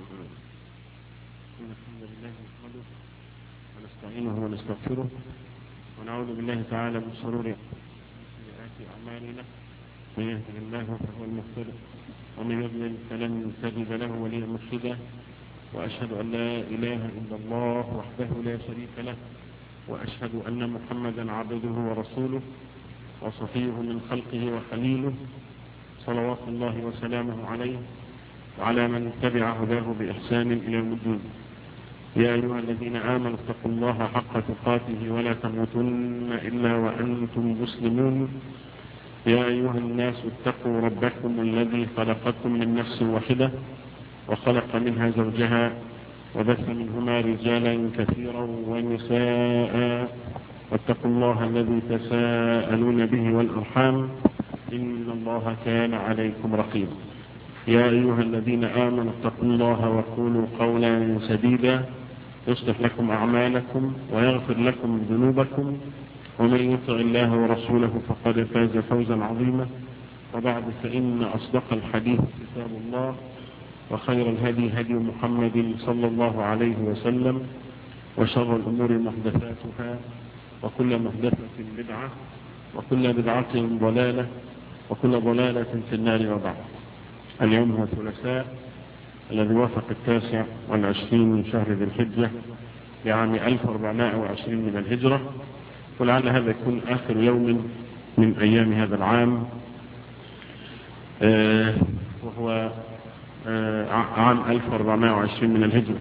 إن الحمد لله نحمده ونستعينه ونستغفره ونعوذ بالله تعالى من شرور سيئات أعمالنا من يهده الله فهو المهتد ومن يضلل فلن تجد له وليا مرشدا وأشهد أن لا إله إلا الله وحده لا شريك له وأشهد أن محمدا عبده ورسوله وصفيه من خلقه وخليله صلوات الله وسلامه عليه وعلى من تبع هداه بإحسان إلى يوم الدين يا أيها الذين آمنوا اتقوا الله حق تقاته ولا تموتن إلا وأنتم مسلمون يا أيها الناس اتقوا ربكم الذي خلقكم من نفس واحدة وخلق منها زوجها وبث منهما رجالا كثيرا ونساء واتقوا الله الذي تساءلون به والأرحام إن الله كان عليكم رقيبا يا أيها الذين آمنوا اتقوا الله وقولوا قولا سديدا يصلح لكم أعمالكم ويغفر لكم ذنوبكم ومن يطع الله ورسوله فقد فاز فوزا عظيما وبعد فإن أصدق الحديث كتاب الله وخير الهدي هدي محمد صلى الله عليه وسلم وشر الأمور محدثاتها وكل محدثة بدعة وكل بدعة ضلالة وكل ضلالة في النار وبعد اليوم هو الثلاثاء الذي وافق التاسع والعشرين من شهر ذي الحجة لعام 1420 من الهجرة ولعل هذا يكون آخر يوم من أيام هذا العام آه وهو آه عام 1420 من الهجرة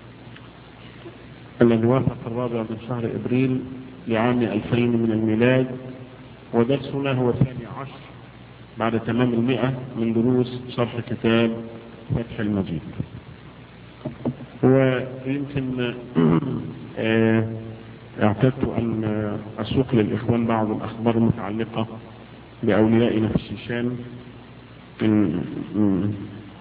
الذي وافق الرابع من شهر إبريل لعام 2000 من الميلاد ودرسنا هو الثاني عشر بعد تمام المئة من دروس شرح كتاب فتح المجيد ويمكن اعتدت أن أسوق للإخوان بعض الأخبار المتعلقة بأوليائنا في الشيشان من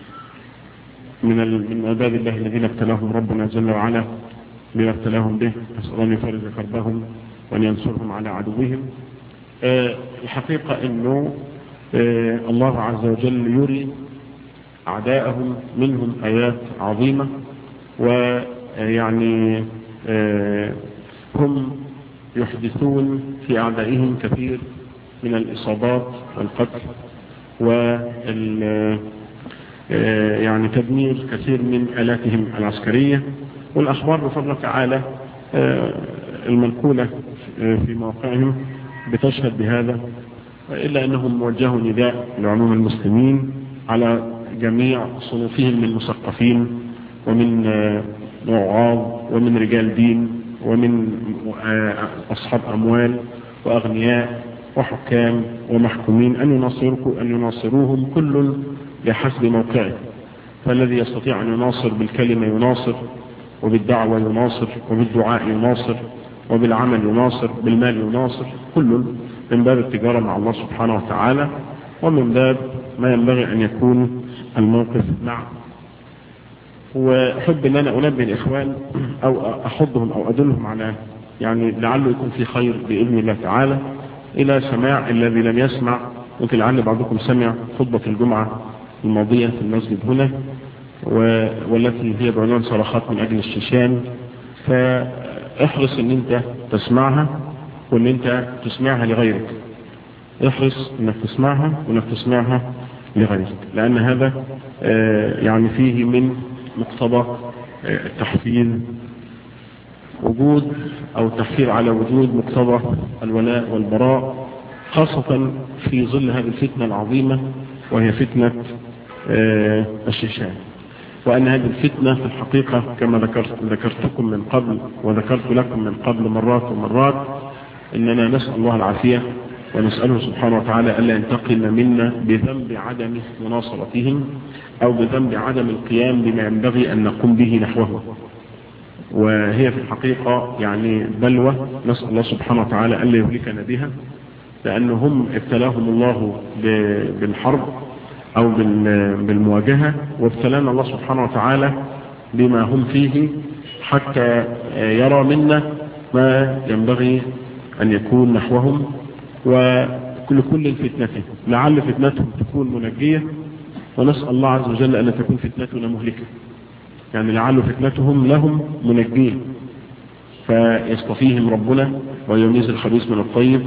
من عباد الله الذين ابتلاهم ربنا جل وعلا بما ابتلاهم به نسأل أن يفرج كربهم وأن ينصرهم على عدوهم الحقيقة أنه الله عز وجل يري أعداءهم منهم آيات عظيمة ويعني هم يحدثون في أعدائهم كثير من الإصابات والقتل وال يعني تدمير كثير من آلاتهم العسكرية والأخبار بفضل تعالى المنقولة في موقعهم بتشهد بهذا إلا أنهم موجهوا نداء لعموم المسلمين على جميع صنوفهم من مثقفين ومن وعاظ ومن رجال دين ومن أصحاب أموال وأغنياء وحكام ومحكومين أن يناصركم أن يناصروهم كل بحسب موقعه فالذي يستطيع أن يناصر بالكلمة يناصر وبالدعوة يناصر وبالدعاء يناصر وبالعمل يناصر بالمال يناصر كل من باب التجارة مع الله سبحانه وتعالى ومن باب ما ينبغي أن يكون الموقف مع وأحب أن أنا أنبه الإخوان أو أحضهم أو أدلهم على يعني لعله يكون في خير بإذن الله تعالى إلى سماع الذي لم يسمع ممكن لعل بعضكم سمع خطبة الجمعة الماضية في المسجد هنا والتي هي بعنوان صرخات من أجل الشيشان فاحرص أن أنت تسمعها وأن أنت تسمعها لغيرك احرص أنك تسمعها وأنك تسمعها لغيرك لأن هذا يعني فيه من مقتضى تحفيز وجود أو تحفير على وجود مقتضى الولاء والبراء خاصة في ظل هذه الفتنة العظيمة وهي فتنة الشيشان وأن هذه الفتنة في الحقيقة كما ذكرت ذكرتكم من قبل وذكرت لكم من قبل مرات ومرات إننا نسأل الله العافية ونسأله سبحانه وتعالى ألا ينتقم منا بذنب عدم مناصرتهم أو بذنب عدم القيام بما ينبغي أن نقوم به نحوه وهي في الحقيقة يعني بلوى نسأل الله سبحانه وتعالى ألا يهلكنا بها لأنهم ابتلاهم الله بالحرب أو بالمواجهة وابتلانا الله سبحانه وتعالى بما هم فيه حتى يرى منا ما ينبغي أن يكون نحوهم وكل كل فتنته لعل فتنتهم تكون منجية ونسأل الله عز وجل أن تكون فتنتنا مهلكة يعني لعل فتنتهم لهم منجين فيصطفيهم ربنا ويميز الخبيث من الطيب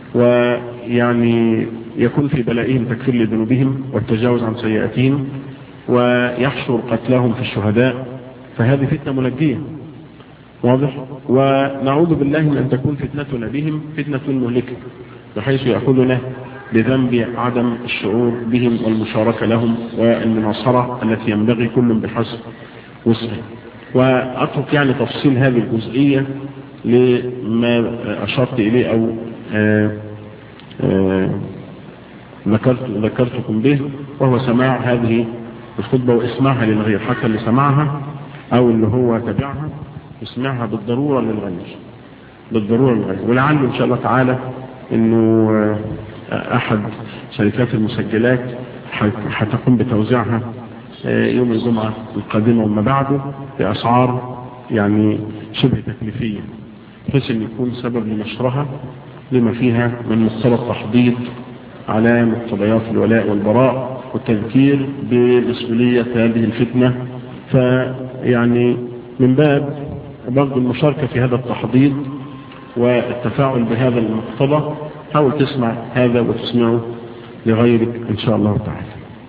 ويعني يكون في بلائهم تكفير لذنوبهم والتجاوز عن سيئاتهم ويحشر قتلهم في الشهداء فهذه فتنة منجية واضح ونعوذ بالله من أن تكون فتنتنا بهم فتنة مهلكة بحيث يأخذنا بذنب عدم الشعور بهم والمشاركة لهم والمناصرة التي ينبغي كل بحسب وسعه وأترك يعني تفصيل هذه الجزئية لما أشرت إليه أو آآ آآ ذكرت ذكرتكم به وهو سماع هذه الخطبة واسمعها للغير حتى اللي سمعها أو اللي هو تبعها يسمعها بالضرورة للغير بالضرورة للغير ولعله إن شاء الله تعالى أنه أحد شركات المسجلات هتقوم بتوزيعها يوم الجمعة القادمة وما بعده بأسعار يعني شبه تكليفية بحيث أن يكون سبب لنشرها لما فيها من مقتضى التحضيض على مقتضيات الولاء والبراء والتذكير بمسؤولية هذه الفتنة فيعني من باب برضو المشاركة في هذا التحضيض والتفاعل بهذا المقتضى حاول تسمع هذا وتسمعه لغيرك إن شاء الله تعالى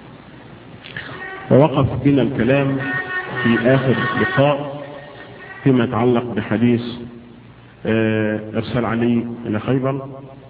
ووقف بنا الكلام في آخر لقاء فيما يتعلق بحديث إرسال علي إلى خيبر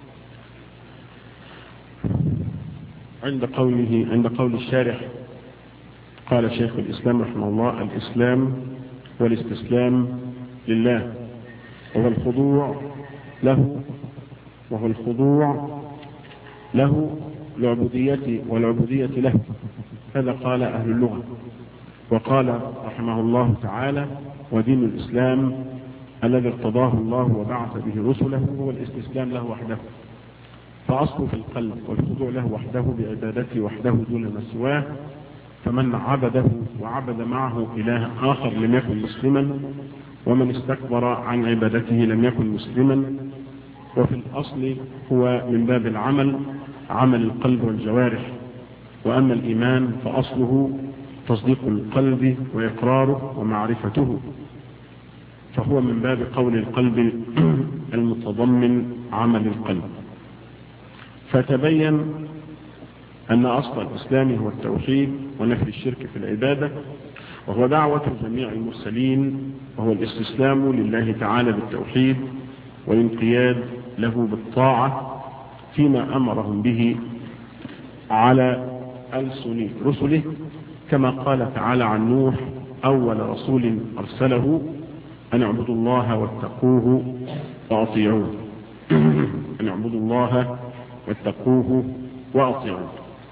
عند قوله عند قول الشارح قال شيخ الإسلام رحمه الله الإسلام والاستسلام لله وهو الخضوع له وهو الخضوع له العبودية والعبودية له هذا قال أهل اللغة وقال رحمه الله تعالى ودين الإسلام الذي ارتضاه الله وبعث به رسله هو الاستسلام له وحده فأصله في القلب والخضوع له وحده بعبادته وحده دون ما سواه فمن عبده وعبد معه إله آخر لم يكن مسلما ومن استكبر عن عبادته لم يكن مسلما وفي الأصل هو من باب العمل عمل القلب والجوارح وأما الإيمان فأصله تصديق القلب وإقراره ومعرفته فهو من باب قول القلب المتضمن عمل القلب فتبين أن أصل الإسلام هو التوحيد ونفي الشرك في العبادة وهو دعوة جميع المرسلين وهو الاستسلام لله تعالى بالتوحيد والانقياد له بالطاعة فيما أمرهم به على ألسن رسله كما قال تعالى عن نوح أول رسول أرسله أن اعبدوا الله واتقوه وأطيعوه أن اعبدوا الله واتقوه وأطيعوه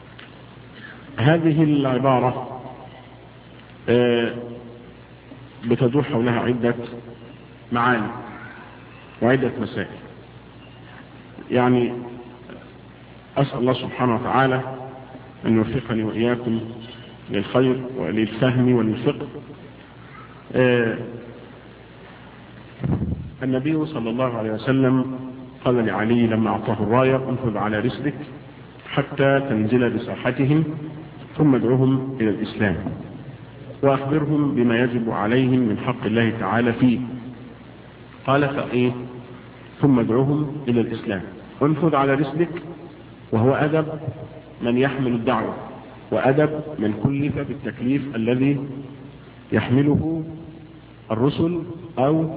هذه العبارة بتدور حولها عدة معاني وعدة مسائل يعني أسأل الله سبحانه وتعالى أن يوفقني وإياكم للخير وللفهم وللفقه النبي صلى الله عليه وسلم قال لعلي لما أعطاه الراية انفذ على رسلك حتى تنزل بساحتهم ثم ادعوهم إلى الإسلام وأخبرهم بما يجب عليهم من حق الله تعالى فيه قال فإيه ثم ادعوهم إلى الإسلام انفذ على رسلك وهو أدب من يحمل الدعوة وأدب من كلف بالتكليف الذي يحمله الرسل أو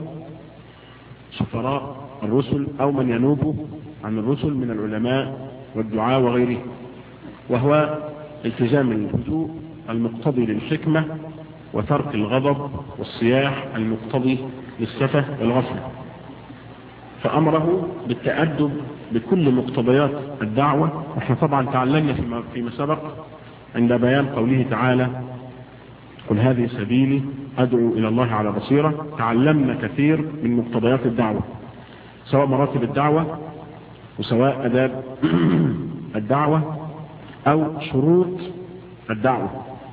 سفراء الرسل أو من ينوب عن الرسل من العلماء والدعاء وغيره وهو التزام الهدوء المقتضي للحكمة وترك الغضب والصياح المقتضي للسفة والغفلة فأمره بالتأدب بكل مقتضيات الدعوة احنا طبعا تعلمنا فيما سبق عند بيان قوله تعالى قل هذه سبيلي أدعو إلى الله على بصيرة تعلمنا كثير من مقتضيات الدعوة سواء مراتب الدعوة وسواء أداب الدعوة أو شروط الدعوة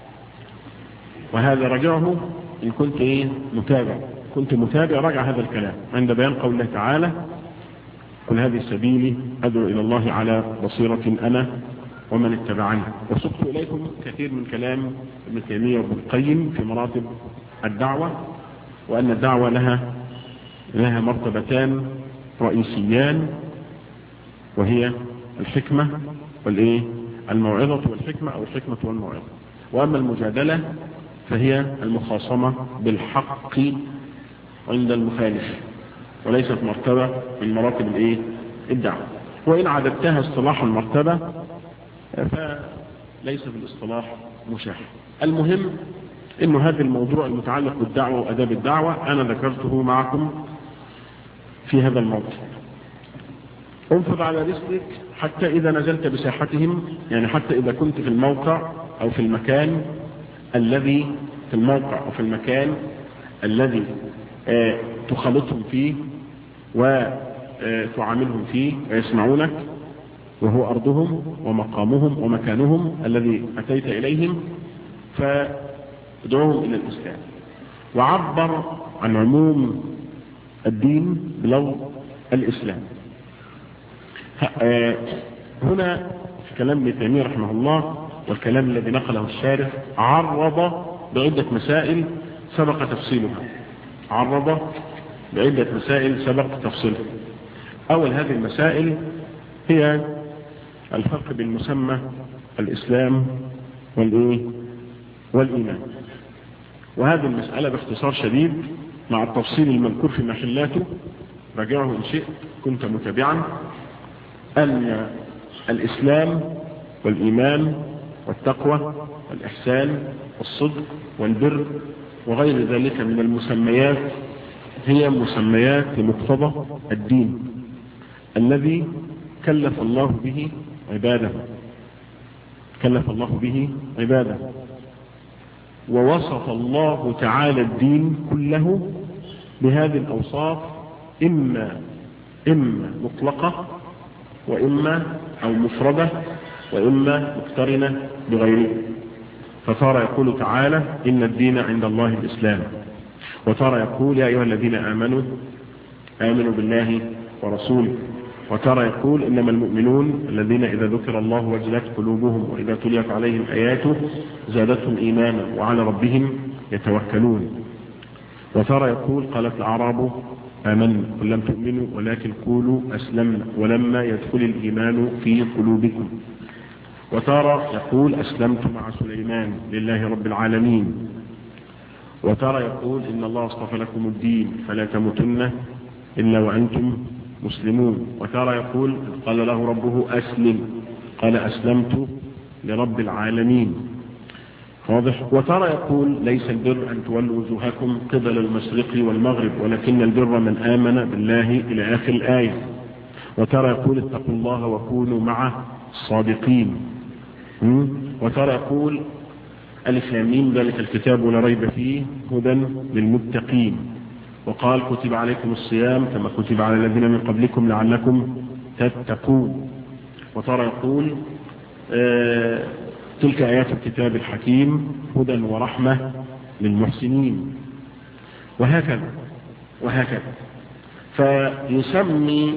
وهذا رجعه إن كنت إيه متابع كنت متابع رجع هذا الكلام عند بيان قول الله تعالى قل هذه سبيلي أدعو إلى الله على بصيرة أنا ومن اتبعني وسقت إليكم كثير من كلام ابن تيمية وابن القيم في مراتب الدعوة وأن الدعوة لها لها مرتبتان رئيسيان وهي الحكمة والإيه الموعظة والحكمة أو الحكمة والموعظة وأما المجادلة فهي المخاصمة بالحق عند المخالف وليست مرتبة من مراتب الإيه الدعوة وإن عددتها اصطلاح المرتبة فليس في الاصطلاح مشاح المهم إن هذا الموضوع المتعلق بالدعوة وأداب الدعوة أنا ذكرته معكم في هذا الموضوع انفض على رزقك حتى إذا نزلت بساحتهم يعني حتى إذا كنت في الموقع أو في المكان الذي في الموقع أو في المكان الذي آه تخلطهم فيه وتعاملهم فيه ويسمعونك وهو أرضهم ومقامهم ومكانهم الذي أتيت إليهم فادعوهم إلى الإسلام وعبر عن عموم الدين بلفظ الإسلام هنا في كلام ابن تيمية رحمه الله والكلام الذي نقله الشارح عرض بعدة مسائل سبق تفصيلها عرض بعدة مسائل سبق تفصيلها أول هذه المسائل هي الفرق بين مسمى الإسلام والإيه والإيمان وهذه المسألة باختصار شديد مع التفصيل المذكور في محلاته راجعه إن شئت كنت متابعا أن الإسلام والإيمان والتقوى والإحسان والصدق والبر وغير ذلك من المسميات هي مسميات لمقتضى الدين الذي كلف الله به عباده كلف الله به عباده ووصف الله تعالى الدين كله بهذه الأوصاف إما إما مطلقة وإما أو مفردة وإما مقترنة بغيره فترى يقول تعالى إن الدين عند الله الإسلام وترى يقول يا أيها الذين آمنوا آمنوا بالله ورسوله وترى يقول إنما المؤمنون الذين إذا ذكر الله وجلت قلوبهم وإذا تليت عليهم آياته زادتهم إيمانا وعلى ربهم يتوكلون وترى يقول قالت الأعراب آمنا قل لم تؤمنوا ولكن قولوا أسلمنا ولما يدخل الإيمان في قلوبكم وترى يقول أسلمت مع سليمان لله رب العالمين وترى يقول إن الله اصطفى لكم الدين فلا تموتن إلا وأنتم مسلمون وترى يقول قال له ربه أسلم قال أسلمت لرب العالمين واضح وترى يقول ليس البر أن تولوا وجوهكم قبل المشرق والمغرب ولكن البر من آمن بالله إلى آخر الآية وترى يقول اتقوا الله وكونوا مع الصادقين وترى يقول الإسلامين ذلك الكتاب لا ريب فيه هدى للمتقين وقال كتب عليكم الصيام كما كتب على الذين من قبلكم لعلكم تتقون وترى يقول آه تلك آيات الكتاب الحكيم هدى ورحمة للمحسنين وهكذا وهكذا فيسمي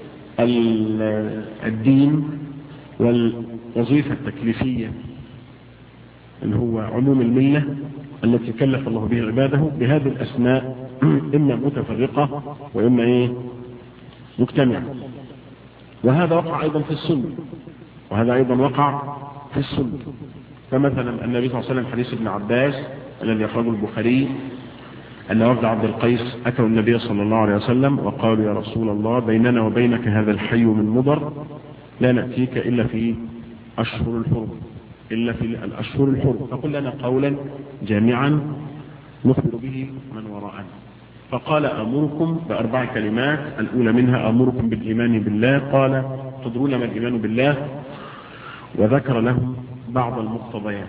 الدين والوظيفة التكليفية اللي هو عموم الملة التي كلف الله به عباده بهذه الأسماء إما متفرقة وإما إيه مجتمعة وهذا وقع أيضا في السنة وهذا أيضا وقع في السنة فمثلا النبي صلى الله عليه وسلم حديث ابن عباس الذي أخرجه البخاري أن وفد عبد القيس أتوا النبي صلى الله عليه وسلم وقالوا يا رسول الله بيننا وبينك هذا الحي من مضر لا نأتيك إلا في أشهر الحرم إلا في الأشهر الحرم فقل لنا قولا جامعا نخبر به من وراءنا فقال أمركم بأربع كلمات الأولى منها أمركم بالإيمان بالله قال تدرون ما الإيمان بالله وذكر لهم بعض المقتضيات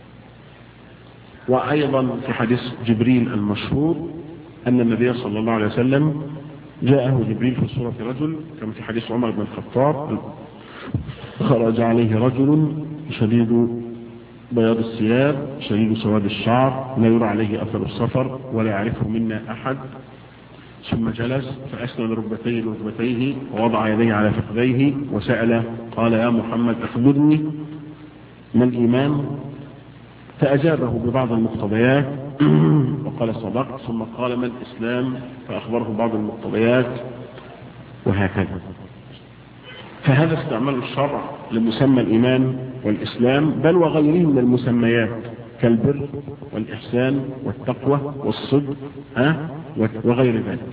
وأيضا في حديث جبريل المشهور أن النبي صلى الله عليه وسلم جاءه جبريل في صورة رجل كما في حديث عمر بن الخطاب خرج عليه رجل شديد بياض الثياب شديد سواد الشعر لا يرى عليه أثر السفر ولا يعرفه منا أحد ثم جلس فأسند ركبتيه لركبتيه ووضع يديه على فخذيه وسأل قال يا محمد أخبرني ما الإيمان فأجابه ببعض المقتضيات وقال صدقت ثم قال ما الإسلام فأخبره بعض المقتضيات وهكذا فهذا استعمال الشرع لمسمى الإيمان والإسلام بل وغيره من المسميات كالبر والإحسان والتقوى والصدق ها وغير ذلك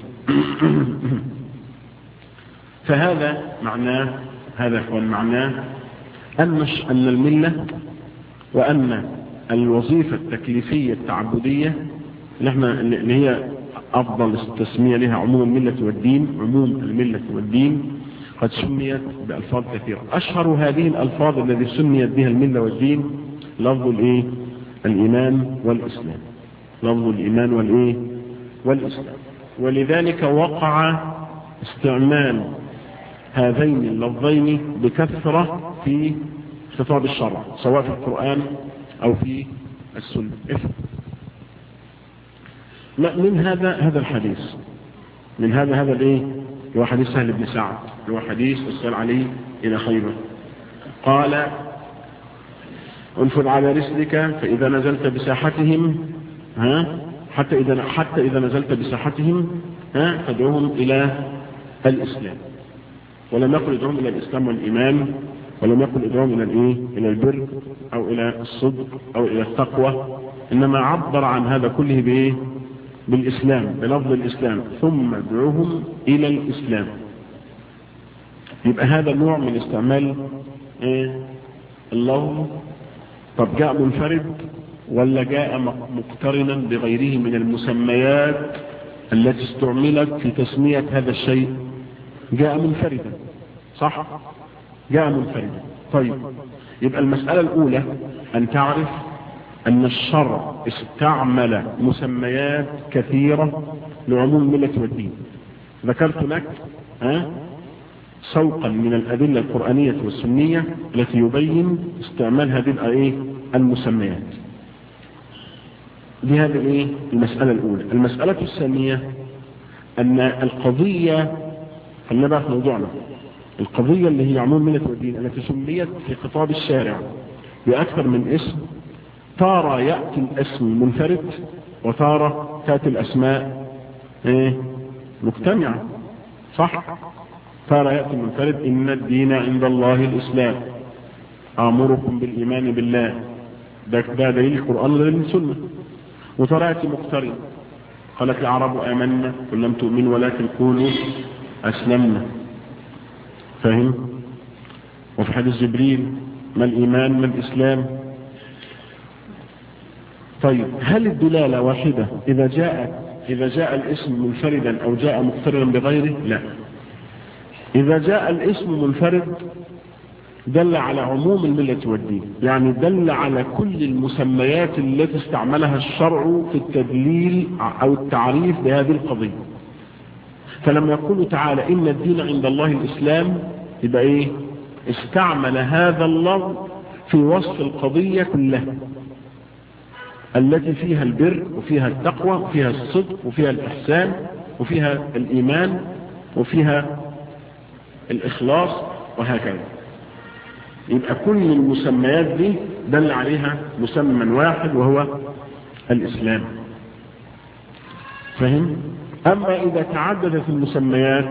فهذا معناه هذا هو معناه أن أن الملة وأن الوظيفة التكليفية التعبدية اللي احنا اللي هي أفضل التسمية لها عموم الملة والدين عموم الملة والدين قد سميت بألفاظ كثيرة أشهر هذه الألفاظ الذي سميت بها الملة والدين لفظ الإيه الإيمان والإسلام لفظ الإيمان والإيه والإسلام ولذلك وقع استعمال هذين اللفظين بكثرة في خطاب الشرع سواء في القرآن أو في السنة من هذا هذا الحديث من هذا هذا الايه هو حديث سهل بن سعد هو حديث السال عليه إلى خيبر قال انفذ على رسلك فإذا نزلت بساحتهم ها حتى إذا حتى إذا نزلت بساحتهم ها فادعوهم إلى الإسلام ولم يقل ادعوهم إلى الإسلام والإيمان ولم يقل ادعوهم إلى الإيه إلى البر أو إلى الصدق أو إلى التقوى إنما عبر عن هذا كله بإيه بالإسلام بلفظ الإسلام ثم ادعوهم إلى الإسلام يبقى هذا نوع من استعمال إيه اللفظ طب جاء منفرد ولا جاء مقترنا بغيره من المسميات التي استعملت في تسمية هذا الشيء جاء منفردا صح جاء منفردا طيب يبقى المسألة الأولى أن تعرف أن الشرع استعمل مسميات كثيرة لعموم الملة والدين ذكرت لك ها سوقا من الأدلة القرآنية والسنية التي يبين استعمال هذه الآية المسميات دي هذه الايه المسألة الأولى المسألة الثانية أن القضية خلينا بقى في موضوعنا القضية اللي هي عموم ملة والدين التي سميت في خطاب الشارع بأكثر من اسم تارة يأتي الاسم منفرد وتارة تأتي الأسماء ايه مجتمعة صح تارة يأتي منفرد إن الدين عند الله الإسلام آمركم بالإيمان بالله ده ده دليل القرآن ودليل السنة وترى يأتي مقترن قالت العرب آمنا قل لم تؤمنوا ولكن قولوا أسلمنا فاهم وفي حديث جبريل ما الإيمان ما الإسلام طيب هل الدلالة واحدة إذا جاء إذا جاء الاسم منفردا أو جاء مقترنا بغيره لا إذا جاء الاسم منفرد دل على عموم الملة والدين يعني دل على كل المسميات التي استعملها الشرع في التدليل أو التعريف بهذه القضية فلما يقول تعالى إن الدين عند الله الإسلام يبقى إيه استعمل هذا اللفظ في وصف القضية كلها التي فيها البر وفيها التقوى وفيها الصدق وفيها الإحسان وفيها الإيمان وفيها الإخلاص وهكذا يبقى كل المسميات دي دل عليها مسمى واحد وهو الإسلام فهم؟ أما إذا تعددت المسميات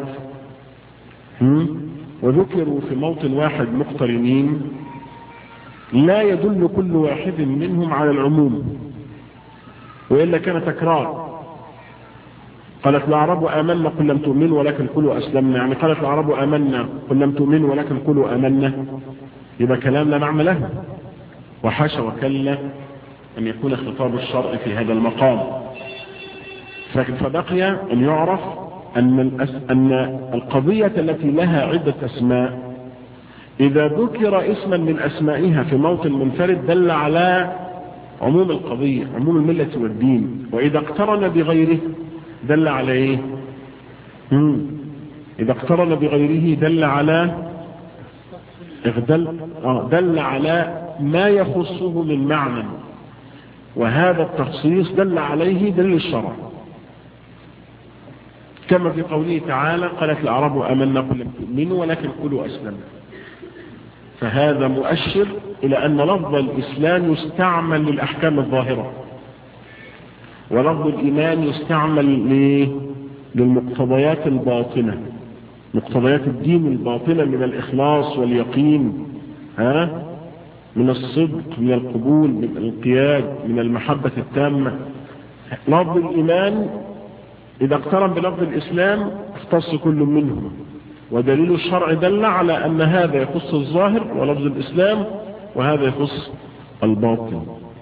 وذكروا في موطن واحد مقترنين لا يدل كل واحد منهم على العموم وإلا كان تكرار قالت العرب آمنا قل لم تؤمنوا ولكن قلوا أسلمنا يعني قالت العرب آمنا قل لم تؤمنوا ولكن قلوا آمنا يبقى كلام لا معنى له وحاشا وكلا أن يكون خطاب الشرع في هذا المقام فبقي أن يعرف أن, الأس... أن القضية التي لها عدة أسماء إذا ذكر اسما من أسمائها في موطن منفرد دل على عموم القضية عموم الملة والدين وإذا اقترن بغيره دل على إيه مم. إذا اقترن بغيره دل على دل, دل على ما يخصه من معنى وهذا التخصيص دل عليه دل الشرع كما في قوله تعالى قالت العرب أمنا قل لم تؤمنوا ولكن قلوا أسلمنا فهذا مؤشر إلى أن لفظ الإسلام يستعمل للأحكام الظاهرة ولفظ الإيمان يستعمل للمقتضيات الباطنة مقتضيات الدين الباطنة من الإخلاص واليقين ها من الصدق من القبول من الانقياد من المحبة التامة لفظ الإيمان إذا اقترن بلفظ الإسلام اختص كل منهم ودليل الشرع دل على أن هذا يخص الظاهر ولفظ الإسلام وهذا يخص الباطن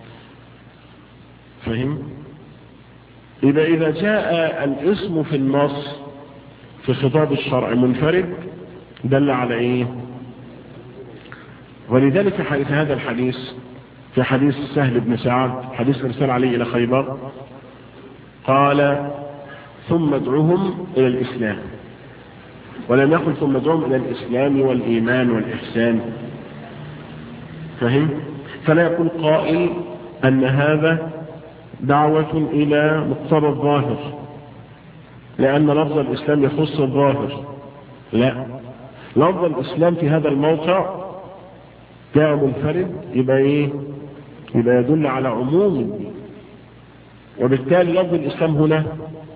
فهم؟ إذا إذا جاء الاسم في النص في خطاب الشرع منفرد دل على إيه؟ ولذلك في هذا الحديث في حديث سهل بن سعد حديث ارسال عليه إلى خيبر قال ثم ادعوهم إلى الإسلام ولم يقل ثم ادعوهم إلى الإسلام والإيمان والإحسان فهم؟ فلا يقول قائل أن هذا دعوة إلى مقتضى الظاهر لأن لفظ الإسلام يخص الظاهر لا لفظ الإسلام في هذا الموقع جاء منفرد يبقى إيه يبقى يدل على عموم الدين وبالتالي لفظ الإسلام هنا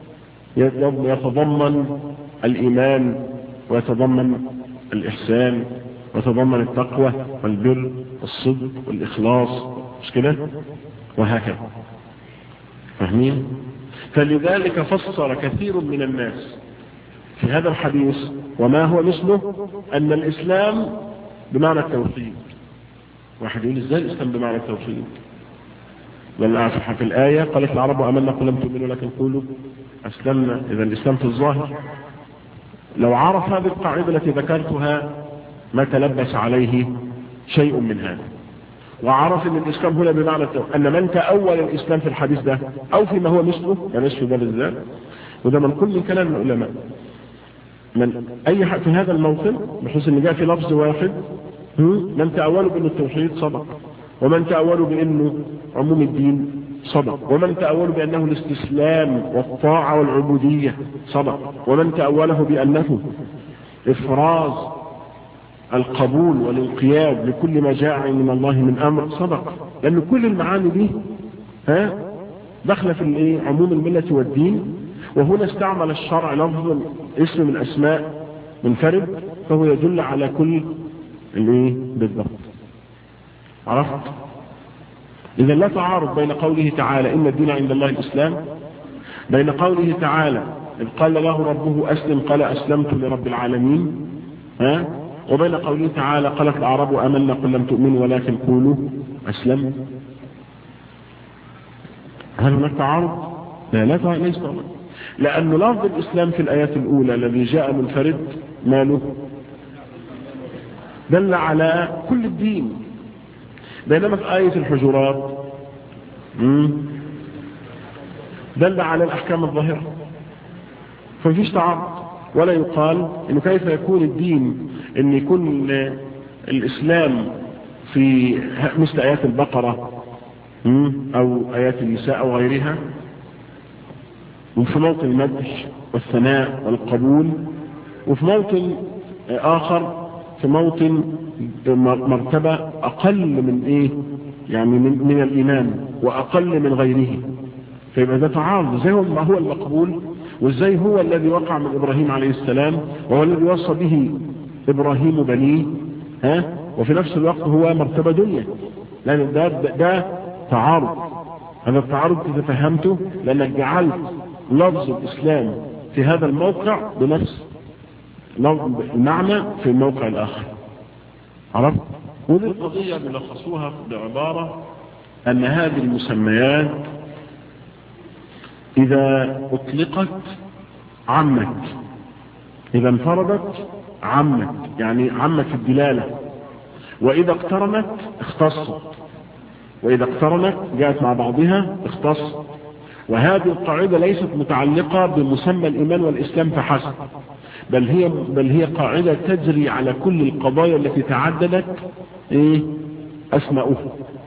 يتضمن الإيمان ويتضمن الإحسان ويتضمن التقوى والبر والصدق والإخلاص مش كده وهكذا فاهمين فلذلك فسر كثير من الناس في هذا الحديث وما هو مثله أن الإسلام بمعنى التوحيد واحد يقول ازاي الإسلام بمعنى التوحيد بل في الآية قالت العرب أمنا قل لم تؤمنوا لكن قولوا أسلمنا إذا الإسلام في الظاهر لو عرف هذه القاعدة التي ذكرتها ما تلبس عليه شيء من هذا وعرف ان الاسلام هنا بمعنى التوحيد ان من تاول الاسلام في الحديث ده او فيما هو مثله يعني في ده بالذات وده من كل كلام العلماء من اي حق في هذا الموطن بحيث ان جاء في لفظ واحد من تاولوا بانه التوحيد صدق ومن تاولوا بانه عموم الدين صدق ومن تأوله بأنه الاستسلام والطاعة والعبودية صدق ومن تأوله بأنه إفراز القبول والانقياد لكل ما جاء من الله من أمر صدق لأن كل المعاني دي ها دخل في الايه عموم الملة والدين وهنا استعمل الشرع لفظ اسم من أسماء منفرد فهو يدل على كل الايه بالضبط عرفت إذا لا تعارض بين قوله تعالى إن الدين عند الله الإسلام بين قوله تعالى إذ قال له ربه أسلم قال أسلمت لرب العالمين ها وبين قوله تعالى قالت الأعراب أمنا قل لم تؤمنوا ولكن قولوا أسلم هل هناك تعارض؟ لا لا تعارض ليس تعارض لأن لفظ الإسلام في الآيات الأولى الذي جاء منفرد ماله دل على كل الدين بينما في آية الحجرات دل على الأحكام الظاهرة فمفيش تعارض ولا يقال إنه كيف يكون الدين إن يكون الإسلام في مثل آيات البقرة أو آيات النساء أو غيرها وفي موطن المدح والثناء والقبول وفي موطن آخر في موطن مرتبة أقل من إيه يعني من, من الإيمان وأقل من غيره فيبقى ده تعارض زي هو ما هو المقبول وازاي هو الذي وقع من إبراهيم عليه السلام وهو الذي وصى به إبراهيم بنيه ها وفي نفس الوقت هو مرتبة دنيا لأن ده, ده, ده تعارض هذا التعارض إذا فهمته لأنك جعلت لفظ الإسلام في هذا الموقع بنفس المعنى في الموقع الآخر عرفت؟ ودي القضية بلخصوها بعبارة أن هذه المسميات إذا أطلقت عمت إذا انفردت عمت يعني عمت الدلالة وإذا اقترنت اختصت وإذا اقترنت جاءت مع بعضها اختصت وهذه القاعدة ليست متعلقة بمسمى الإيمان والإسلام فحسب بل هي بل هي قاعدة تجري على كل القضايا التي تعددت ايه اسماؤها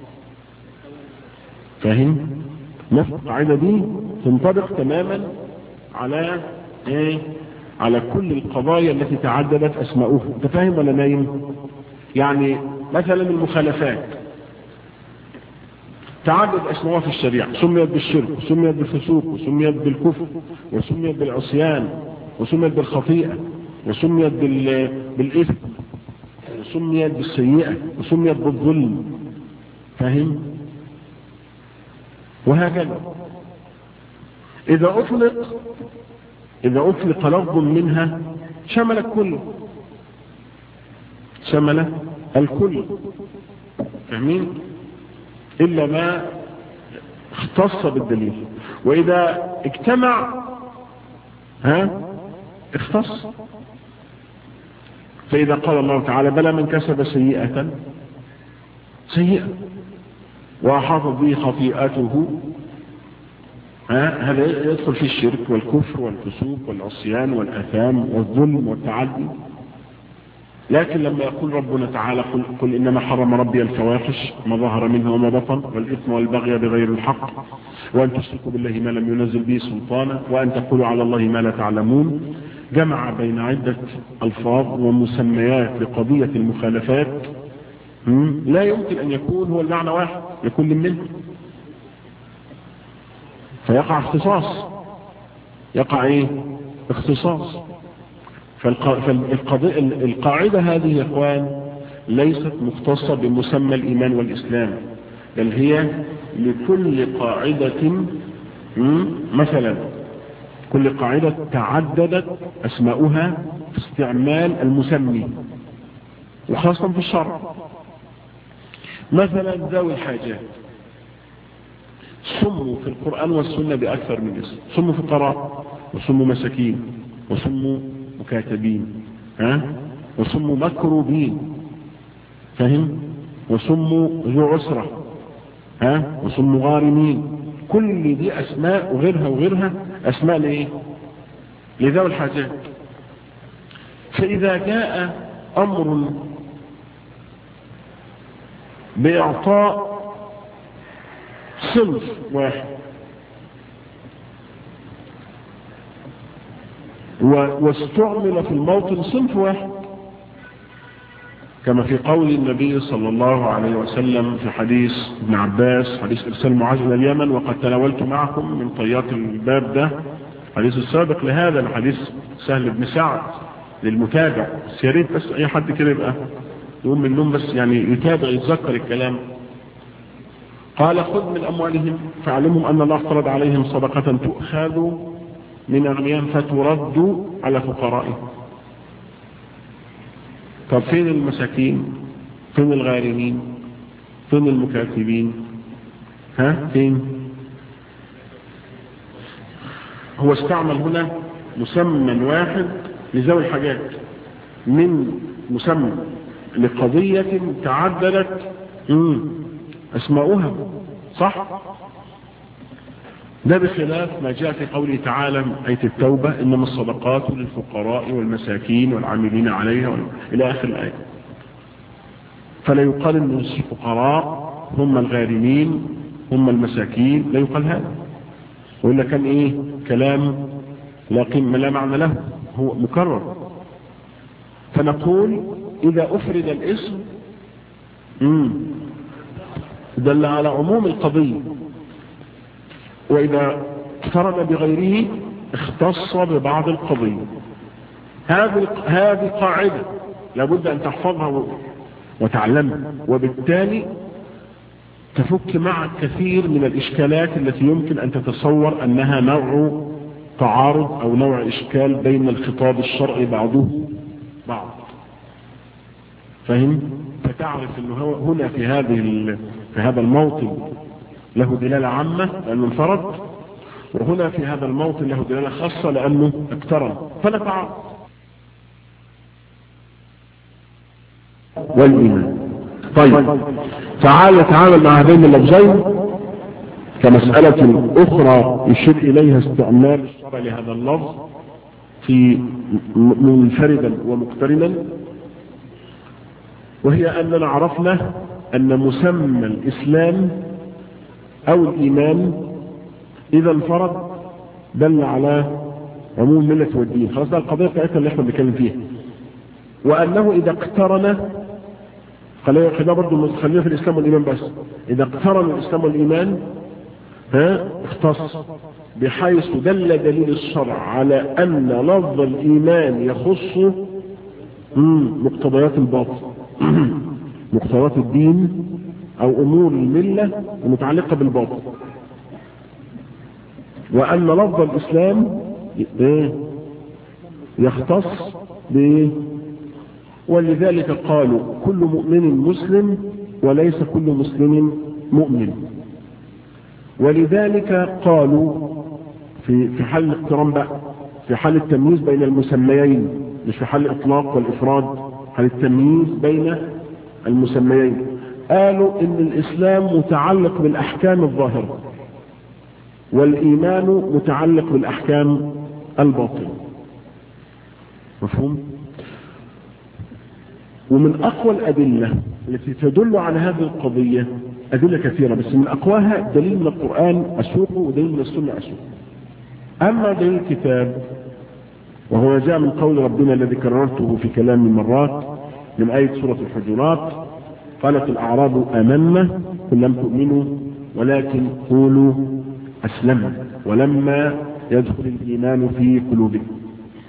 فاهم نفس القاعدة دي تنطبق تماما على ايه على كل القضايا التي تعددت اسماؤها انت فاهم ولا نايم يعني مثلا المخالفات تعدد أسماء في الشريعة سميت بالشرك وسميت بالفسوق وسميت بالكفر وسميت بالعصيان وسميت بالخطيئة وسميت بالإثم وسميت بالسيئة وسميت بالظلم فاهم وهكذا إذا أطلق إذا أطلق لفظ منها شمل الكل شمل الكل فاهمين إلا ما اختص بالدليل وإذا اجتمع ها اختص فإذا قال الله تعالى بلى من كسب سيئة سيئة وأحاطت به خطيئته ها هذا يدخل في الشرك والكفر والفسوق والعصيان والأثام والظلم والتعدي لكن لما يقول ربنا تعالى قل, قل إنما حرم ربي الفواحش ما ظهر منها وما بطن والإثم والبغي بغير الحق وأن تشركوا بالله ما لم ينزل به سلطانا وأن تقولوا على الله ما لا تعلمون جمع بين عدة ألفاظ ومسميات لقضية المخالفات لا يمكن أن يكون هو المعنى واحد لكل منه فيقع اختصاص يقع ايه اختصاص فالقاعدة هذه يا اخوان ليست مختصة بمسمى الايمان والاسلام بل هي لكل قاعدة مثلا كل قاعدة تعددت اسماؤها في استعمال المسمي وخاصة في الشرع مثلا ذوي الحاجات سموا في القرآن والسنة بأكثر من اسم سموا فقراء وسموا مساكين وسموا مكاتبين ها وسموا مكروبين فهم وسموا ذو عسرة ها وسموا غارمين كل دي أسماء وغيرها وغيرها أسماء لإيه لذوي الحاجات فإذا جاء أمر بإعطاء صنف واحد واستعمل في الموطن صنف واحد كما في قول النبي صلى الله عليه وسلم في حديث ابن عباس حديث ارسال معاذ الى اليمن وقد تناولت معكم من طيات الباب ده حديث السابق لهذا الحديث سهل بن سعد للمتابع بس يا ريت بس اي حد كده يبقى يقوم من النوم بس يعني يتابع يتذكر الكلام قال خذ من أموالهم فاعلمهم أن الله افترض عليهم صدقة تؤخذ من أغنيان فترد على فقرائهم طب فين المساكين فين الغارمين فين المكاتبين ها فين هو استعمل هنا مسمى واحد لذوي الحاجات من مسمى لقضية تعددت اسماؤها صح ده بخلاف ما جاء في قوله تعالى آية التوبة إنما الصدقات للفقراء والمساكين والعاملين عليها إلى آخر الآية فلا يقال أن الفقراء هم الغارمين هم المساكين لا يقال هذا وإلا كان إيه كلام لا قيمة لا معنى له هو مكرر فنقول إذا أفرد الاسم مم. دل على عموم القضية وإذا اقترن بغيره اختص ببعض القضية هذه هذه قاعدة لابد أن تحفظها وتعلمها وبالتالي تفك معك كثير من الإشكالات التي يمكن أن تتصور أنها نوع تعارض أو نوع إشكال بين الخطاب الشرعي بعضه بعض فهم؟ فتعرف أنه هنا في هذه في هذا الموطن له دلالة عامة لأنه انفرد وهنا في هذا الموطن له دلالة خاصة لأنه اقترن فلا تعارض والإيمان طيب تعال نتعامل مع هذين اللفظين كمسألة أخرى يشير إليها استعمال الشرع لهذا اللفظ في منفردا ومقترنا وهي أننا عرفنا أن مسمى الإسلام أو الإيمان إذا انفرد دل على عموم ملة والدين خلاص ده القضية بتاعتنا اللي احنا بنتكلم فيها وأنه إذا اقترن خلينا خلينا برضه خلينا في الاسلام والايمان بس اذا اقترن الاسلام والايمان ها اختص بحيث دل دليل الشرع على ان لفظ الايمان يخص مقتضيات الباطن مقتضيات الدين او امور المله المتعلقه بالباطن وان لفظ الاسلام يختص ب ولذلك قالوا كل مؤمن مسلم وليس كل مسلم مؤمن ولذلك قالوا في في حال الاقتران بقى في حال التمييز بين المسميين مش في حال الاطلاق والافراد حال التمييز بين المسميين قالوا ان الاسلام متعلق بالاحكام الظاهره والايمان متعلق بالاحكام الباطنه مفهوم ومن اقوى الادله التي تدل على هذه القضيه ادله كثيره بس من اقواها دليل من القران اسوقه ودليل من السنه اسوقه اما دليل الكتاب وهو جاء من قول ربنا الذي كررته في كلامي مرات من آية سورة الحجرات قالت الأعراب آمنا قل لم تؤمنوا ولكن قولوا أسلمنا ولما يدخل الإيمان في قلوبكم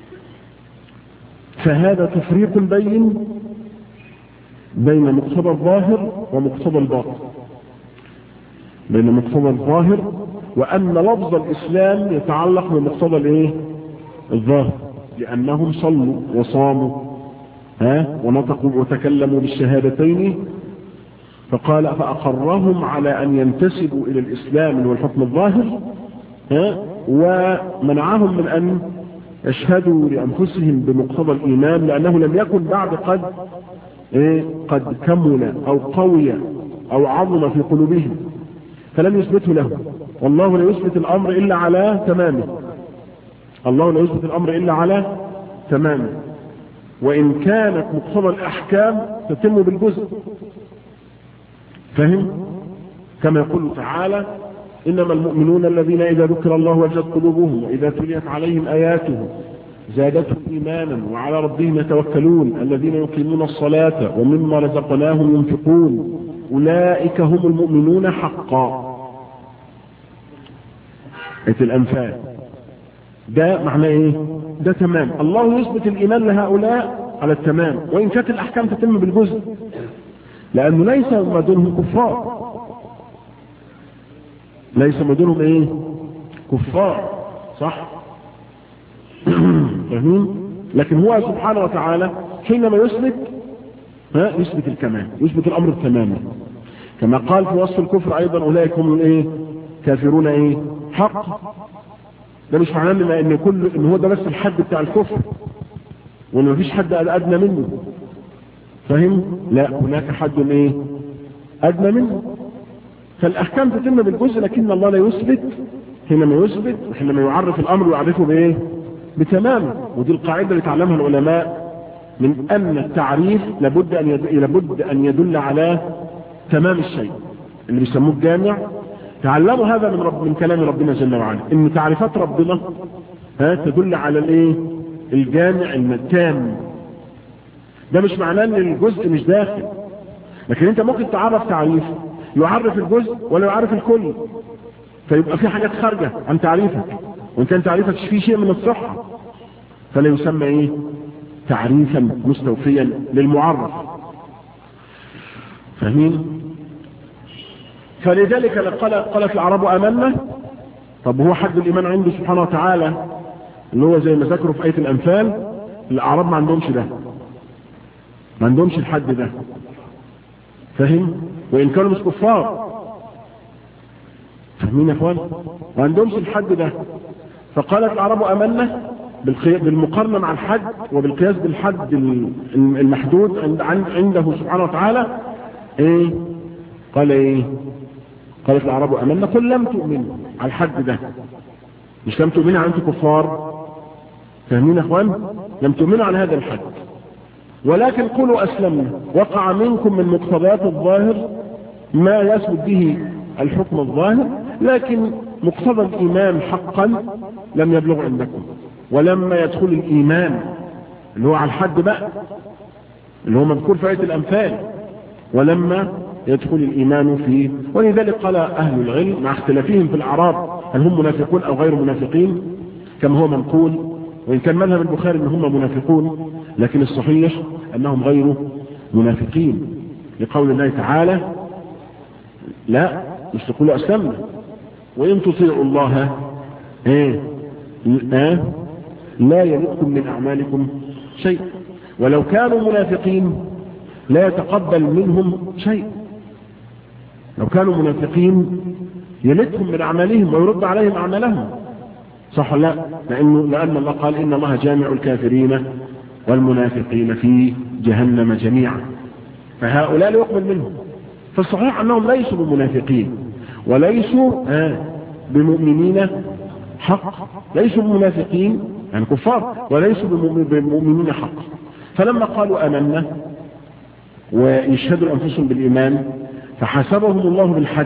فهذا تفريق بين بين مقتضى الظاهر ومقتضى الباطن بين مقتضى الظاهر وأن لفظ الإسلام يتعلق بمقتضى الإيه؟ الظاهر لأنهم صلوا وصاموا ها ونطقوا وتكلموا بالشهادتين فقال فأقرهم على أن ينتسبوا إلى الإسلام اللي هو الحكم الظاهر ها ومنعهم من أن يشهدوا لأنفسهم بمقتضى الإيمان لأنه لم يكن بعد قد إيه قد كمل أو قوي أو عظم في قلوبهم فلم يثبته له والله لا يثبت الأمر إلا على تمامه الله لا يثبت الأمر إلا على تمامه وإن كانت مقتضى الأحكام تتم بالجزء فهم كما يقول تعالى إنما المؤمنون الذين إذا ذكر الله وجدت قلوبهم وإذا تليت عليهم آياته زادتهم إيمانا وعلى ربهم يتوكلون الذين يقيمون الصلاة ومما رزقناهم ينفقون أولئك هم المؤمنون حقا آية الأنفال ده معناه ايه ده تمام الله يثبت الايمان لهؤلاء على التمام وان كانت الاحكام تتم بالجزء لانه ليس ما دونهم كفار ليس ما دونهم ايه كفار صح فاهمين لكن هو سبحانه وتعالى حينما يثبت ها يثبت الكمال يثبت الامر التمام كما قال في وصف الكفر ايضا اولئك هم الايه كافرون ايه حق ده مش معناه ان ان كل ان هو ده بس الحد بتاع الكفر وان مفيش حد ادنى منه فاهم لا هناك حد ايه ادنى منه فالاحكام تتم بالجزء لكن الله لا يثبت حينما يثبت وحينما يعرف الامر يعرفه بايه بتمامه ودي القاعده اللي تعلمها العلماء من ان التعريف لابد ان يدل, لابد ان يدل على تمام الشيء اللي بيسموه الجامع تعلموا هذا من رب من كلام ربنا جل وعلا ان تعريفات ربنا ها تدل على الايه الجامع التام ده مش معناه ان الجزء مش داخل لكن انت ممكن تعرف تعريف يعرف الجزء ولا يعرف الكل فيبقى في حاجات خارجه عن تعريفك وان كان تعريفك فيه شيء من الصحه فلا يسمى ايه تعريفا مستوفيا للمعرف فاهمين فلذلك قال قالت العرب امنا طب هو حد الايمان عنده سبحانه وتعالى اللي هو زي ما ذكروا في ايه الانفال الاعراب ما عندهمش ده ما عندهمش الحد ده فاهم وان كانوا مش كفار فاهمين يا اخوان ما عندهمش الحد ده فقالت العرب امنا بالمقارنه مع الحد وبالقياس بالحد المحدود عنده سبحانه وتعالى ايه قال ايه قالت العرب امنا قل لم تؤمنوا على الحد ده مش لم تؤمنوا على انتم كفار فاهمين يا اخوان لم تؤمنوا على هذا الحد ولكن قولوا اسلمنا وقع منكم من مقتضيات الظاهر ما يثبت به الحكم الظاهر لكن مقتضى الايمان حقا لم يبلغ عندكم ولما يدخل الايمان اللي هو على الحد بقى اللي هو مذكور في ايه الامثال ولما يدخل الإيمان فيه ولذلك قال أهل العلم مع اختلافهم في الأعراب هل هم منافقون أو غير منافقين كما هو منقول وإن كان مذهب البخاري أن هم منافقون لكن الصحيح أنهم غير منافقين لقول الله تعالى لا مش تقولوا أسلمنا وإن تطيعوا الله ايه آه لا يلدكم من أعمالكم شيء ولو كانوا منافقين لا يتقبل منهم شيء لو كانوا منافقين يلدهم من أعمالهم ويرد عليهم أعمالهم صح لا لأنه لأن الله قال إن الله جامع الكافرين والمنافقين في جهنم جميعا فهؤلاء لا يقبل منهم فالصحيح أنهم ليسوا بمنافقين وليسوا آه بمؤمنين حق ليسوا بمنافقين يعني كفار وليسوا بمؤمنين حق فلما قالوا آمنا ويشهدوا أنفسهم بالإيمان فحسبهم الله بالحج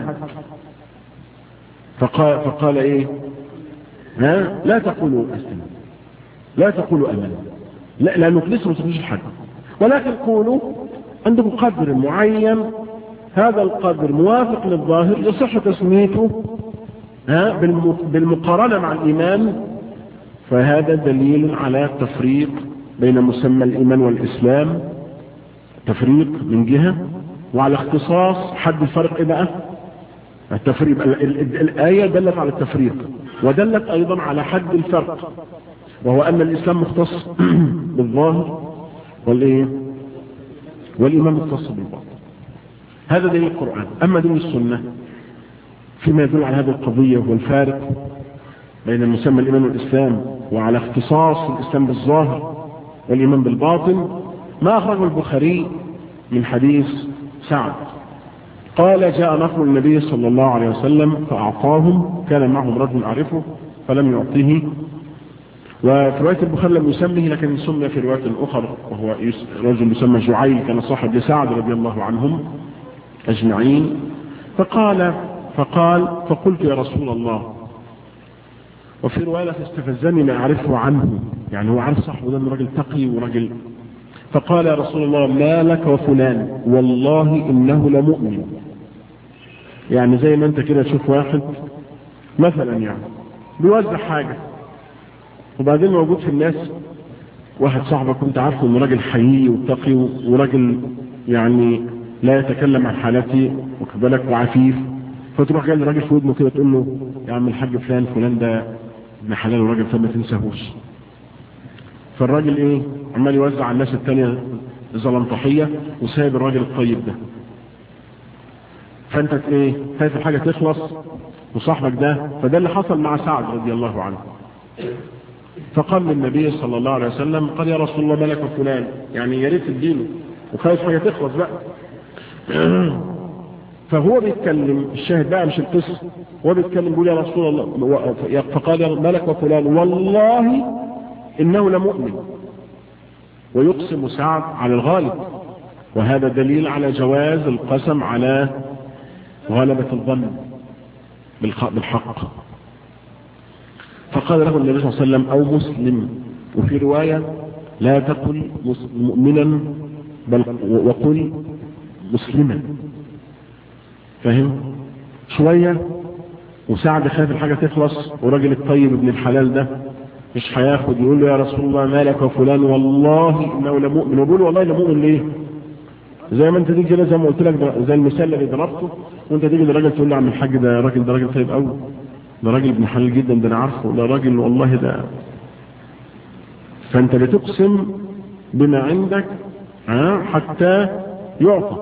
فقال, فقال إيه ها لا تقولوا أسلم لا تقولوا أمنا لا لأنه لسه ما تقولوش الحج ولكن قولوا عندكم قدر معين هذا القدر موافق للظاهر يصح تسميته ها بالمقارنة مع الإيمان فهذا دليل على التفريق بين مسمى الإيمان والإسلام تفريق من جهة وعلى اختصاص حد الفرق ايه بقى التفريق الآية دلت على التفريق ودلت أيضا على حد الفرق وهو أن الإسلام مختص بالظاهر والإيه والإيمان مختص بالباطن هذا دليل القرآن أما دليل السنة فيما يدل على هذه القضية هو الفارق بين المسمى الإيمان والإسلام وعلى اختصاص الإسلام بالظاهر والإيمان بالباطن ما أخرجه البخاري من حديث سعد قال جاء نفر النبي صلى الله عليه وسلم فأعطاهم كان معهم رجل أعرفه فلم يعطيه وفي رواية البخاري لم يسمه لكن سمي في رواية أخرى وهو رجل يسمى جعيل كان صاحب لسعد رضي الله عنهم أجمعين فقال فقال فقلت يا رسول الله وفي رواية فاستفزني ما أعرفه عنه يعني هو عارف صاحبه ده راجل تقي وراجل فقال يا رسول الله ما لك وفلان والله إنه لمؤمن يعني زي ما انت كده تشوف واحد مثلا يعني بيوزع حاجة وبعدين موجود في الناس واحد صاحبك كنت عارفه انه راجل حقيقي وتقي وراجل يعني لا يتكلم عن حالتي واخد بالك وعفيف فتروح جاي لراجل في ودنه كده تقول له يا عم الحاج فلان فلان ده ابن حلال وراجل فما تنساهوش فالراجل ايه عمال يوزع على الناس التانية زلنطحية وسايب الراجل الطيب ده فانت ايه خايف الحاجة تخلص وصاحبك ده فده اللي حصل مع سعد رضي الله عنه فقال للنبي صلى الله عليه وسلم قال يا رسول الله ملك فلان يعني يا ريت تديله وخايف حاجة تخلص بقى فهو بيتكلم الشاهد بقى مش القصة هو بيتكلم بيقول يا رسول الله فقال ملك وفلان والله إنه لمؤمن ويقسم سعد على الغالب وهذا دليل على جواز القسم على غلبة الظن بالحق فقال له النبي صلى الله عليه وسلم أو مسلم وفي رواية لا تقل مؤمنا بل وقل مسلما فاهم شوية وسعد خاف الحاجة تخلص وراجل الطيب ابن الحلال ده مش هياخد يقول له يا رسول الله مالك وفلان والله انه لمؤمن وبيقول والله لمؤمن ليه زي ما انت تيجي كده زي ما قلت لك زي المثال اللي ضربته وانت تيجي للراجل تقول له يا عم الحاج ده راجل ده راجل طيب قوي ده راجل ابن حلال جدا ده انا عارفه ده راجل والله ده فانت بتقسم بما عندك حتى يعطى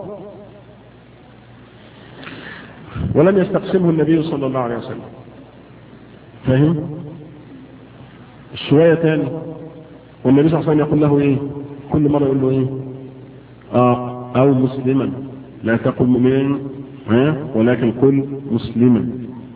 ولم يستقسمه النبي صلى الله عليه وسلم فاهم شوية تاني والنبي صلى الله عليه وسلم يقول له ايه كل مرة يقول له ايه آه او مسلما لا تقل مؤمنا ها ولكن قل مسلما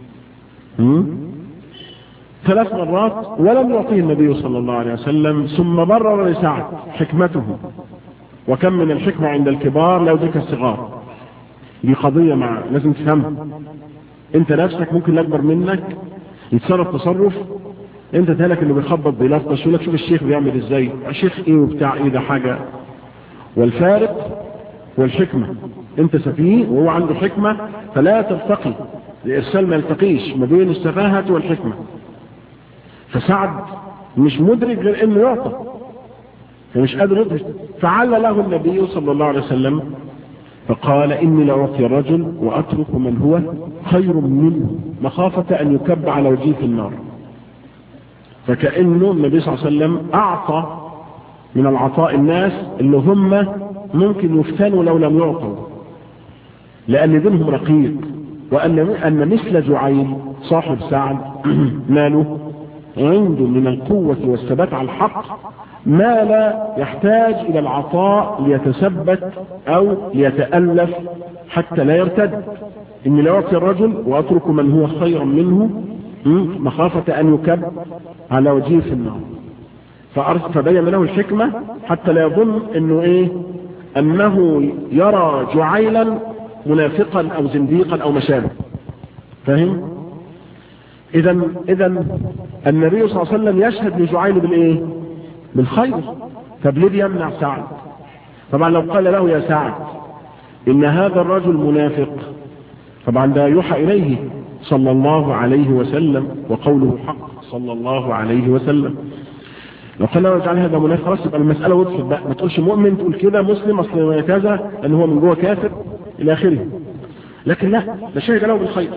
ثلاث مرات ولم يعطيه النبي صلى الله عليه وسلم ثم برر لسعد حكمته وكم من الحكمة عند الكبار لا يدرك الصغار دي قضية مع لازم تفهمها انت نفسك ممكن الاكبر منك يتصرف تصرف انت تهلك انه بيخبط بيلفظ يقول لك شوف الشيخ بيعمل ازاي الشيخ ايه وبتاع ايه ده حاجة والفارق والحكمة انت سفيه وهو عنده حكمة فلا تلتقي الارسال ما يلتقيش ما بين السفاهة والحكمة فسعد مش مدرك غير انه يعطى فمش قادر يدرك فعل له النبي صلى الله عليه وسلم فقال اني لاعطي الرجل واترك من هو خير منه مخافة ان يكب على وجهه في النار فكأنه النبي صلى الله عليه وسلم اعطى من العطاء الناس اللي هم ممكن يفتنوا لو لم يعطوا لان دينهم رقيق وان ان مثل جعيل صاحب سعد ماله عنده من القوة والثبات على الحق ما لا يحتاج الى العطاء ليتثبت او ليتألف حتى لا يرتد اني لا اعطي الرجل واترك من هو خيرا منه مخافة ان يكب على وجهه في النار فبين له الحكمة حتى لا يظن انه ايه انه يرى جعيلا منافقا او زنديقا او مشابه فاهم اذا اذا النبي صلى الله عليه وسلم يشهد لجعيل بالايه بالخير طب ليه بيمنع سعد طبعا لو قال له يا سعد ان هذا الرجل منافق طبعا ده يوحى اليه صلى الله عليه وسلم وقوله حق صلى الله عليه وسلم لو قال له اجعل هذا منافق خلاص يبقى المساله وضحت بقى ما تقولش مؤمن تقول كده مسلم اصل كذا ان هو من جوه كافر الى اخره لكن لا ده شهد له بالخير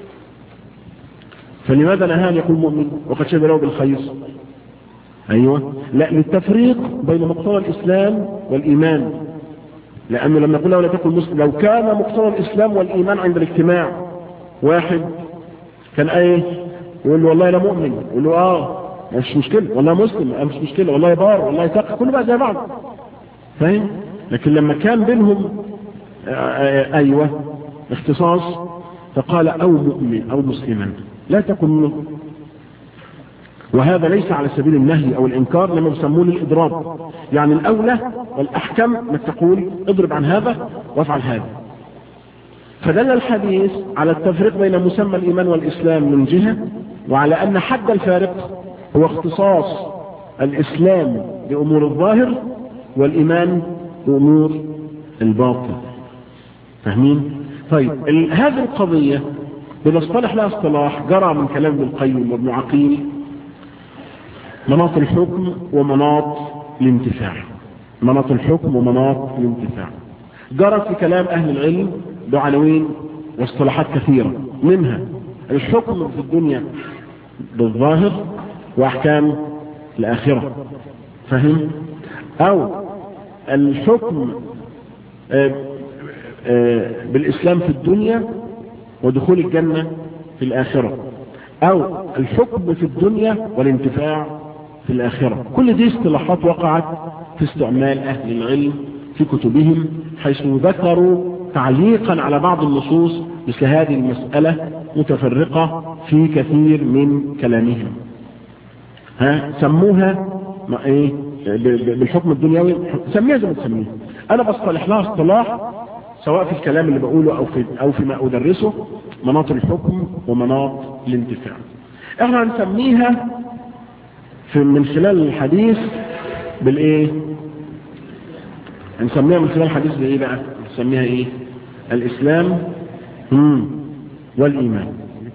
فلماذا نهى ان يكون مؤمن وقد شهد له بالخير ايوه لا للتفريق بين مقتضى الاسلام والايمان لانه لما يقول له لا تكن مسلم لو كان مقتضى الاسلام والايمان عند الاجتماع واحد كان ايه يقول له والله لا مؤمن يقول له اه مش مشكلة والله مسلم مش مشكلة والله بار والله تقي كل بقى زي بعض فاهم لكن لما كان بينهم ايوه اختصاص فقال او مؤمن او مسلما لا تكن منه وهذا ليس على سبيل النهي او الانكار لما يسمونه الاضراب يعني الاولى والاحكم انك تقول اضرب عن هذا وافعل هذا فدل الحديث على التفريق بين مسمى الايمان والاسلام من جهة وعلى ان حد الفارق هو اختصاص الاسلام بامور الظاهر والايمان بامور الباطن فاهمين طيب هذه القضية بنصطلح لها اصطلاح جرى من كلام ابن القيم وابن عقيل مناط الحكم ومناط الانتفاع مناط الحكم ومناط الانتفاع جرت في كلام اهل العلم بعناوين واصطلاحات كثيرة منها الحكم في الدنيا بالظاهر واحكام الاخرة فهم او الحكم آآ آآ بالاسلام في الدنيا ودخول الجنة في الاخرة او الحكم في الدنيا والانتفاع في الاخرة كل دي اصطلاحات وقعت في استعمال اهل العلم في كتبهم حيث ذكروا تعليقا على بعض النصوص مثل هذه المسألة متفرقة في كثير من كلامهم ها سموها ما ايه بالحكم الدنيوي سميها زي ما تسميها انا بصطلح لها اصطلاح سواء في الكلام اللي بقوله او في او فيما ادرسه مناط الحكم ومناط الانتفاع احنا هنسميها في من خلال الحديث بالايه هنسميها من خلال الحديث بايه بقى نسميها ايه الاسلام مم. والايمان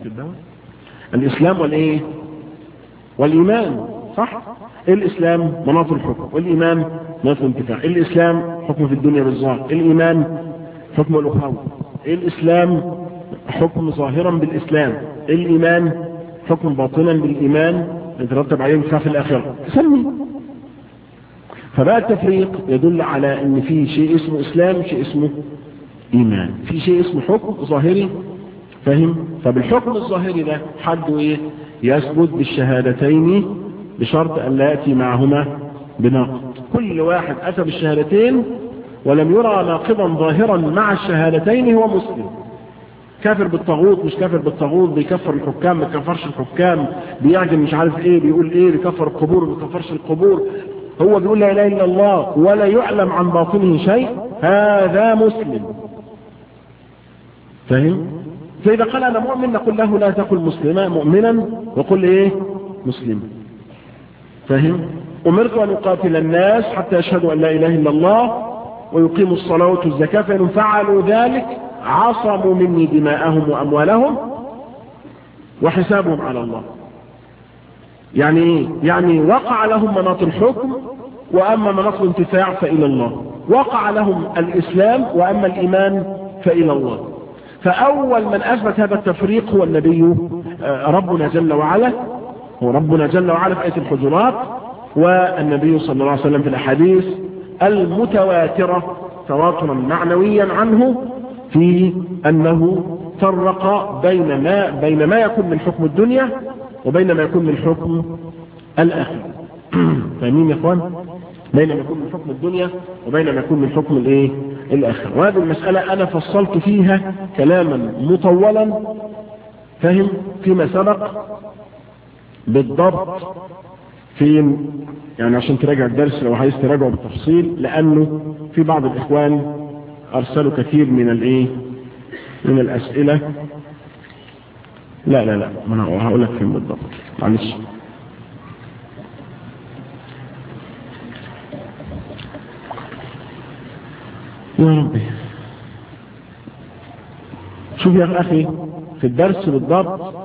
الاسلام والايه والايمان صح إيه الاسلام مناط الحكم والايمان مناط الانتفاع إيه الاسلام حكم في الدنيا بالظاهر إيه الايمان حكم الاخوه إيه الاسلام حكم ظاهرا بالاسلام إيه الايمان حكم باطنا بالايمان يترتب عليه انتفاع في الاخره سمي فبقى التفريق يدل على ان في شيء اسمه اسلام شيء اسمه ايمان في شيء اسمه حكم ظاهري فاهم فبالحكم الظاهري ده حد ايه يثبت بالشهادتين بشرط ان لا ياتي معهما بناقض كل واحد اتى بالشهادتين ولم يرى ناقضا ظاهرا مع الشهادتين هو مسلم كافر بالطاغوت مش كافر بالطاغوت بيكفر الحكام ما بيكفرش الحكام بيعجن مش عارف ايه بيقول ايه بيكفر القبور ما بيكفرش القبور هو بيقول لا اله الا الله ولا يعلم عن باطنه شيء هذا مسلم فاهم فاذا قال انا مؤمن نقول له لا تقل مسلما مؤمنا وقل ايه مسلما فاهم امرت ان اقاتل الناس حتى يشهدوا ان لا اله الا الله ويقيموا الصلاة ويؤتوا الزكاة فإن فعلوا ذلك عصموا مني دماءهم وأموالهم وحسابهم على الله يعني ايه؟ يعني وقع لهم مناط الحكم وأما مناط الانتفاع فإلى الله وقع لهم الإسلام وأما الإيمان فإلى الله فأول من أثبت هذا التفريق هو النبي ربنا جل وعلا هو ربنا جل وعلا في آية الحجرات والنبي صلى الله عليه وسلم في الأحاديث المتواترة تواترا معنويا عنه في أنه فرق بين ما, بين ما يكون من حكم الدنيا وبين ما يكون من حكم الآخرة فاهمين يا اخوان بين ما يكون من حكم الدنيا وبين ما يكون من حكم الايه الاخره وهذه المساله انا فصلت فيها كلاما مطولا فهم فيما سبق بالضبط في يعني عشان تراجع الدرس لو عايز تراجعه بالتفصيل لانه في بعض الاخوان ارسلوا كثير من الايه من الاسئله لا لا لا ما انا هقول لك فين بالضبط معلش يا ربي شوف يا اخي في الدرس بالضبط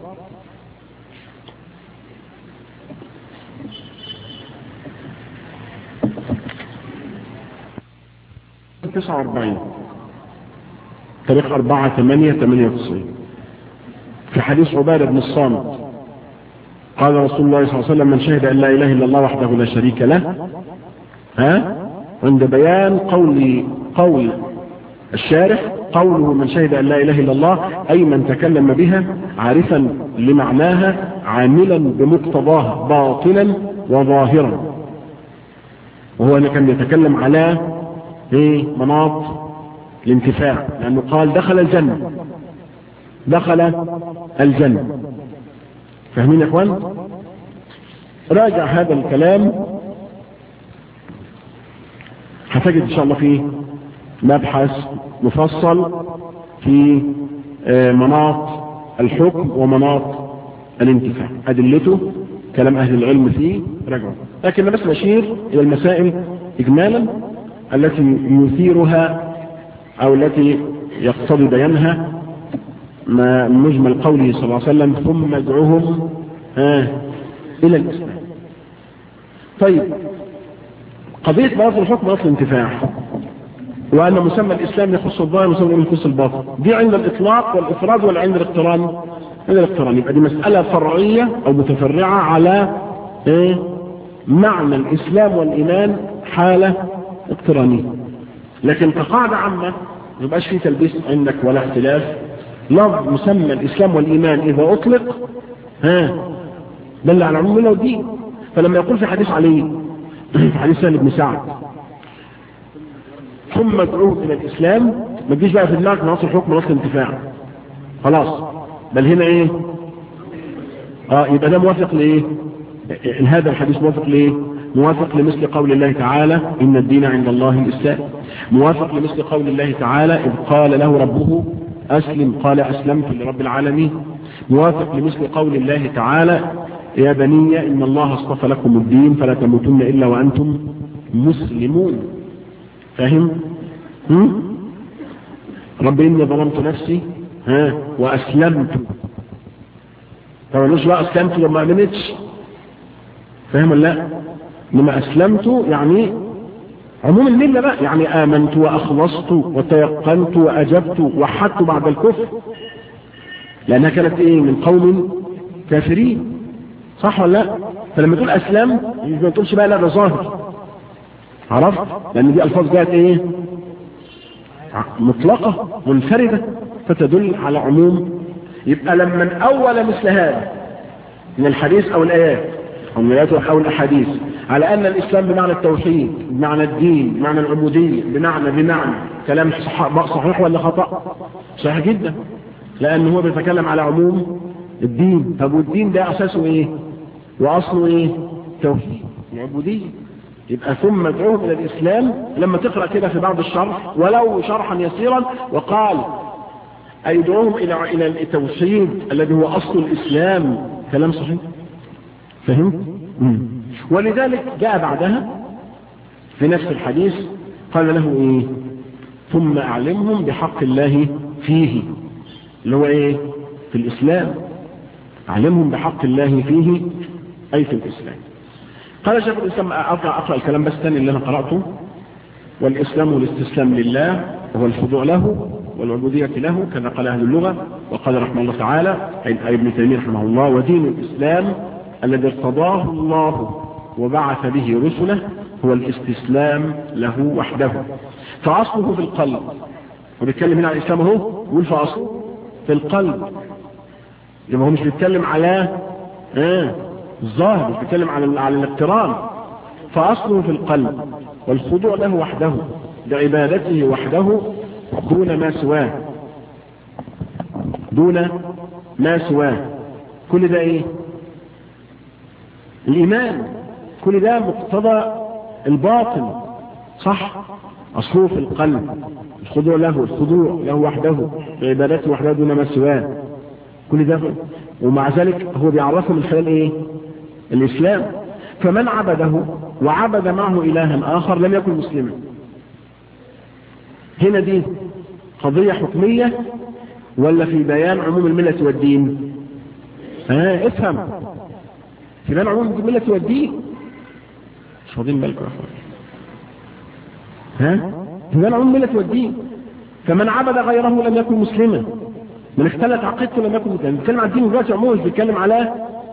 تسعة واربعين تاريخ أربعة ثمانية ثمانية وتسعين في حديث عبادة بن الصامت قال رسول الله صلى الله عليه وسلم من شهد أن لا إله إلا الله وحده لا شريك له ها عند بيان قول قول الشارح قوله من شهد أن لا إله إلا الله أي من تكلم بها عارفا لمعناها عاملا بمقتضاها باطنا وظاهرا وهو اللي كان يتكلم على ايه مناط الانتفاع لأنه قال دخل الجنة دخل الجنة فاهمين يا اخوان راجع هذا الكلام هتجد ان شاء الله فيه مبحث مفصل في مناط الحكم ومناط الانتفاع ادلته كلام اهل العلم فيه رجعوا لكن بس نشير الى المسائل اجمالا التي يثيرها او التي يقتضي بيانها ما مجمل قوله صلى الله عليه وسلم ثم ادعوهم الى الاسلام طيب قضية باطل الحكم باطل الانتفاع وأن مسمى الإسلام يخص الظاهر ومسمى الإسلام يخص الباطل دي عند الإطلاق والإفراد ولا عند الاقتران عند الاقتران يبقى دي مسألة فرعية أو متفرعة على إيه؟ معنى الإسلام والإيمان حالة اقترانية لكن كقاعدة عامة ما يبقاش فيه تلبيس عندك ولا اختلاف لفظ مسمى الإسلام والإيمان إذا أطلق ها دل على عموم الله والدين فلما يقول في حديث علي في حديث سهل بن سعد ثم ادعوه الى الاسلام ما تجيش بقى في دماغك نص الحكم نص الانتفاع خلاص بل هنا ايه اه يبقى ده موافق لايه هذا الحديث موافق لايه موافق لمثل قول الله تعالى ان الدين عند الله الاسلام موافق لمثل قول الله تعالى اذ قال له ربه اسلم قال اسلمت لرب العالمين موافق لمثل قول الله تعالى يا بني إن الله اصطفى لكم الدين فلا تموتن إلا وأنتم مسلمون فاهم هم؟ رب إني ظلمت نفسي ها وأسلمت طبعا مش بقى أسلمت لما أمنتش فاهم ولا لا لما أسلمت يعني عموم الملة بقى يعني آمنت وأخلصت وتيقنت وأجبت وحدت بعد الكفر لأنها كانت إيه من قوم كافرين صح ولا لا فلما تقول اسلام ما تقولش بقى لا ده ظاهر عرفت لان دي الفاظ جاءت ايه مطلقة منفردة فتدل على عموم يبقى لما اول مثل هذا من الحديث او الايات او من الايات او الاحاديث على ان الاسلام بمعنى التوحيد بمعنى الدين بمعنى العبودية بمعنى بمعنى كلام صحيح ولا خطأ صحيح جدا لان هو بيتكلم على عموم الدين طب والدين ده اساسه ايه واصله ايه توحيد العبودية يبقى ثم ادعوهم الى الاسلام لما تقرأ كده في بعض الشرح ولو شرحا يسيرا وقال اي ادعوهم الى الى التوحيد الذي هو اصل الاسلام كلام صحيح فهمت ولذلك جاء بعدها في نفس الحديث قال له ايه ثم أعلمهم بحق الله فيه اللي هو إيه في الإسلام أعلمهم بحق الله فيه أي في الإسلام قال شيخ الإسلام أقرأ, أقرأ الكلام بس تاني اللي أنا قرأته والإسلام والاستسلام لله هو الخضوع له والعبودية له كما قال أهل اللغة وقال رحمه الله تعالى أي ابن تيمية رحمه الله ودين الإسلام الذي ارتضاه الله وبعث به رسله هو الاستسلام له وحده فأصله في القلب وبيتكلم هنا عن الإسلام اهو يقول فأصله في القلب يبقى هو مش بيتكلم على آه الظاهر مش بيتكلم على على الاقتران فأصله في القلب والخضوع له وحده بعبادته وحده دون ما سواه دون ما سواه كل ده ايه الايمان كل ده مقتضى الباطن صح اصله في القلب الخضوع له الخضوع له وحده بعبادته وحده دون ما سواه كل ده ومع ذلك هو بيعرفه من خلال ايه الاسلام فمن عبده وعبد معه الها اخر لم يكن مسلما هنا دي قضية حكمية ولا في بيان عموم الملة والدين ها افهم في بيان عموم الملة والدين مش واخدين بالكم يا اخوان ها في بيان عموم الملة والدين فمن عبد غيره لم يكن مسلما من اختلت عقيدته لم يكن مسلما بيتكلم عن الدين دلوقتي عموما مش بيتكلم على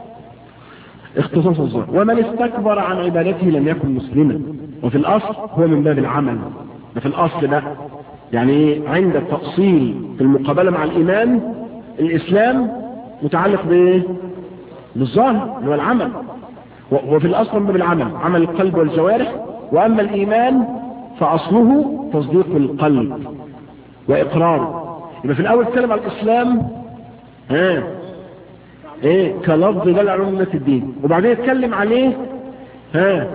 اختصاص الظاهر ومن استكبر عن عبادته لم يكن مسلما وفي الاصل هو من باب العمل ده في الاصل ده يعني عند التأصيل في المقابلة مع الإيمان الإسلام متعلق بإيه؟ بالظاهر اللي هو العمل وفي الأصل من بالعمل عمل القلب والجوارح وأما الإيمان فأصله تصديق القلب وإقراره يبقى في الأول اتكلم عن الإسلام ها ايه كلفظ دل على أمة الدين وبعدين اتكلم عليه ها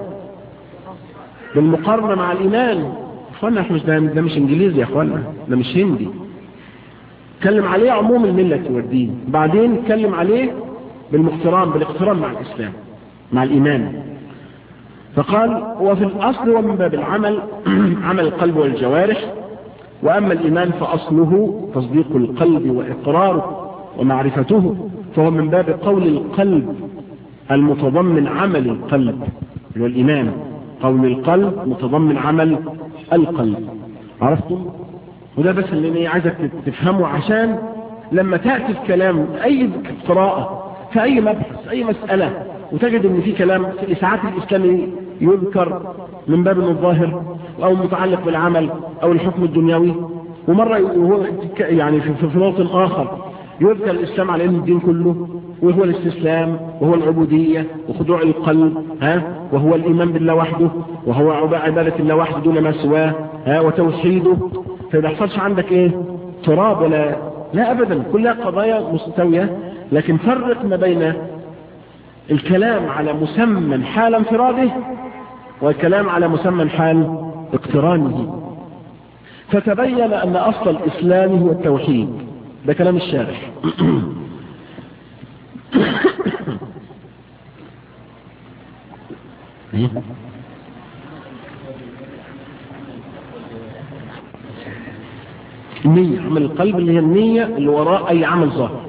بالمقارنة مع الإيمان اخوانا احنا مش ده, ده مش انجليزي يا اخوانا ده مش هندي اتكلم عليه عموم الملة والدين بعدين اتكلم عليه بالمقتران بالاقتران مع الاسلام مع الايمان فقال وفي الاصل ومن باب العمل عمل القلب والجوارح واما الايمان فاصله تصديق القلب واقراره ومعرفته فهو من باب قول القلب المتضمن عمل القلب اللي هو الايمان قول القلب متضمن عمل القلب عرفتم وده بس اللي انا عايزك تفهمه عشان لما تأتي الكلام اي قراءة في اي مبحث اي مسألة وتجد ان في كلام في الاسعاف الاسلامي يذكر من باب الظاهر او متعلق بالعمل او الحكم الدنيوي ومرة وهو يعني في, في موطن اخر يذكر الاسلام على انه الدين كله وهو الاستسلام وهو العبودية وخضوع القلب ها وهو الايمان بالله وحده وهو عبادة الله وحده دون ما سواه ها وتوحيده فما يحصلش عندك ايه تراب ولا لا ابدا كلها قضايا مستوية لكن فرق ما بين الكلام على مسمى حال انفراده والكلام على مسمى حال اقترانه فتبين ان اصل الاسلام هو التوحيد ده كلام الشارح النية عمل القلب اللي هي النية اللي وراء أي عمل ظاهر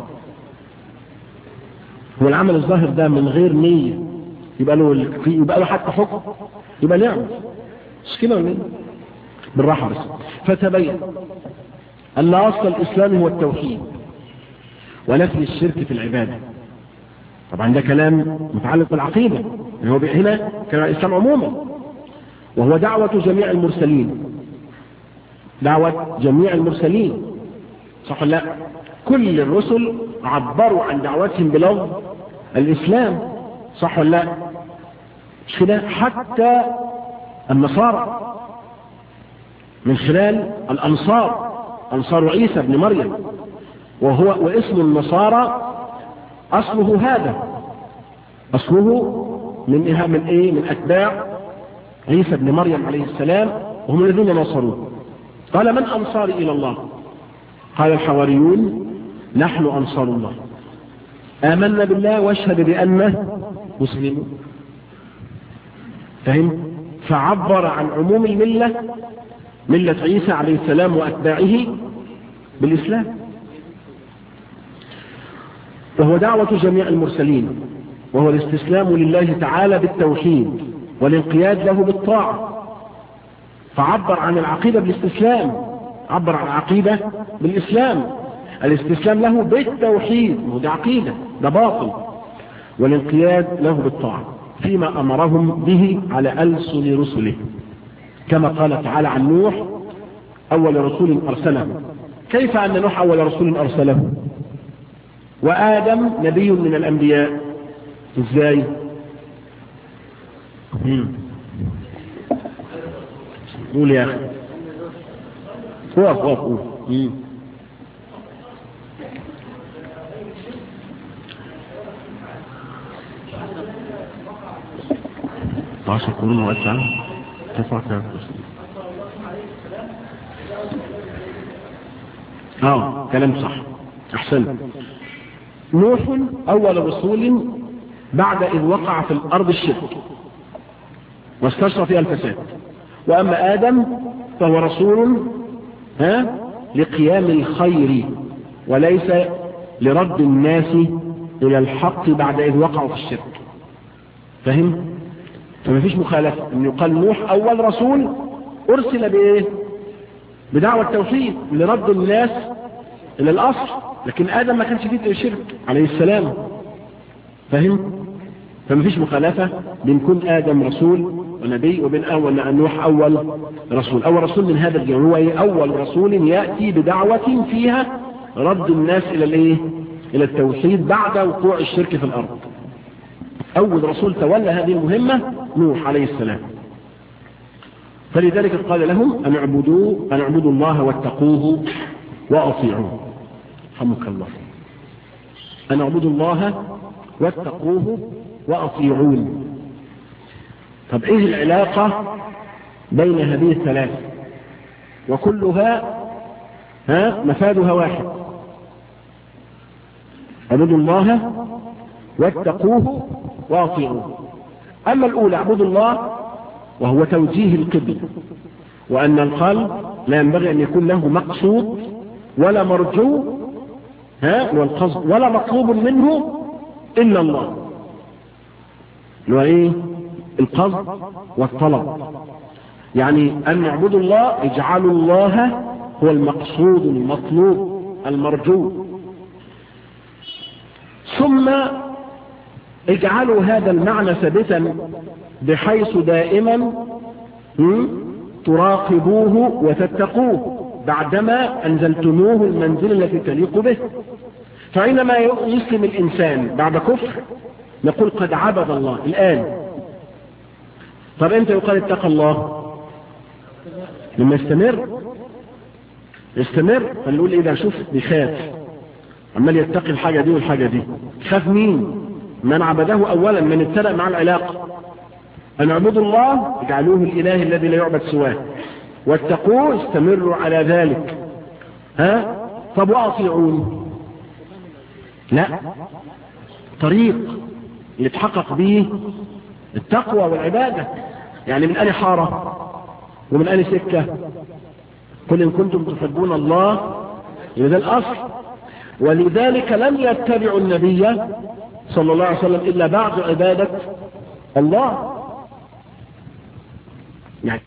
هو العمل الظاهر ده من غير نية يبقى له يبقى له حتى حكم يبقى نعمة مش كده ولا بالراحة بس فتبين أن أصل الإسلام هو التوحيد ونفي الشرك في العبادة طبعا ده كلام متعلق بالعقيدة هو هنا كلام الإسلام عموما وهو دعوة جميع المرسلين دعوة جميع المرسلين صح لا كل الرسل عبروا عن دعوتهم بلفظ الإسلام صح ولا لا مش كده حتى النصارى من خلال الأنصار أنصار عيسى بن مريم وهو واسم النصارى أصله هذا أصله من إيه من إيه من أتباع عيسى بن مريم عليه السلام وهم الذين نصروه قال من أنصاري إلى الله قال الحواريون نحن أنصار الله آمنا بالله واشهد بأنه مسلمون فهم فعبر عن عموم الملة ملة عيسى عليه السلام وأتباعه بالإسلام وهو دعوة جميع المرسلين وهو الاستسلام لله تعالى بالتوحيد والانقياد له بالطاعة فعبر عن العقيدة بالاستسلام عبر عن العقيدة بالإسلام الاستسلام له بالتوحيد وده عقيدة ده باطل والانقياد له بالطاعة فيما أمرهم به على ألسن رسله كما قال تعالى عن نوح أول رسول أرسله كيف أن نوح أول رسول أرسله وآدم نبي من الأنبياء إزاي قول يا أخي وقف وقف قول عشر قرون وأسعى تسعة اه كلام صح احسنت نوح اول رسول بعد اذ وقع في الارض الشرك واستشرى فيها الفساد واما ادم فهو رسول ها لقيام الخير وليس لرد الناس الى الحق بعد اذ وقعوا في الشرك فهم فما فيش مخالفة ان يقال نوح اول رسول ارسل بايه بدعوة التوحيد لرد الناس الى الاصل لكن ادم ما كانش فيه شرك عليه السلام فهم فما فيش مخالفة بين كون ادم رسول ونبي وبين اول نوح اول رسول اول رسول من هذا الجمع هو ايه اول رسول يأتي بدعوة فيها رد الناس الى الايه الى التوحيد بعد وقوع الشرك في الارض أول رسول تولى هذه المهمة نوح عليه السلام فلذلك قال لهم أن اعبدوا أن اعبدوا الله واتقوه وأطيعوه رحمك الله أن اعبدوا الله واتقوه وأطيعون طب إيه العلاقة بين هذه الثلاث وكلها ها مفادها واحد اعبدوا الله واتقوه واطيعوه أما الأولى اعبدوا الله وهو توجيه القبل وأن القلب لا ينبغي أن يكون له مقصود ولا مرجو ها والقصد ولا مطلوب منه إلا الله اللي هو إيه القصد والطلب يعني أن نعبد الله اجعلوا الله هو المقصود المطلوب المرجو ثم اجعلوا هذا المعنى ثابتا بحيث دائما تراقبوه وتتقوه بعدما أنزلتموه المنزل التي تليق به فعندما يسلم الإنسان بعد كفر نقول قد عبد الله الآن طب امتى يقال اتقى الله لما يستمر يستمر فنقول ايه ده شوف بيخاف عمال يتقي الحاجة دي والحاجة دي خاف مين من عبده اولا من ابتدأ مع العلاقة ان اعبدوا الله اجعلوه الاله الذي لا يعبد سواه واتقوه استمروا على ذلك ها طب واطيعون لا طريق يتحقق به التقوى والعبادة يعني من أي حارة ومن أي سكة قل إن كنتم تحبون الله إذا الأصل ولذلك لم يتبعوا النبي صلى الله عليه وسلم إلا بعد عبادة الله يعني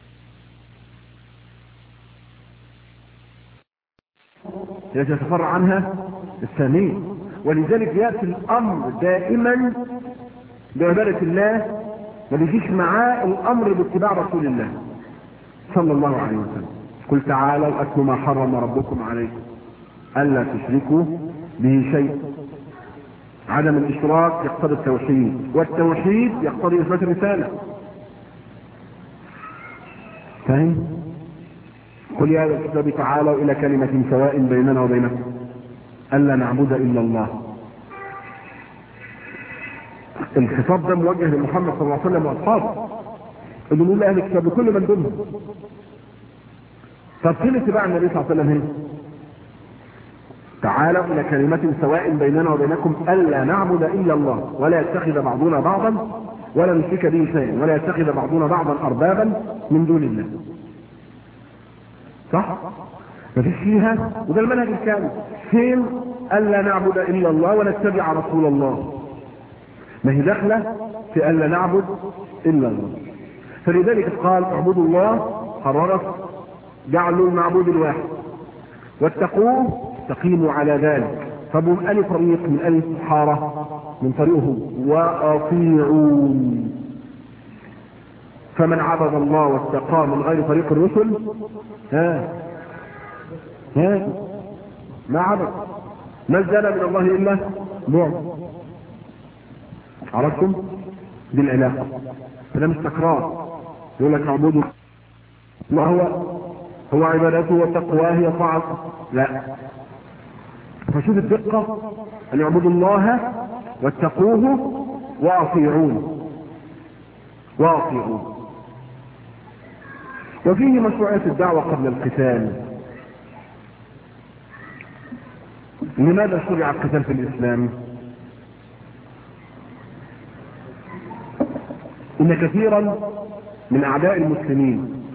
يتفرع عنها الثانية ولذلك يأتي الأمر دائما بعبادة الله ما بيجيش معاه الأمر باتباع رسول الله صلى الله عليه وسلم قل تعالوا أتل ما حرم ربكم عليكم ألا تشركوا به شيء عدم الإشراك يقتضي التوحيد والتوحيد يقتضي إثبات الرسالة فاهم؟ قل يا أهل الكتاب تعالوا إلى كلمة سواء بيننا وبينكم ألا نعبد إلا الله الخطاب ده موجه لمحمد صلى الله عليه وسلم واصحابه اللي نقول لاهل الكتاب لكل من دونهم طب فين اتباع النبي صلى الله عليه وسلم هنا؟ تعالوا الى كلمة سواء بيننا وبينكم الا نعبد الا الله ولا يتخذ بعضنا بعضا ولا نشرك به شيئا ولا يتخذ بعضنا بعضا اربابا من دون الله صح مفيش فيها وده المنهج الكامل فين الا نعبد الا الله ونتبع رسول الله ما هي داخله في الا نعبد الا الله فلذلك قال اعبدوا الله قررت جعلوا المعبود الواحد واتقوه استقيموا على ذلك طب ومن أي طريق من أي حارة من طريقه وأطيعون فمن عبد الله واستقام من غير طريق الرسل ها ها ما عبد ما ازداد من الله إلا بعد عرفتم دي العلاقة فده مش تكرار يقول لك اعبدوا ما هو هو عبادته وتقواه هي طاعته لا فشوف الدقة أن يعبدوا الله واتقوه وأطيعون وأطيعون وفيه مشروعية الدعوة قبل القتال لماذا شرع القتال في الإسلام؟ إن كثيرا من أعداء المسلمين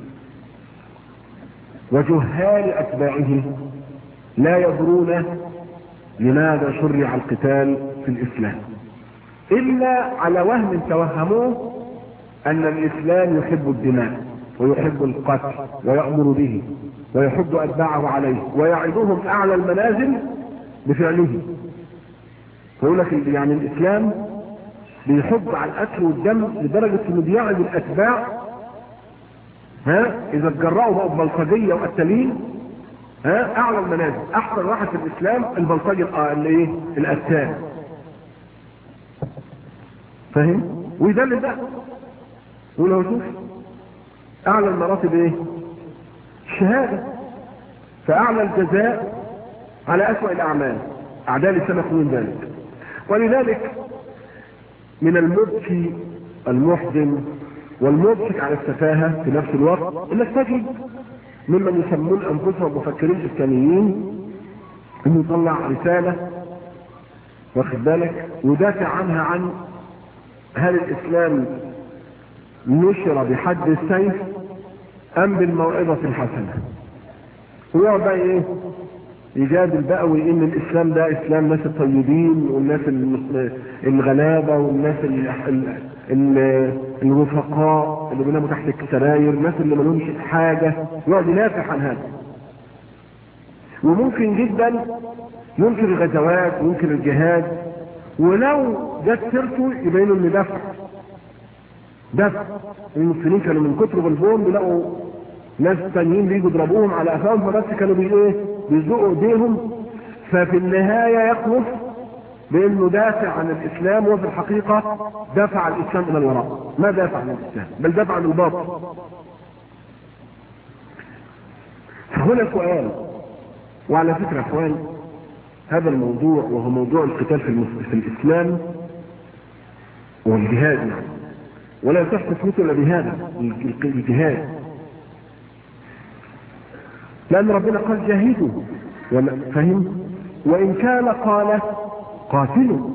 وجهال أتباعه لا يدرون لماذا شرع القتال في الإسلام إلا على وهم توهموه أن الإسلام يحب الدماء ويحب القتل ويأمر به ويحب أتباعه عليه ويعدهم أعلى المنازل بفعله فيقول لك يعني الإسلام بيحب على القتل والدم لدرجة إنه بيعد الأتباع ها إذا اتجرأوا بقوا ببلطجية وقتالين ها اعلى المنازل احسن واحد في الاسلام البلطجي اللي ايه القتال فاهم ويدلل ده ولو شوف اعلى المراتب ايه الشهاده فاعلى الجزاء على اسوأ الاعمال اعداء الاسلام يقولون ذلك ولذلك من المبكي المحزن والمضحك على السفاهه في نفس الوقت انك تجد ممن يسمون انفسهم مفكرين اسلاميين انه يطلع رساله واخد بالك يدافع عنها عن هل الاسلام نشر بحد السيف ام بالموعظه الحسنه ويقعد بقى ايه يجادل بقى ويقول ان الاسلام ده اسلام ناس الطيبين والناس الغلابه والناس الرفقاء اللي بيناموا تحت السراير الناس اللي ما لهمش حاجه يقعد ينافح عن هذا وممكن جدا ينكر الغزوات وينكر الجهاد ولو جت سيرته يبين ان دفع دفع المسلمين كانوا من كتر غلبهم بيلاقوا ناس تانيين بيجوا يضربوهم على قفاهم فبس كانوا بي ايه بيزقوا ايديهم ففي النهايه يخلص بانه دافع عن الاسلام وفي الحقيقه دافع الاسلام الى الوراء ما دافع عن الاسلام بل دافع عن الباطل فهنا سؤال وعلى فكره اخوان هذا الموضوع وهو موضوع القتال في, المس... في الاسلام والجهاد يعني ولا يصح تثبيته الا بهذا الجهاد لان ربنا قال جاهدوا فهم وان كان قال قاتلوا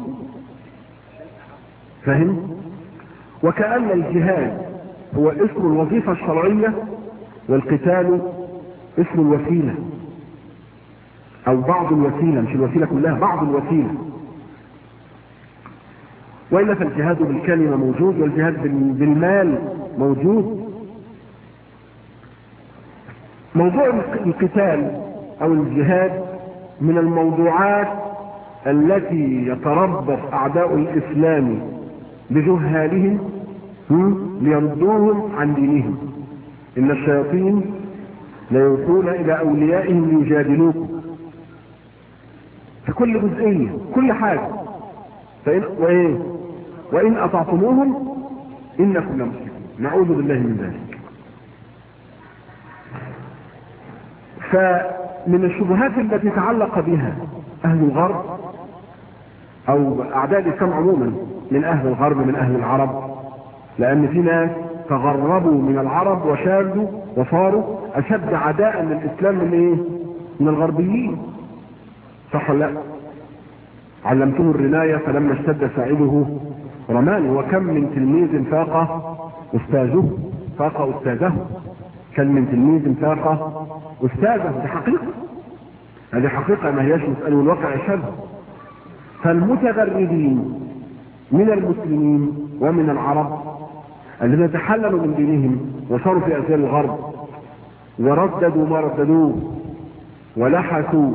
فهم وكأن الجهاد هو اسم الوظيفة الشرعية والقتال اسم الوسيلة او بعض الوسيلة مش الوسيلة كلها بعض الوسيلة وإلا فالجهاد بالكلمة موجود والجهاد بالمال موجود موضوع القتال او الجهاد من الموضوعات التي يتربص اعداء الاسلام بجهالهم ليردوهم عن دينهم ان الشياطين ليوحون الى اوليائهم ليجادلوكم في كل جزئيه كل حاجه فإن وإيه وإن أطعتموهم إنكم لمشركون نعوذ بالله من ذلك فمن الشبهات التي تعلق بها أهل الغرب أو أعداء الإسلام عموما من أهل الغرب من أهل العرب لأن في ناس تغربوا من العرب وشاذوا وصاروا أشد عداء للإسلام من إيه؟ من الغربيين صح ولا لا؟ علمته الرماية فلما اشتد ساعده رماني وكم من تلميذ فاق أستاذه فاق أستاذه كم من تلميذ فاق أستاذه دي حقيقة هذه حقيقة ما هياش مسألة والواقع يشهدها فالمتغربين من المسلمين ومن العرب الذين تحللوا من دينهم وصاروا في أسير الغرب ورددوا ما رددوه ولحسوا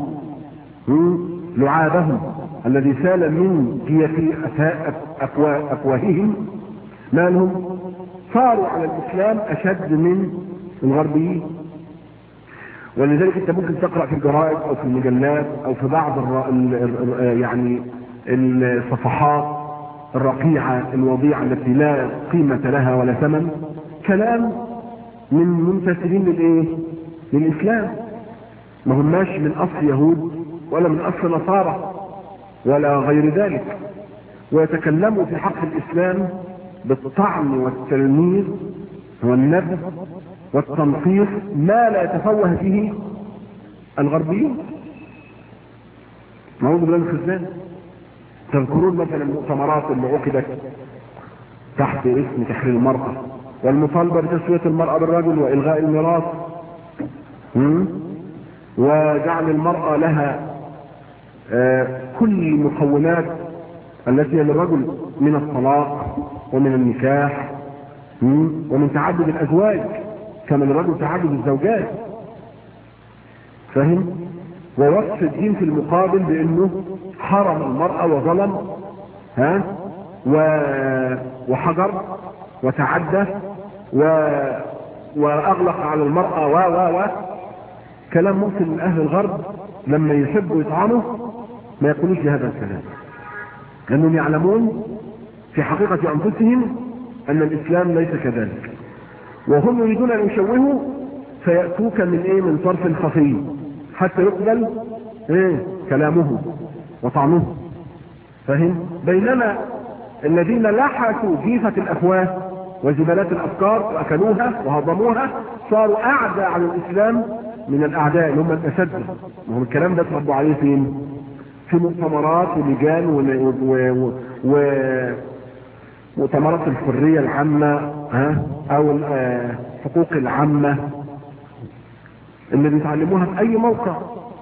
لعابهم الذي سال من جيف أفواههم ما لهم صاروا على الإسلام أشد من الغربيين ولذلك انت ممكن تقرا في الجرائد او في المجلات او في بعض الر... ال... ال... يعني الصفحات الرقيعه الوضيعه التي لا قيمه لها ولا ثمن كلام من منتسبين للايه؟ للاسلام ما هماش من اصل يهود ولا من اصل نصارى ولا غير ذلك ويتكلموا في حق الاسلام بالطعن والتلميذ والنبذ والتنقيص ما لا يتفوه فيه الغربيون نعوذ بالله من الخزان تذكرون مثلا المؤتمرات اللي عقدت تحت اسم تحرير المرأة والمطالبة بتسوية المرأة بالرجل وإلغاء الميراث وجعل المرأة لها آه كل المقومات التي للرجل من الطلاق ومن النكاح ومن تعدد الأزواج كما للرجل تعدد الزوجات فاهم ووصف الدين في المقابل بانه حرم المرأة وظلم ها و... وحجر وتعدى و... واغلق على المرأة و و و كلام ممكن من اهل الغرب لما يحبوا يطعنوا ما يقولوش بهذا الكلام لانهم يعلمون في حقيقة انفسهم ان الاسلام ليس كذلك وهم يريدون ان يشوهوا فيأتوك من ايه من طرف خفي حتى يقبل ايه كلامه وطعنه فهم بينما الذين لحسوا جيفة الافواه وزبالات الافكار واكلوها وهضموها صاروا اعدى على الاسلام من الاعداء اللي هم الاساتذه وهم الكلام ده اتربوا عليه فين؟ في مؤتمرات ولجان و, و... و... مؤتمرات الحرية العامة ها او الحقوق العامة اللي بيتعلموها في اي موقع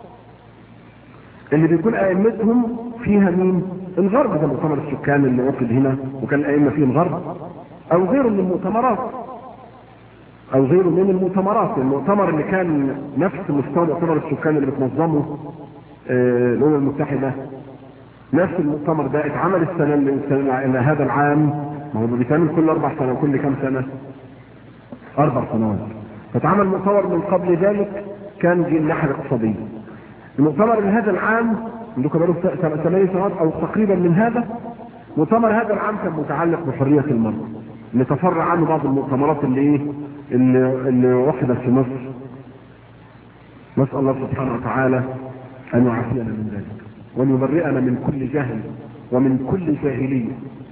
اللي بيكون ائمتهم فيها مين الغرب ده مؤتمر السكان اللي عقد هنا وكان الائمه فيه الغرب او غيره من المؤتمرات او غيره من المؤتمرات المؤتمر اللي كان نفس مستوى مؤتمر السكان اللي بتنظمه آه الامم المتحده نفس المؤتمر ده اتعمل السنه الى هذا العام ما هو بيتعمل كل اربع سنوات كل كام سنه؟ اربع سنوات فاتعمل مؤتمر من قبل ذلك كان دي الناحيه الاقتصاديه المؤتمر من هذا العام اللي كان له ثمانية سنوات او تقريبا من هذا مؤتمر هذا العام كان متعلق بحريه المراه اللي تفرع عنه بعض المؤتمرات اللي ايه اللي, اللي وحدت في مصر نسال الله سبحانه وتعالى ان يعافينا من ذلك وان يبرئنا من كل جهل ومن كل جاهليه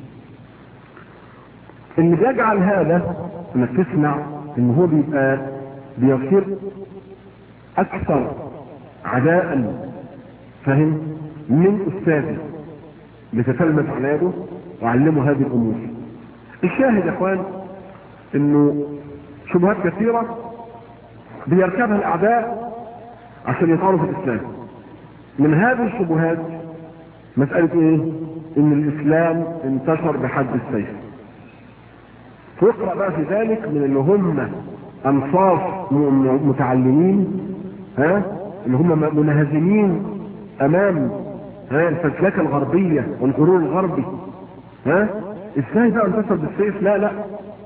اللي بيجعل هذا انك تسمع ان هو بيبقى بيصير اكثر عداء فهم من استاذه لتتلمذ على يده وعلمه هذه الامور الشاهد يا اخوان انه شبهات كثيره بيركبها الاعداء عشان يطعنوا في الاسلام من هذه الشبهات مساله ايه ان الاسلام انتشر بحد السيف واقرا بقى في ذلك من اللي هم انصاف متعلمين ها اللي هم منهزمين امام ها الفلسفه الغربيه والغرور الغربي ها ازاي بقى انتصر بالسيف لا لا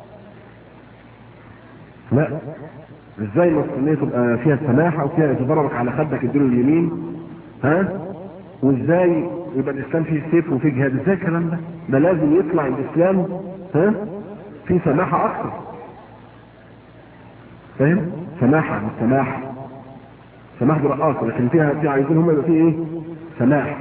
لا ازاي المسؤوليه تبقى فيها السماحه وفيها تضربك على خدك اديله اليمين ها وازاي يبقى الاسلام فيه سيف وفيه جهاد ازاي الكلام ده ده لازم يطلع الاسلام ها في سماحة أكثر فاهم؟ سماحة مش سماحة سماحة برقاصة لكن فيها في عايزين هم يبقى فيه إيه؟ سماح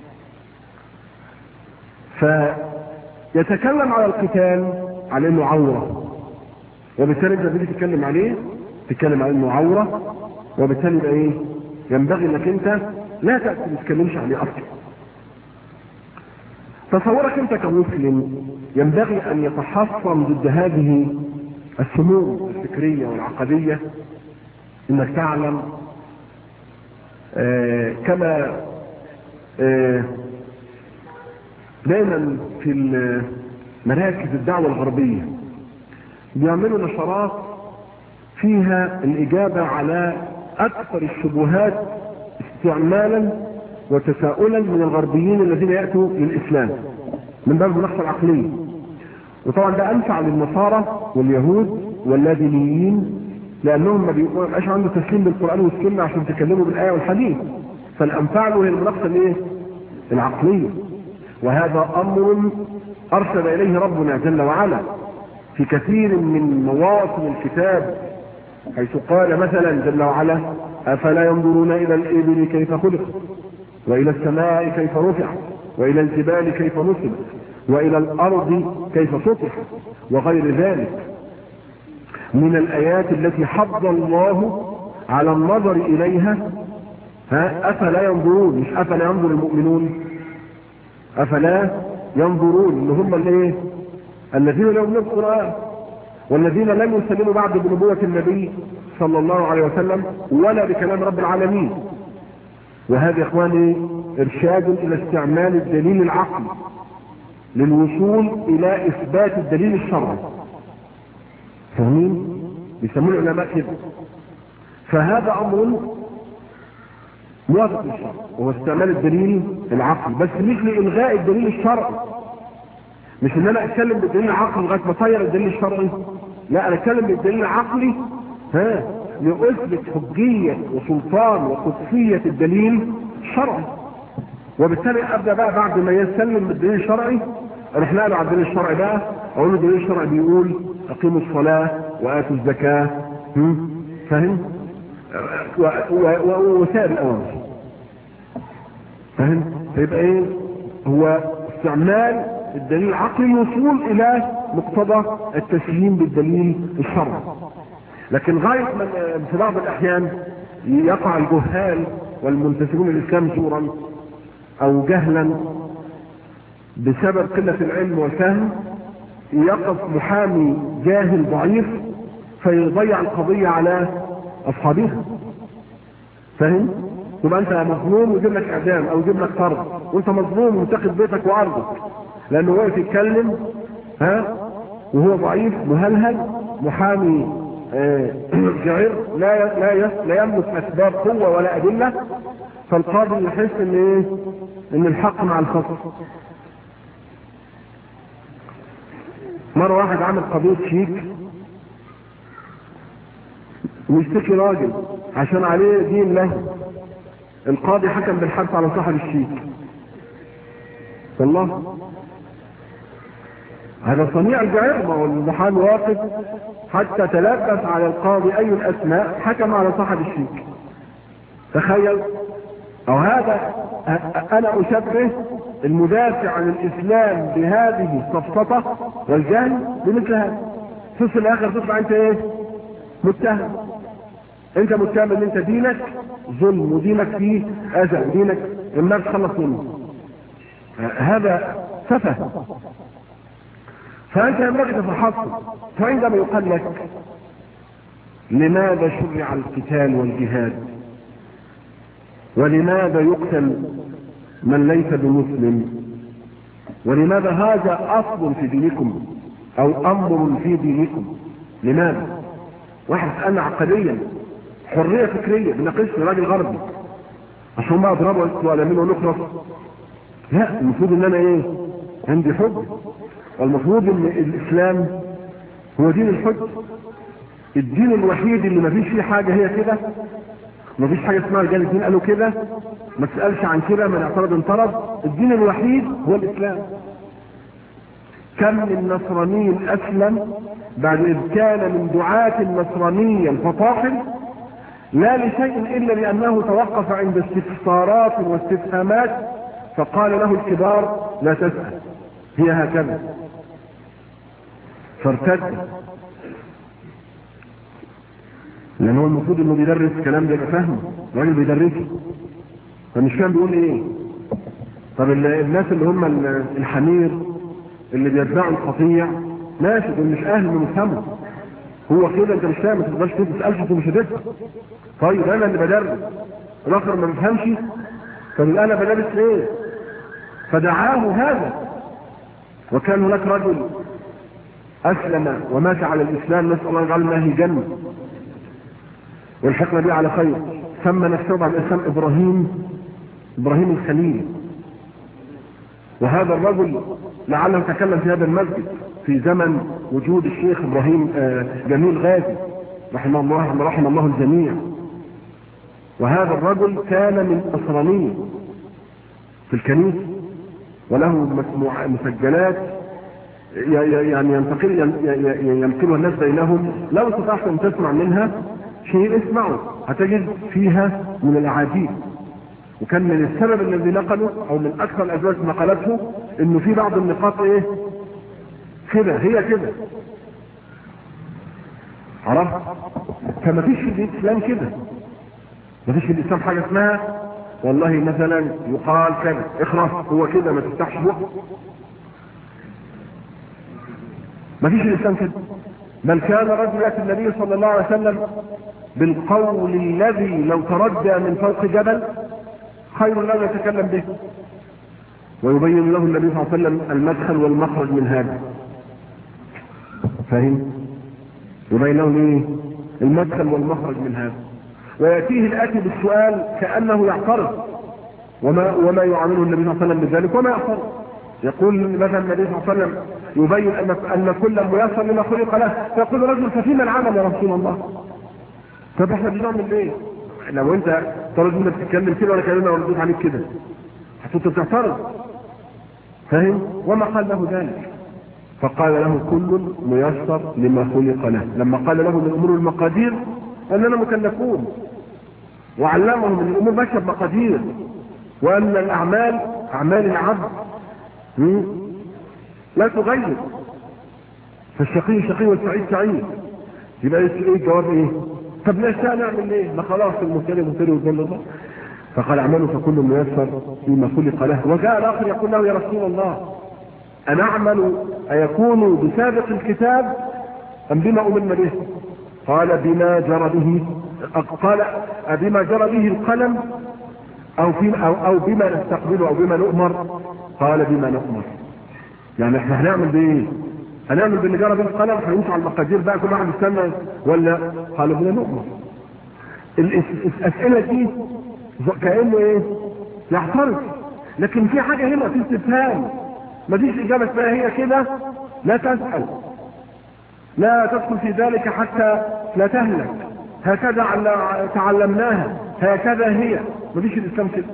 فيتكلم على القتال على إنه عورة وبالتالي أنت بتيجي تتكلم عليه تتكلم على إنه عورة وبالتالي يبقى إيه؟ ينبغي إنك أنت لا تأتي ما تتكلمش عليه أصلا تصورك انت كمسلم ينبغي ان يتحصن ضد هذه السموم الفكرية والعقدية انك تعلم آه كما آه دايما في مراكز الدعوة الغربية بيعملوا نشرات فيها الإجابة على أكثر الشبهات استعمالا وتساؤلا من الغربيين الذين يأتوا للإسلام من باب المناقشة العقلية وطبعا ده أنفع للنصارى واليهود واللادينيين لأنهم ما بيبقاش عنده تسليم بالقرآن والسنة عشان تكلموا بالآية والحديث فالأنفع له هي المناقشة الإيه؟ العقلية وهذا أمر أرشد إليه ربنا جل وعلا في كثير من مواطن الكتاب حيث قال مثلا جل وعلا أفلا ينظرون إلى الإبل كيف خلقت وإلى السماء كيف رفعت وإلى الجبال كيف نصبت وإلى الأرض كيف سطحت وغير ذلك من الآيات التي حض الله على النظر إليها ها أفلا ينظرون مش أفلا ينظر المؤمنون أفلا ينظرون اللي هم الايه الذين لا يؤمنون القرآن والذين لم يسلموا بعد بنبوة النبي صلى الله عليه وسلم ولا بكلام رب العالمين وهذا يا اخواني ارشاد الى استعمال الدليل العقلي للوصول الى اثبات الدليل الشرعي فاهمين بيسموه العلماء كده فهذا امر موافق للشرع وهو استعمال الدليل العقلي بس مش لالغاء الدليل الشرعي مش ان انا اتكلم بالدليل العقلي لغايه ما اطير الدليل الشرعي لا انا اتكلم بالدليل العقلي ها لاثبت حجيه وسلطان وقدسيه الدليل الشرعي وبالتالي ابدا بقى بعد ما يسلم بالدليل الشرعي اروح نقله على الدليل الشرعي بقى اقول له الدليل الشرعي بيقول اقيموا الصلاه واتوا الزكاه فاهم؟ وسائر الاوامر فاهم؟ فيبقى ايه؟ هو استعمال الدليل العقلي الوصول الى مقتضى التسليم بالدليل الشرعي لكن غاية من في بعض الاحيان يقع الجهال والمنتسبون للاسلام زورا او جهلا بسبب قلة العلم والفهم يقف محامي جاهل ضعيف فيضيع القضية على اصحابها فاهم؟ تبقى انت مظلوم ويجيب لك اعدام او يجيب لك طرد وانت مظلوم ومتاخد بيتك وارضك لانه واقف يتكلم ها وهو ضعيف مهلهل محامي آه جعير لا لا لا يملك اسباب قوه ولا ادله فالقاضي يحس ان ايه ان الحق مع الخطا مره واحد عمل قضيه شيك ويشتكي راجل عشان عليه دين له القاضي حكم بالحبس على صاحب الشيك والله هذا صنيع الجعير ما هو المحامي واقف حتى تلبس على القاضي اي الاسماء حكم على صاحب الشيك تخيل او هذا انا اشبه المدافع عن الاسلام بهذه السفسطه والجهل بمثل هذا في الاخر تطلع انت ايه متهم انت متهم ان انت دينك ظلم ودينك فيه اذى ودينك الناس تخلص منه هذا سفه فانت ينبغي تتحصن فعندما يقال لك لماذا شرع القتال والجهاد ولماذا يقتل من ليس بمسلم ولماذا هذا اصل في دينكم او امر في دينكم لماذا واحد سألنا عقديا حرية فكرية بناقشني راجل غربي عشان بقى اضربه ولا منه ونخلص لا المفروض ان انا ايه عندي حج والمفروض ان الاسلام هو دين الحج الدين الوحيد اللي ما فيش فيه حاجة هي كده ما فيش حاجة اسمها رجال الدين قالوا كده ما تسألش عن كده من اعترض انطرد الدين الوحيد هو الاسلام كم من نصراني اسلم بعد اذ كان من دعاة النصرانية الفطاحل لا لشيء الا لانه توقف عند استفسارات واستفهامات فقال له الكبار لا تسأل هي هكذا فارتد لان هو المفروض انه بيدرس كلام ده يبقى فاهمه الراجل بيدرسه فمش فاهم بيقول ايه طب الناس اللي هم الحمير اللي بيتبعوا القطيع ماشي دول مش اهل من يفهموا هو كده انت مش فاهم ما تقدرش تسالش انت مش هتفهم طيب انا اللي بدرس الاخر ما بيفهمش طب انا بدرس ليه فدعاه هذا وكان هناك رجل اسلم ومات على الاسلام نسال الله يجعلنا هي جنه والحقنا به على خير سمى نفسه بعد الاسلام ابراهيم ابراهيم الخليل وهذا الرجل لعله تكلم في هذا المسجد في زمن وجود الشيخ ابراهيم جميل غازي رحمه الله رحم الله الجميع وهذا الرجل كان من اسرانيه في الكنيسه وله مسجلات يعني ينتقل ينقلها الناس بينهم لو استطعت ان تسمع منها شيء اسمعه هتجد فيها من العجيب وكان من السبب الذي نقله او من اكثر الاسباب التي نقلته انه في بعض النقاط ايه كده هي كده عرفت فما فيش في الاسلام كده ما فيش في الاسلام حاجه اسمها والله مثلا يقال كذا اخرس هو كده ما تفتحش بقى ما فيش الاسلام كده بل كان رجل ياتي النبي صلى الله عليه وسلم بالقول الذي لو تردى من فوق جبل خير له يتكلم به ويبين له النبي صلى الله عليه وسلم المدخل والمخرج من هذا فاهم يبين له ايه المدخل والمخرج من هذا وياتيه الاتي بالسؤال كانه يعترض وما وما يعامله النبي صلى الله عليه وسلم بذلك وما يعترض يقول مثلا النبي صلى الله عليه وسلم يبين ان ان كل ميسر لما خلق له فيقول رجل ففيما العمل يا رسول الله طب احنا بنعمل ايه؟ لو انت طالب منك تتكلم كده وانا كلمه ورديت عليك كده هتبقى بتعترض فاهم؟ وما قال له ذلك فقال له كل ميسر لما خلق له لما قال له من امور المقادير اننا مكلفون وعلمهم ان الامور ماشيه بمقادير وان الاعمال اعمال العبد لا تغير فالشقي شقي والسعيد سعيد يبقى ايه الجواب ايه؟ طب ليش نعمل ايه؟ ما خلاص المبتلي مبتلي وجل الله فقال اعملوا فكل ميسر فيما خلق له وجاء الاخر يقول له يا رسول الله أن أعمل أيكون بسابق الكتاب أم بما أمرنا به قال بما جرى به قال بما جرى به القلم أو, في أو, أو بما نستقبله أو بما نؤمر قال بما نؤمر يعني احنا هنعمل بايه هنعمل باللي جرى به القلم هنمشي على المقادير بقى كل واحد يستنى ولا قال بما نؤمر الأسئلة دي كأنه ايه يعترض لكن في حاجة هنا في استفهام ما فيش إجابة اسمها هي كده لا تسأل لا تدخل في ذلك حتى لا تهلك هكذا تعلمناها هكذا هي ما فيش الإسلام كده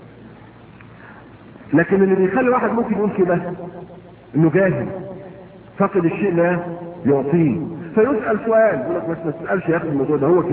لكن اللي بيخلي واحد ممكن يقول كده انه جاهل فقد الشيء لا يعطيه فيسأل سؤال يقول لك بس ما تسألش يا اخي الموضوع ده هو كده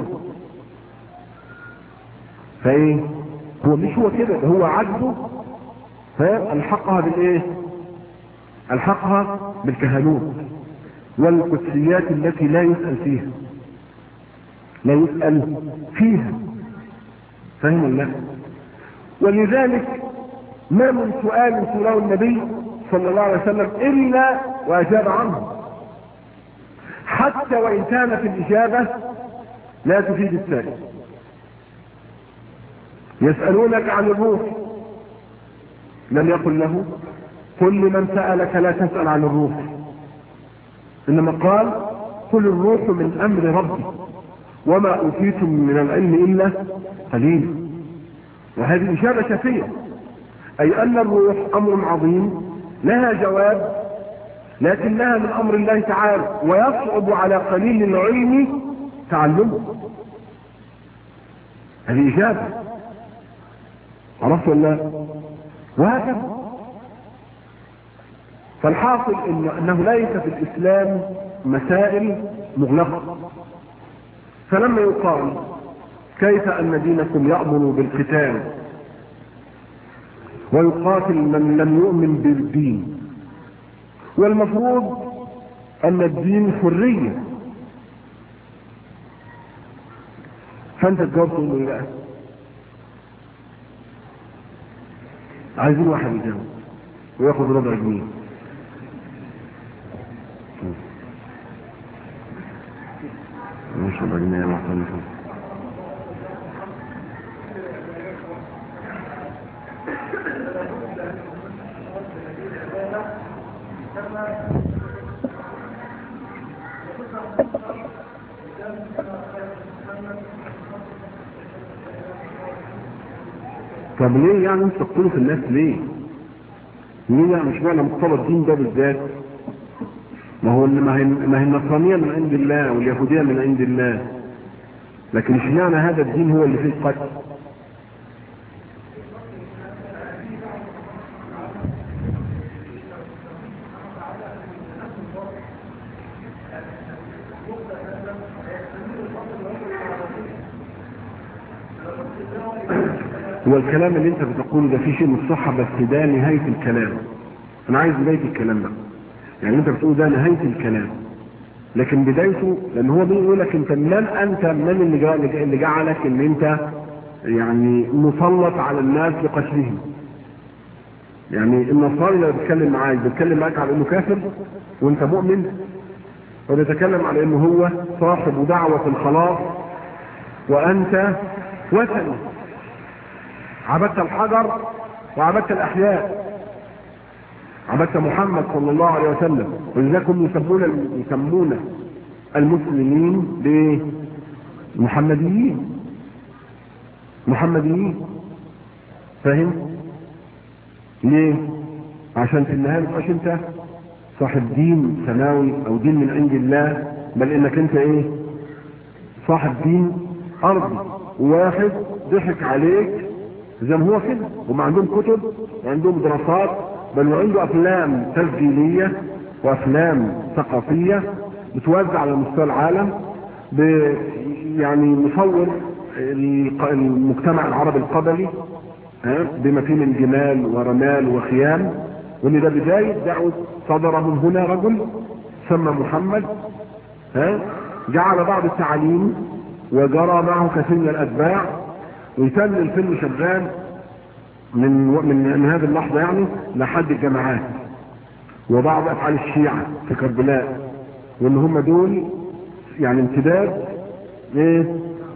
فايه هو مش هو كده ده هو عجزه فالحقها بالايه الحقها بالكهنوت والقدسيات التي لا يسأل فيها لا يسأل فيها فهم الله ولذلك ما من سؤال سؤاله النبي صلى الله عليه وسلم إلا وأجاب عنه حتى وإن كانت الإجابة لا تفيد السائل يسألونك عن الروح لم يقل له قل لمن سألك لا تسأل عن الروح إنما قال قل الروح من أمر ربي وما أوتيتم من العلم إلا قليل وهذه إجابة شافية أي أن الروح أمر عظيم لها جواب لكنها من أمر الله تعالى ويصعب على قليل العلم تعلمه هذه إجابة عرفت ولا وهكذا فالحاصل إن أنه ليس في الإسلام مسائل مغلقة فلما يقال كيف أن دينكم يأمر بالقتال ويقاتل من لم يؤمن بالدين والمفروض أن الدين حرية فأنت تجاوب تقول له بقى عايزين واحد يجاوب وياخد ربع جنيه نشرب أجنية مختلفة طب ليه يعني انتوا تقتلوا في الناس ليه؟ ليه يعني مش معنى مقتضى الدين ده بالذات؟ ما هو ما هي ما هي النصرانيه من عند الله واليهوديه من عند الله لكن مش معنى هذا الدين هو اللي فيه القتل هو الكلام اللي انت بتقوله ده فيه شيء من الصحة بس ده نهاية الكلام انا عايز بداية الكلام ده يعني انت بتقول ده نهاية الكلام لكن بدايته لان هو بيقول لك انت من انت من اللي جا- اللي جعلك ان انت يعني مسلط على الناس لقتلهم يعني النصارى اللي بيتكلم معاك بيتكلم معاك على انه كافر وانت مؤمن وبيتكلم على انه هو صاحب دعوة الخلاص وانت وثني عبدت الحجر وعبدت الاحياء عبدت محمد صلى الله عليه وسلم ولذلك هم يسمون يسمون المسلمين بمحمديين محمديين فاهم ليه عشان في النهايه ما تبقاش انت صاحب دين سماوي او دين من عند الله بل انك انت ايه صاحب دين ارضي واحد ضحك عليك زي ما هو كده هم عندهم كتب وعندهم دراسات بل وعنده افلام تسجيليه وافلام ثقافيه بتوزع على مستوى العالم ب يعني مصور الق- المجتمع العربي القبلي ها، بما فيه من جمال ورمال وخيام وان ده بدايه دعوه صدر من هنا رجل سمى محمد ها جعل بعض التعاليم وجرى معه كثير من الاتباع ويتم الفيلم شغال من من من هذه اللحظه يعني لحد الجماعات وبعض افعال الشيعه في كربلاء وان هم دول يعني امتداد ايه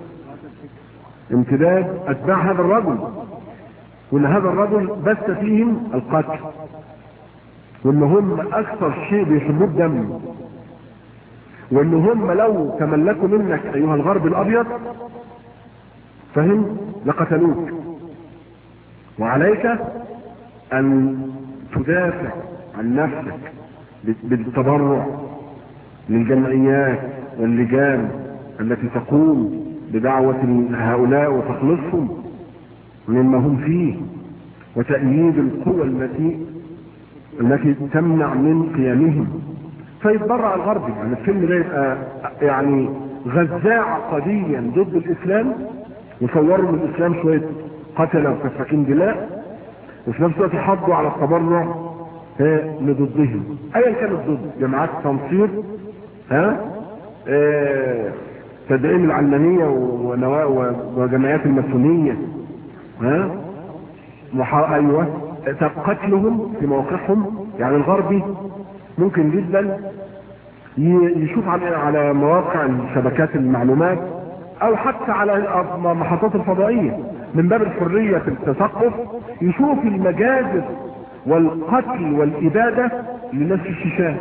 امتداد اتباع هذا الرجل وان هذا الرجل بث فيهم القتل وان هم اكثر شيء بيحبوه الدم وان هم لو تملكوا منك ايها الغرب الابيض فهم لقتلوك وعليك ان تدافع عن نفسك بالتبرع للجمعيات واللجان التي تقوم بدعوة هؤلاء وتخلصهم مما هم فيه وتأييد القوى التي التي تمنع من قيامهم فيتبرع الغرب يعني الفيلم ده يبقى يعني غزاع عقديا ضد الاسلام وصوروا من الاسلام شويه قتله وسفاكين دماء وفي نفس الوقت حضوا على التبرع ها، لضدهم ايا كانت ضد جماعات تنصير ها آه، تدعيم العلمانيه ونوا- و- وجمعيات الماسونيه ها محا... ايوه طب قتلهم في مواقعهم يعني الغربي ممكن جدا ي- يشوف على على مواقع شبكات المعلومات او حتى على المحطات الفضائيه من باب الحريه في التثقف يشوف المجازر والقتل والاباده لناس الشيشان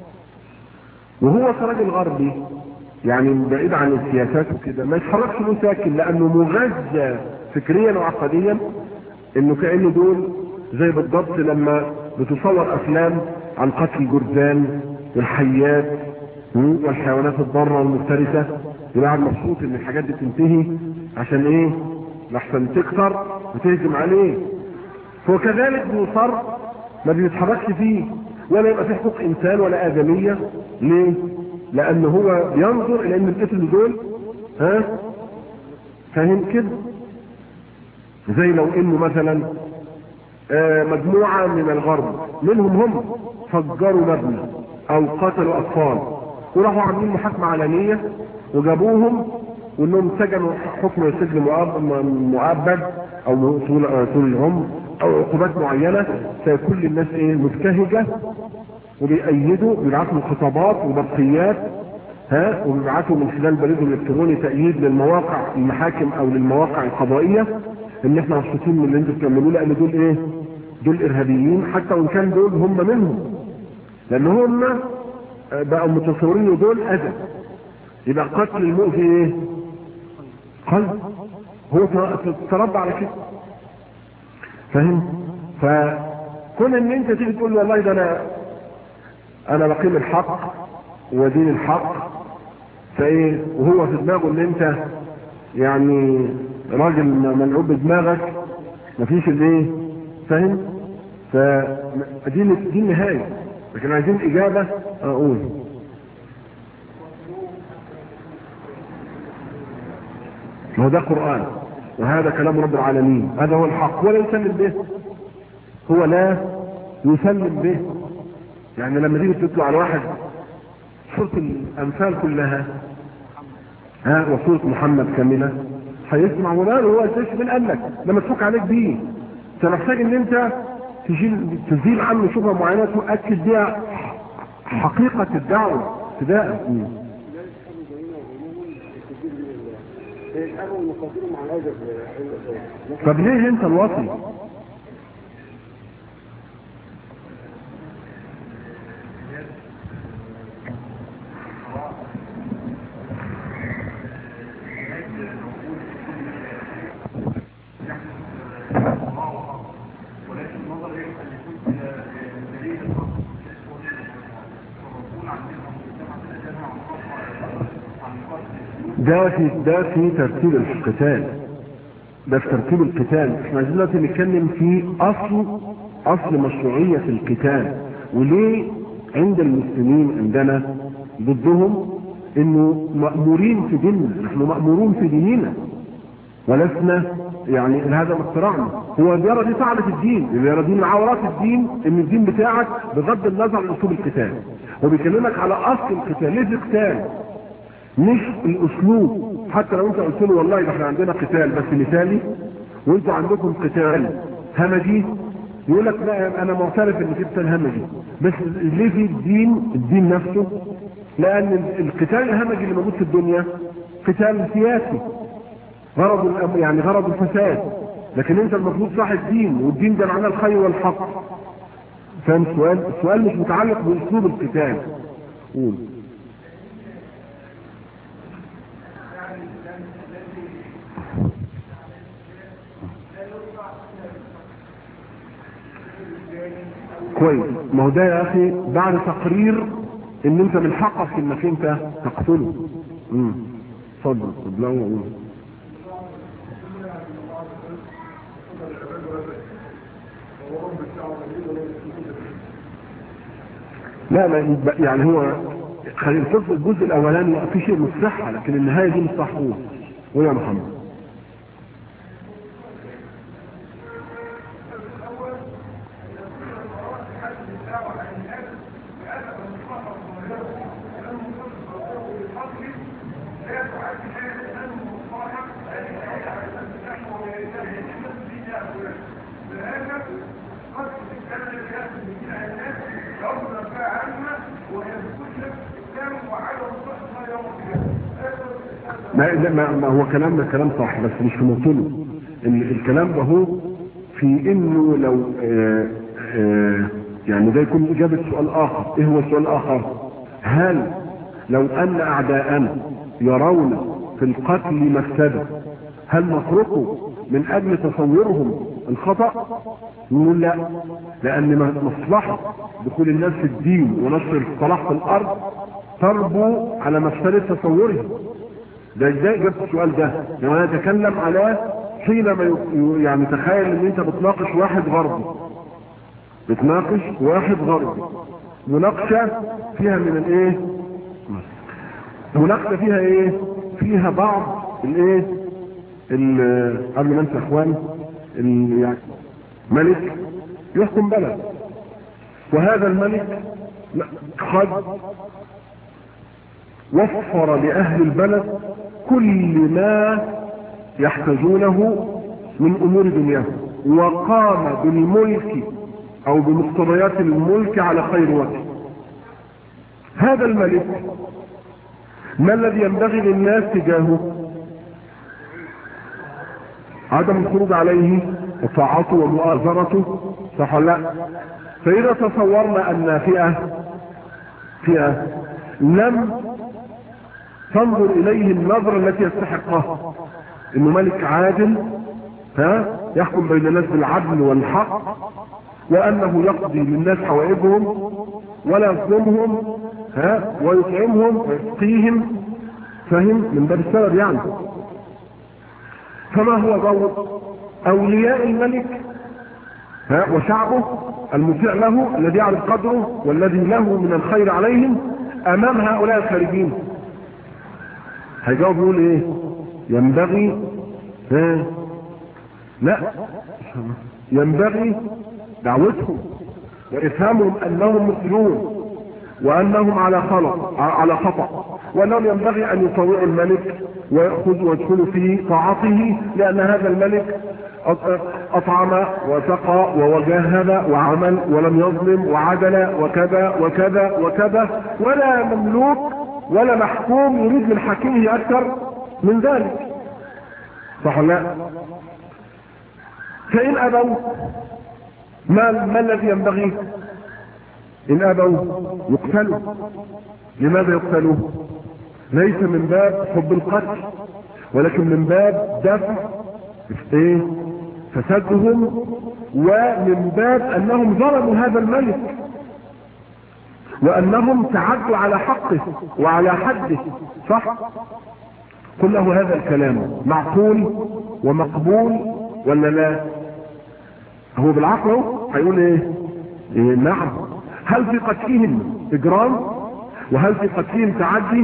وهو كراجل غربي يعني بعيد عن السياسات وكده ما يتحركش له ساكن لانه مغذى فكريا وعقديا انه كانه دول زي بالضبط لما بتصور افلام عن قتل الجرذان والحيات م? والحيوانات الضاره والمفترسه يبقى قاعد مبسوط ان الحاجات دي تنتهي عشان ايه؟ لحسن تكتر وتهجم عليه وكذلك بيصر ما بيتحركش فيه ولا يبقى فيه حقوق انسان ولا ادميه ليه؟ لان هو بينظر الى ان القتل دول ها فاهم كده زي لو انه مثلا آه، مجموعة من الغرب منهم هم فجروا مبنى او قتلوا اطفال وراحوا عاملين محاكمة علنية وجابوهم وانهم سجنوا حكم سجن مؤب- م- مؤبد او طول آه، طول العمر او عقوبات معينة فكل الناس ايه مبتهجة وبيأيدوا بيبعتوا خطابات وبرقيات ها وبيبعتوا من خلال بريدهم الالكتروني تأييد للمواقع المحاكم او للمواقع القضائية ان احنا مبسوطين من اللي انتوا بتعملوه لان دول ايه دول ارهابيين حتى وان كان دول هم منهم لان هم بقوا متصورين إن دول اذى يبقى قتل المؤذي ايه قلب هو تربى على كده فاهم فكون ان انت تيجي تقول والله ده انا انا بقيم الحق ودين الحق فايه وهو في دماغه ان انت يعني راجل ملعوب بدماغك مفيش الايه فاهم فدي دي النهايه لكن عايزين اجابه اقول ما هو ده قران وهذا كلام رب العالمين هذا هو الحق ولا يسلم به هو لا يسلم به يعني لما تيجي تطلع على واحد سورة الأمثال كلها ها وسورة محمد كاملة هيسمع ولا هو اساس من قال لك لما تفك عليك بيه انت محتاج ان انت تزيل تزيل عنه شبهه معينه تؤكد بيها حقيقه الدعوه ابتداء طب ليه انت الوصي ده في ده في ترتيب القتال ده في ترتيب القتال احنا عايزين دلوقتي نتكلم في اصل اصل مشروعيه القتال وليه عند المسلمين عندنا ضدهم انه مامورين في ديننا نحن مامورون في ديننا ولسنا يعني هذا ما اخترعنا هو بيرى دي فعلة الدين بيرى دي من عورات الدين ان الدين بتاعك بغض النظر عن اسلوب القتال هو بيكلمك على اصل القتال ليه القتال مش الاسلوب حتى لو انت قلت له والله ده احنا عندنا قتال بس مثالي وانتوا عندكم قتال همجي يقول لك لا انا معترف ان في قتال همجي بس ليه في الدين الدين نفسه لان القتال الهمجي اللي موجود في الدنيا قتال سياسي غرض يعني غرض الفساد لكن انت المفروض صاحب دين والدين ده معناه الخير والحق فاهم السؤال؟ السؤال مش متعلق باسلوب القتال قول كويس ما هو ده يا اخي بعد تقرير ان انت من حقك انك انت تقتله امم اتفضل اتفضل لا لا يعني هو خلينا نشوف الجزء الاولاني في شيء مش صحه لكن النهايه دي مش صح قول قول يا محمد ما, ما, ما هو كلام ده كلام صح بس مش في موطنه الكلام ده هو في انه لو آآ آآ يعني ده يكون اجابه سؤال اخر ايه هو السؤال الاخر هل لو ان اعداءنا يرون في القتل مفسده هل نتركه من اجل تصورهم الخطا نقول لا لان مصلحه دخول الناس في الدين ونشر الصلاح في الارض تربو على مفسده تصورهم ده ازاي جبت السؤال ده لما انا اتكلم على حينما يعني تخيل ان انت بتناقش واحد غربي بتناقش واحد غربي مناقشه فيها من الايه مناقشه فيها ايه فيها بعض الايه قبل ما انسى اخواني يعني ملك يحكم بلد وهذا الملك قد وفر لأهل البلد كل ما يحتاجونه من أمور دنياهم وقام بالملك أو بمقتضيات الملك على خير وجه هذا الملك ما الذي ينبغي للناس تجاهه عدم الخروج عليه وطاعته ومؤازرته صح ولا لا فإذا تصورنا أن فئة فئة لم تنظر إليه النظرة التي يستحقها إنه ملك عادل ها يحكم بين الناس بالعدل والحق وأنه يقضي للناس حوائجهم ولا يظلمهم ها ويطعمهم ويسقيهم فهم من باب السبب يعني فما هو دور أولياء الملك ها وشعبه المطيع له الذي يعرف قدره والذي له من الخير عليهم امام هؤلاء الخارجين هيجاوب يقول ايه ينبغي ها لا ينبغي دعوتهم وافهامهم انهم مسلمون وانهم على خلق على خطأ وانهم ينبغي ان يطوعوا الملك ويأخذوا ويدخلوا في طاعته لان هذا الملك اطعم وسقى ووجهد وعمل ولم يظلم وعدل وكذا وكذا وكذا ولا مملوك ولا محكوم يريد من حكيمه اكثر من ذلك صح لا فان ابوا ما, ما الذي ينبغي ان ابوا يقتلوا لماذا يقتلوا ليس من باب حب القتل ولكن من باب دفع ايه فسادهم ومن باب انهم ظلموا هذا الملك وانهم تعدوا على حقه وعلى حده صح قل له هذا الكلام معقول ومقبول ولا لا هو بالعقل اهو هيقول ايه, إيه نعم هل في قتلهم اجرام وهل في قتلهم تعدي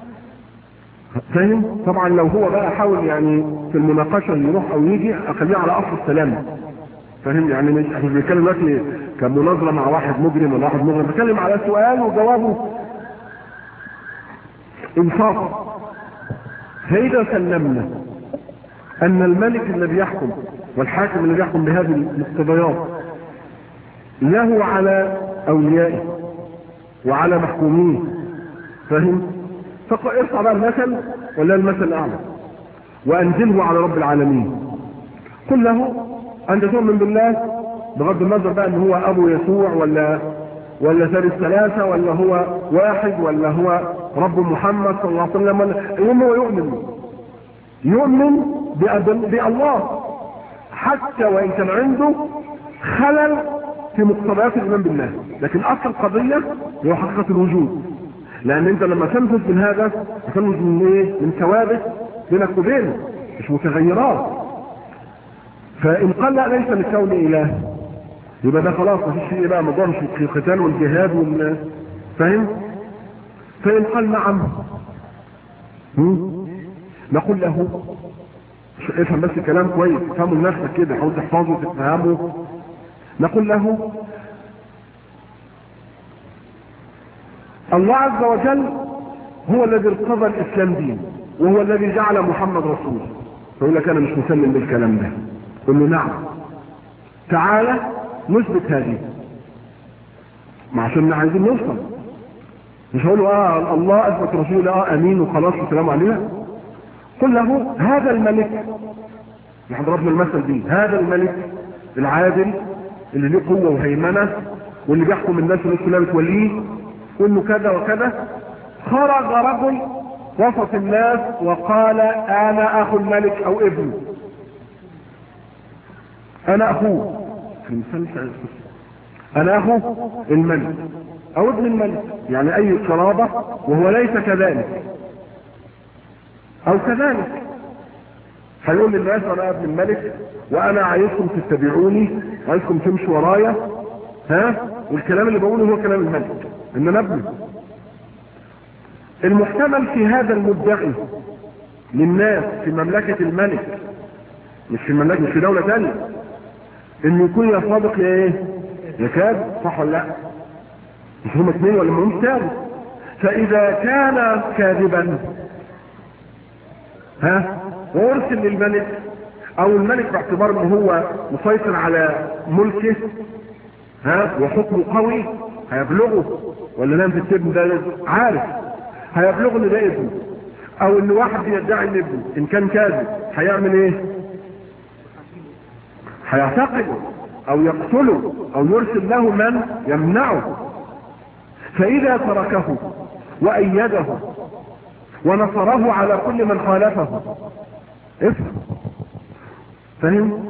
فاهم طبعا لو هو بقى حاول يعني في المناقشه يروح او يجي اخليه على اصل السلام فاهم يعني مش احنا بنتكلم دلوقتي كمناظره مع واحد مجرم ولا واحد مجرم بتكلم على سؤال وجوابه انصاف فاذا سلمنا ان الملك الذي يحكم والحاكم الذي يحكم بهذه المقتضيات له على اوليائه وعلى محكوميه فاهم ارفع بقى المثل ولا المثل الاعلى وانزله على رب العالمين قل له انت تؤمن بالله بغض النظر بقى ان هو ابو يسوع ولا ولا ثالث ثلاثة ولا هو واحد ولا هو رب محمد صلى الله عليه وسلم المهم هو يؤمن يؤمن بالله حتى وان كان عنده خلل في مقتضيات الايمان بالله لكن اصل القضيه هو حقيقه الوجود لان انت لما تنفذ من هذا تنفذ من ايه من ثوابت بينك وبينه مش متغيرات فان قال لا ليس للكون اله يبقى ده خلاص مفيش فيه بقى موضوع مش في القتال والجهاد وال فاهم فان قال نعم نقول له افهم بس الكلام كويس افهمه لنفسك كده حاول تحفظه وتفهمه نقول له الله عز وجل هو الذي ارتضى الاسلام دين وهو الذي جعل محمد رسول فيقول لك انا مش مسلم بالكلام ده قل له نعم تعالى نثبت هذه ما عشان عايزين نوصل مش هقول اه الله اثبت رسوله اه امين وخلاص والسلام عليها قل له هذا الملك نحن ضربنا المثل دي هذا الملك العادل اللي له قوه وهيمنه واللي بيحكم الناس والناس كلها بتوليه وانه كذا وكذا خرج رجل وسط الناس وقال انا اخو الملك او ابنه انا اخوه في المثال انا اخو الملك او ابن الملك يعني اي قرابة وهو ليس كذلك او كذلك هيقول للناس انا ابن الملك وانا عايزكم تتبعوني عايزكم تمشوا ورايا ها والكلام اللي بقوله هو كلام الملك ان انا ابني المحتمل في هذا المدعي للناس في مملكة الملك مش في المملكة مش في دولة ثانية انه يكون يا صادق يا ايه يا كاذب صح ولا لا مش هم اثنين ولا هم ثالث فاذا كان كاذبا ها وارسل للملك او الملك باعتبار ان هو مسيطر على ملكه ها وحكمه قوي هيبلغه ولا نام في السجن ده عارف هيبلغني ده ابنه او ان واحد بيدعي ان ابنه ان كان كاذب هيعمل ايه هيعتقله او يقتله او يرسل له من يمنعه فاذا تركه وايده ونصره على كل من خالفه افهم فهم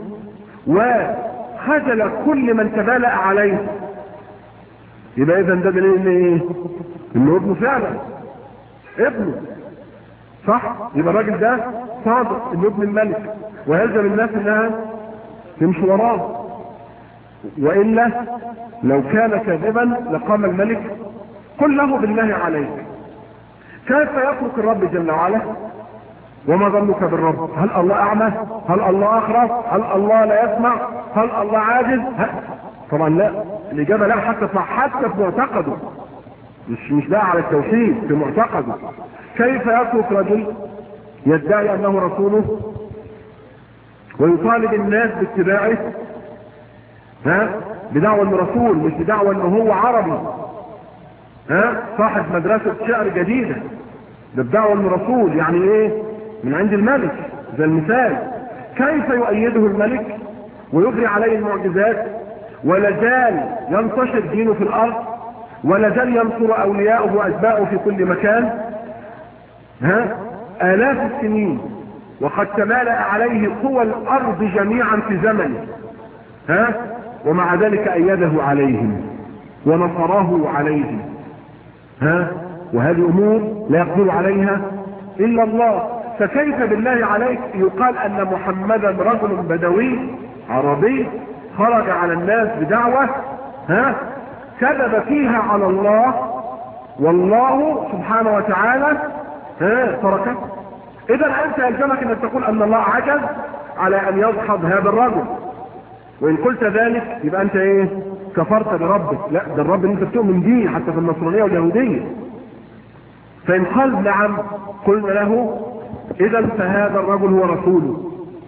وخذل كل من تبالأ عليه يبقى اذا ده دليل ان ايه انه ابنه فعلا ابنه صح يبقى الراجل ده صادق انه ابن الملك ويلزم الناس انها تمشي وراه والا لو كان كاذبا لقام الملك قل له بالله عليك كيف يترك الرب جل وعلا وما ظنك بالرب هل الله اعمى هل الله اخرس هل الله لا يسمع هل الله عاجز هل... طبعا لا الاجابه لا حتى حتى في معتقده مش مش لا على التوحيد في معتقده كيف يترك رجل يدعي انه رسوله ويطالب الناس باتباعه ها بدعوى انه رسول مش بدعوى انه هو عربي ها صاحب مدرسة شعر جديدة ده بدعوى انه رسول يعني ايه من عند الملك زي المثال كيف يؤيده الملك ويجري عليه المعجزات ولا زال ينتشر دينه في الارض ولا زال ينصر اولياءه واتباعه في كل مكان ها الاف السنين وقد تمالأ عليه قوى الارض جميعا في زمنه ها ومع ذلك ايده عليهم ونصره عليهم ها وهذه امور لا يقدر عليها الا الله فكيف بالله عليك يقال ان محمدا رجل بدوي عربي خرج على الناس بدعوة ها كذب فيها على الله والله سبحانه وتعالى ها تركه اذا انت يلزمك انك تقول ان الله عجز على ان يضحض هذا الرجل وان قلت ذلك يبقى انت ايه كفرت بربك لا ده الرب اللي انت بتؤمن بيه حتى في النصرانيه واليهوديه فان قال نعم قلنا له اذا فهذا الرجل هو رسوله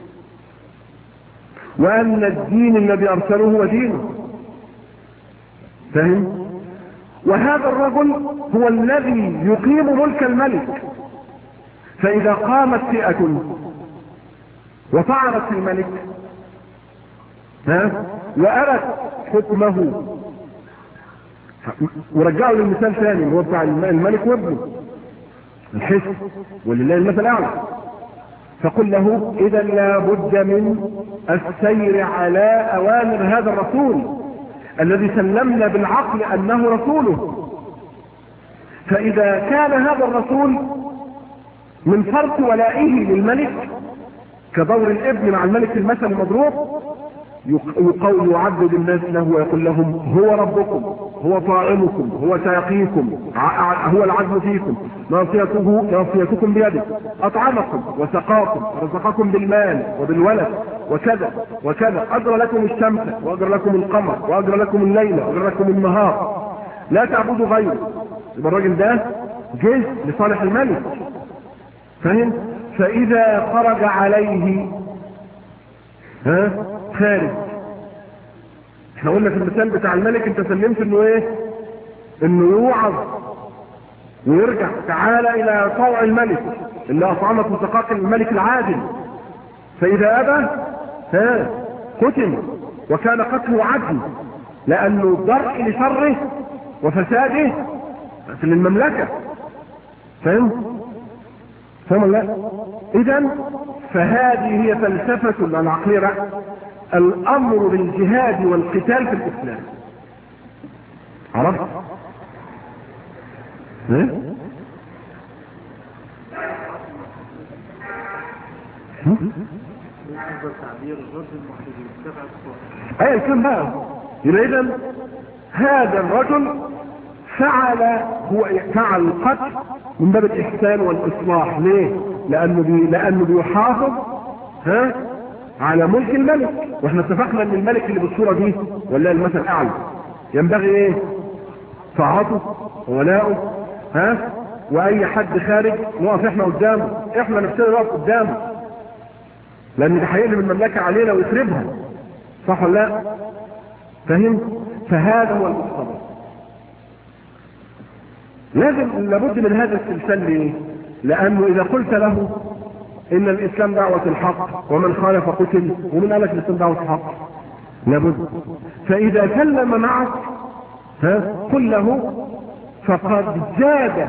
وان الدين الذي ارسله هو دينه فهم وهذا الرجل هو الذي يقيم ملك الملك فاذا قامت فئه وطعنت في الملك ها وأرت حكمه ورجعوا للمثال ثاني اللي هو بتاع الملك وابنه الحسن ولله المثل الاعلى فقل له اذا لا بد من السير على اوامر هذا الرسول الذي سلمنا بالعقل انه رسوله فاذا كان هذا الرسول من فرط ولائه للملك كدور الابن مع الملك المثل المضروب يقول يعبد الناس له ويقول لهم هو ربكم هو طاعمكم هو سيقيكم هو العدل فيكم ناصيته ناصيتكم بيده اطعمكم وسقاكم رزقكم بالمال وبالولد وكذا وكذا اجرى لكم الشمس واجرى لكم القمر واجرى لكم الليل واجرى لكم النهار لا تعبدوا غيره يبقى الراجل ده جه لصالح الملك فهم فاذا خرج عليه ها خارج احنا قلنا في المثال بتاع الملك انت سلمت انه ايه انه يوعظ ويرجع تعالى الى طوع الملك اللي اطعمت وسقاك الملك العادل فاذا ابى ها قتل وكان قتله عدل لانه درء لشره وفساده في المملكة فهم فهم لا اذا فهذه هي فلسفة العقلية الامر بالجهاد والقتال في الاسلام عرفت ايه ايه كم بقى يبقى اذا هذا الرجل فعل هو فعل القتل من باب الاحسان والاصلاح ليه لانه بي لانه بيحافظ ها على ملك الملك واحنا اتفقنا ان الملك اللي بالصورة دي ولا المثل الاعلى ينبغي ايه طاعته وولاؤه ها واي حد خارج نقف احنا قدامه احنا نفسنا نقف قدامه لان ده هيقلب المملكة علينا ويخربها صح ولا لا فهم فهذا هو المقتضى لازم لابد من هذا السلسال ليه لانه اذا قلت له ان الاسلام دعوة الحق ومن خالف قتل ومن قال لك الاسلام دعوة الحق لابد فاذا سلم معك ها قل له فقد زاد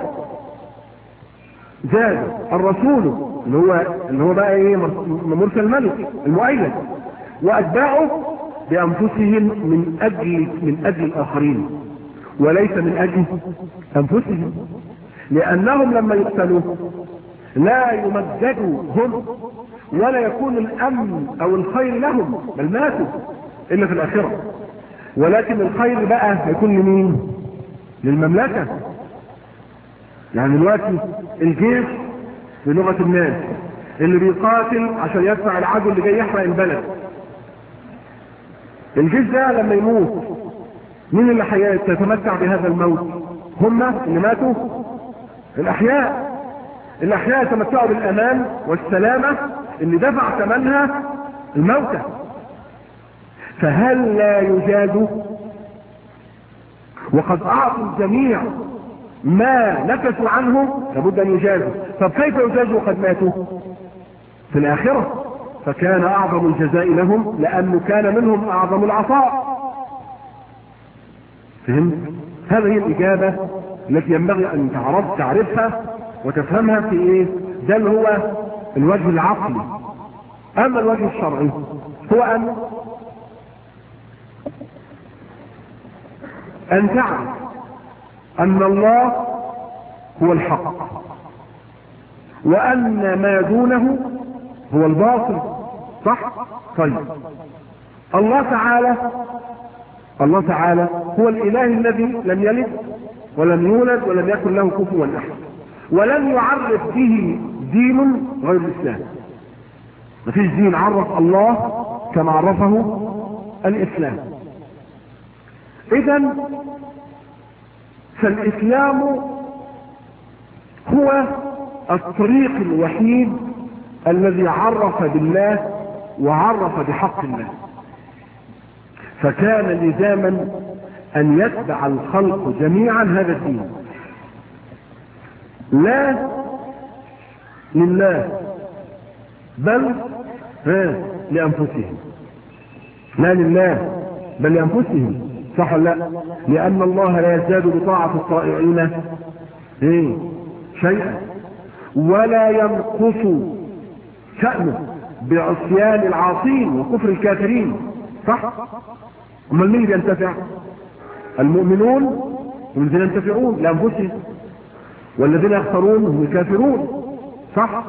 زاد الرسول اللي هو اللي هو بقى ايه مرسل الملك المؤيد واتباعه بانفسهم من اجل من اجل الاخرين وليس من اجل انفسهم لانهم لما يقتلوا لا يمجدوا هم ولا يكون الامن او الخير لهم بل ماتوا الا في الاخره ولكن الخير بقى هيكون لمين للمملكه يعني دلوقتي الجيش بلغه الناس اللي بيقاتل عشان يدفع العدو اللي جاي يحرق البلد الجيش ده لما يموت مين اللي هيتمتع بهذا الموت هم اللي ماتوا الاحياء الاحياء يتمتعوا بالامان والسلامه اللي دفع ثمنها الموتى فهل لا يجاد وقد اعطوا الجميع ما نكسوا عنه لابد ان يجازوا طب كيف يجازوا وقد ماتوا في الاخره فكان اعظم الجزاء لهم لانه كان منهم اعظم العطاء فهمت هذه الاجابه التي ينبغي ان تعرف تعرفها وتفهمها في ايه ده اللي هو الوجه العقلي اما الوجه الشرعي هو ان ان تعرف ان الله هو الحق وان ما دونه هو الباطل صح طيب الله تعالى الله تعالى هو الاله الذي لم يلد ولم يولد ولم يكن له كفوا احد ولم يعرف به دين غير الاسلام مفيش دين عرف الله كما عرفه الاسلام اذا فالاسلام هو الطريق الوحيد الذي عرف بالله وعرف بحق الله فكان لزاما ان يتبع الخلق جميعا هذا الدين لا لله بل لانفسهم لا لله بل لانفسهم صح ولا لا لان الله لا يزداد بطاعه الطائعين ايه شيئا ولا ينقص شأنه بعصيان العاصين وكفر الكافرين صح امال مين ينتفع المؤمنون هم الذين ينتفعون لانفسهم والذين يخسرون هم الكافرون صح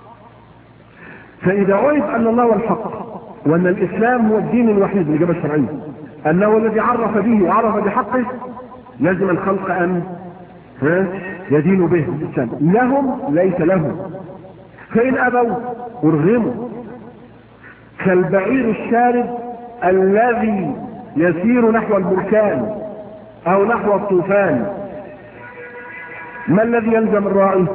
فاذا عرف ان الله هو الحق وان الاسلام هو الدين الوحيد الاجابه الشرعيه انه الذي عرف به وعرف بحقه لازم الخلق ان يدين به الاسلام لهم ليس لهم فان ابوا ارغموا كالبعير الشارد الذي يسير نحو البركان او نحو الطوفان ما الذي يلزم الراعي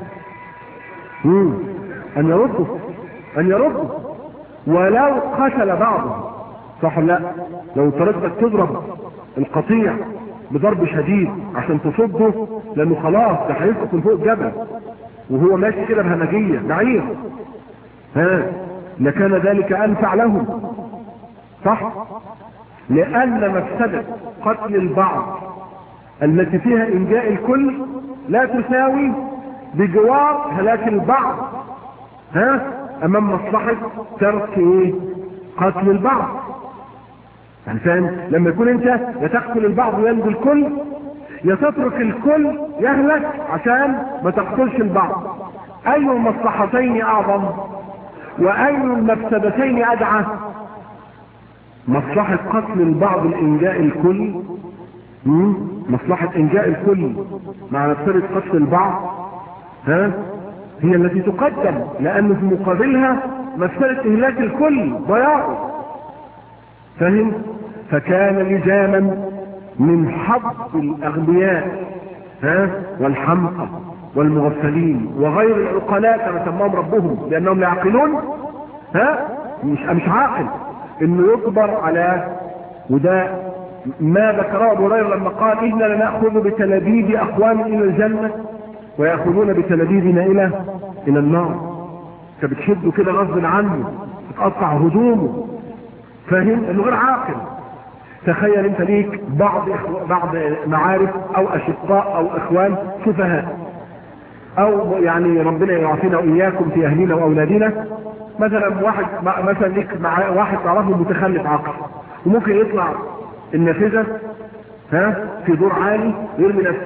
ان يرده ان يرده ولو قتل بعضه صح لا لو طردتك تضرب القطيع بضرب شديد عشان تصده لانه خلاص ده هيسقط من فوق الجبل وهو ماشي كده بهمجيه بعير ها لكان ذلك انفع لهم صح لان مفسده قتل البعض التي فيها انجاء الكل لا تساوي بجوار هلاك البعض ها امام مصلحه ترك ايه قتل البعض يعني فاهم لما يكون انت يا تقتل البعض وينجو الكل يا تترك الكل يهلك عشان ما تقتلش البعض اي المصلحتين اعظم واي المفسدتين ادعى مصلحة قتل البعض لانجاء الكل مم؟ مصلحة انجاء الكل مع مفسدة قتل البعض ها هي التي تقدم لان في مقابلها مفسدة اهلاك الكل ضياعه فهم فكان لزاما من حظ الاغبياء ها والحمقى والمغفلين وغير العقلاء كما سماهم ربهم لانهم لا يعقلون ها مش مش عاقل انه يجبر على وده ما ذكره ابو هريره لما قال انا لناخذ بتلابيب اقوام الى الجنه وياخذون بتلابيبنا الى الى النار فبتشده كده غصب عنه تقطع هدومه فاهم انه غير عاقل تخيل انت ليك بعض إخو... بعض معارف او اشقاء او اخوان سفهاء او يعني ربنا يعافينا واياكم في اهلنا واولادنا مثلا واحد مثلا ليك مع واحد تعرفه متخلف عقل وممكن يطلع النافذه ها في دور عالي ويرمي نفسه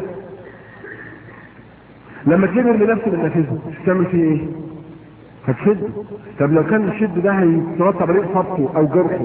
لما تجيب يرمي نفسه من النافذه تعمل فيه ايه؟ هتشده طب لو كان الشد ده هيترتب عليه اصابته او جرحه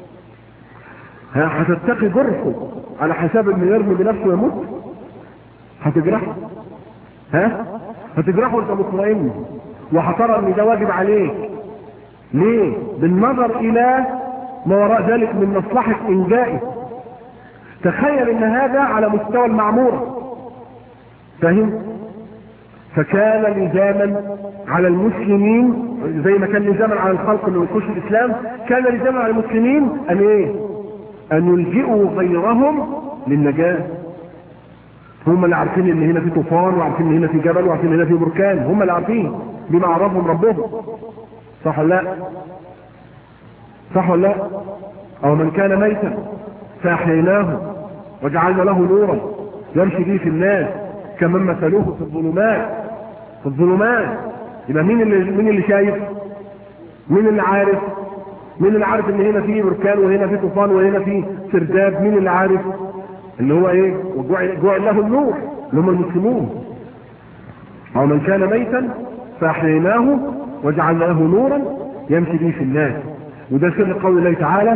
ها هتتقي جرحه على حساب انه يرمي بنفسه ويموت هتجرحه ها هتجرحه وانت مطمئن وهترى ان ده واجب عليك ليه بالنظر الى ما وراء ذلك من مصلحة انجائه تخيل ان هذا على مستوى المعمورة فاهم فكان لزاما على المسلمين زي ما كان لزاما على الخلق انه يخش الاسلام كان لزاما على المسلمين ان ايه ان يلجئوا غيرهم للنجاة هم اللي عارفين ان هنا في طوفان وعارفين ان هنا في جبل وعارفين ان هنا في بركان هم اللي عارفين بما عرفهم ربهم صح ولا لا صح ولا لا او من كان ميتا فاحييناه وجعلنا له نورا يمشي به في الناس كمن مثلوه في الظلمات في الظلمات يبقى مين اللي مين اللي شايف مين اللي عارف مين اللي عارف ان هنا في بركان وهنا في طوفان وهنا في سرداب مين اللي عارف اللي هو ايه وجعل له النور اللي هم المسلمون او من كان ميتا فاحييناه وجعلنا له نورا يمشي به في الناس وده سر قول الله تعالى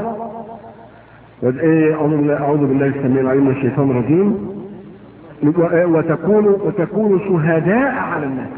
اعوذ بالله السميع العليم من الشيطان الرجيم وتكون وتكون شهداء على الناس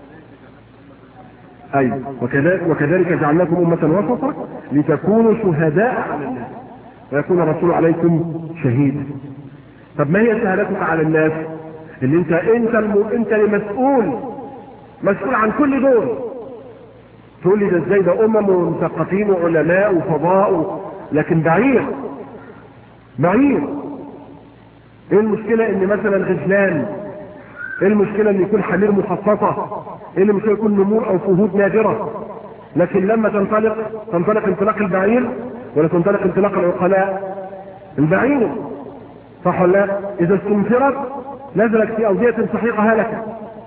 اي وكذلك وكذلك جعلناكم امه وسطا لتكونوا شهداء على الناس ويكون الرسول عليكم شهيدا طب ما هي شهادتك على الناس اللي انت انت الم... انت المسؤول مسؤول عن كل دول تقول لي ده ازاي ده امم ومثقفين وعلماء وفضاء و... لكن بعير بعير ايه المشكلة ان مثلا غزلان ايه المشكلة ان يكون حمير مخصصة ايه المشكلة يكون نمور او فهود نادرة لكن لما تنطلق تنطلق انطلاق البعير ولا تنطلق انطلاق العقلاء البعير صح ولا لا اذا استنفرت نزلت في اودية سحيقة هلكة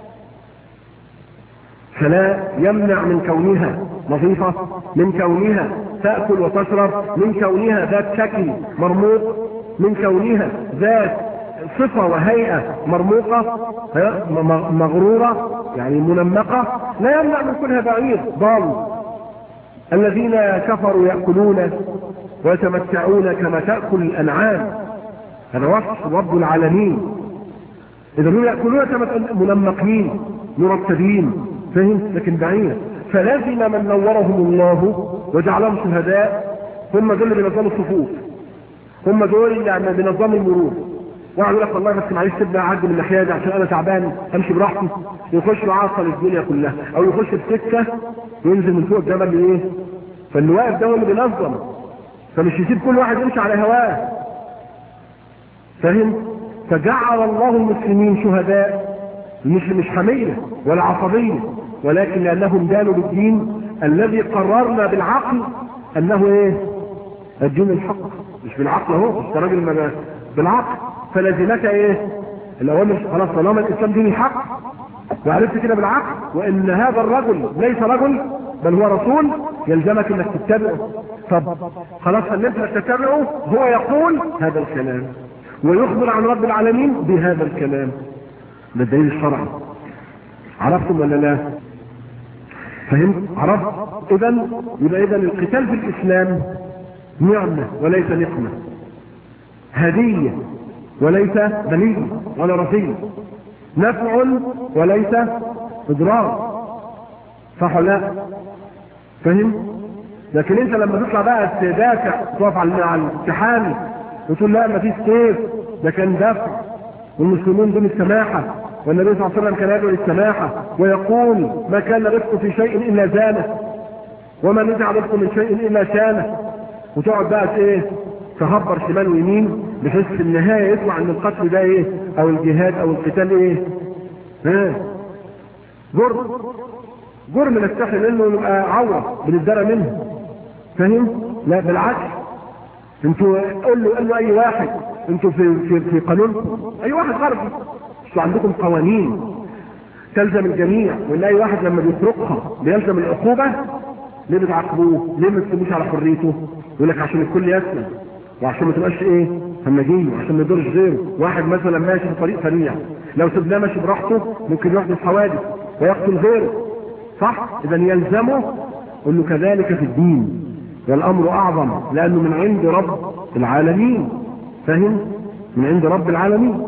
فلا يمنع من كونها نظيفة من كونها تأكل وتشرب من كونها ذات شكل مرموق من كونها ذات صفة وهيئة مرموقة مغرورة يعني منمقة لا يمنع من كونها بعير ضال الذين كفروا يأكلون ويتمتعون كما تأكل الأنعام هذا وصف رب العالمين إذا هم يأكلون منمقين مرتبين فهم لكن بعير فلازم من نورهم الله وجعلهم شهداء هم دول اللي بينظموا الصفوف هم دول اللي يعني بينظموا المرور واحد يقول لك والله بس معلش سيبني اعدي من الناحيه دي عشان انا تعبان امشي براحتي يخش يعطل الدنيا كلها او يخش بسكه وينزل من فوق الجبل ايه فاللي واقف ده هو اللي بينظم فمش يسيب كل واحد يمشي على هواه فاهم فجعل الله المسلمين شهداء مش مش حميه ولا عصبيه ولكن لانهم دانوا بالدين الذي قررنا بالعقل انه ايه الدين الحق مش بالعقل اهو انت راجل بالعقل فلازمك ايه الاوامر خلاص طالما الاسلام دين الحق وعرفت كده بالعقل وان هذا الرجل ليس رجل بل هو رسول يلزمك انك تتبعه طب خلاص سلمت انك تتبعه هو يقول هذا الكلام ويخبر عن رب العالمين بهذا الكلام ده الدليل الشرعي عرفتم ولا لا فهمت عرفت اذا يبقى اذا القتال في الاسلام نعمة وليس نقمة هدية وليس بلية ولا رفية نفع وليس اضرار صح ولا لا فهم لكن انت لما تطلع بقى تدافع تقف على الامتحان وتقول لا ما فيش سيف ده كان دفع والمسلمون دون السماحه والنبي صلى الله عليه وسلم كان يدعو للسماحه ويقول ما كان رزق في شيء الا زانه وما نزع رزق من شيء الا شانه وتقعد بقى ايه تهبر شمال ويمين بحيث في النهايه يطلع ان القتل ده ايه او الجهاد او القتال ايه ها جرم جرم نستحي منه يبقى عوره بنتدرى منه فاهم لا بالعكس انتوا قول له قول له اي واحد انتوا في في في قانونكم اي واحد غربي انتوا عندكم قوانين تلزم الجميع وان اي واحد لما بيسرقها بيلزم العقوبه ليه بتعاقبوه؟ ليه ما تسيبوش على حريته؟ يقول لك عشان الكل يسلم وعشان ما تبقاش ايه؟ همجيه وعشان ما يضرش غيره، واحد مثلا ماشي في طريق سريع لو سبناه ماشي براحته ممكن يحدث حوادث ويقتل غيره صح؟ اذا يلزمه قل له كذلك في الدين والامر اعظم لانه من عند رب العالمين فاهم؟ من عند رب العالمين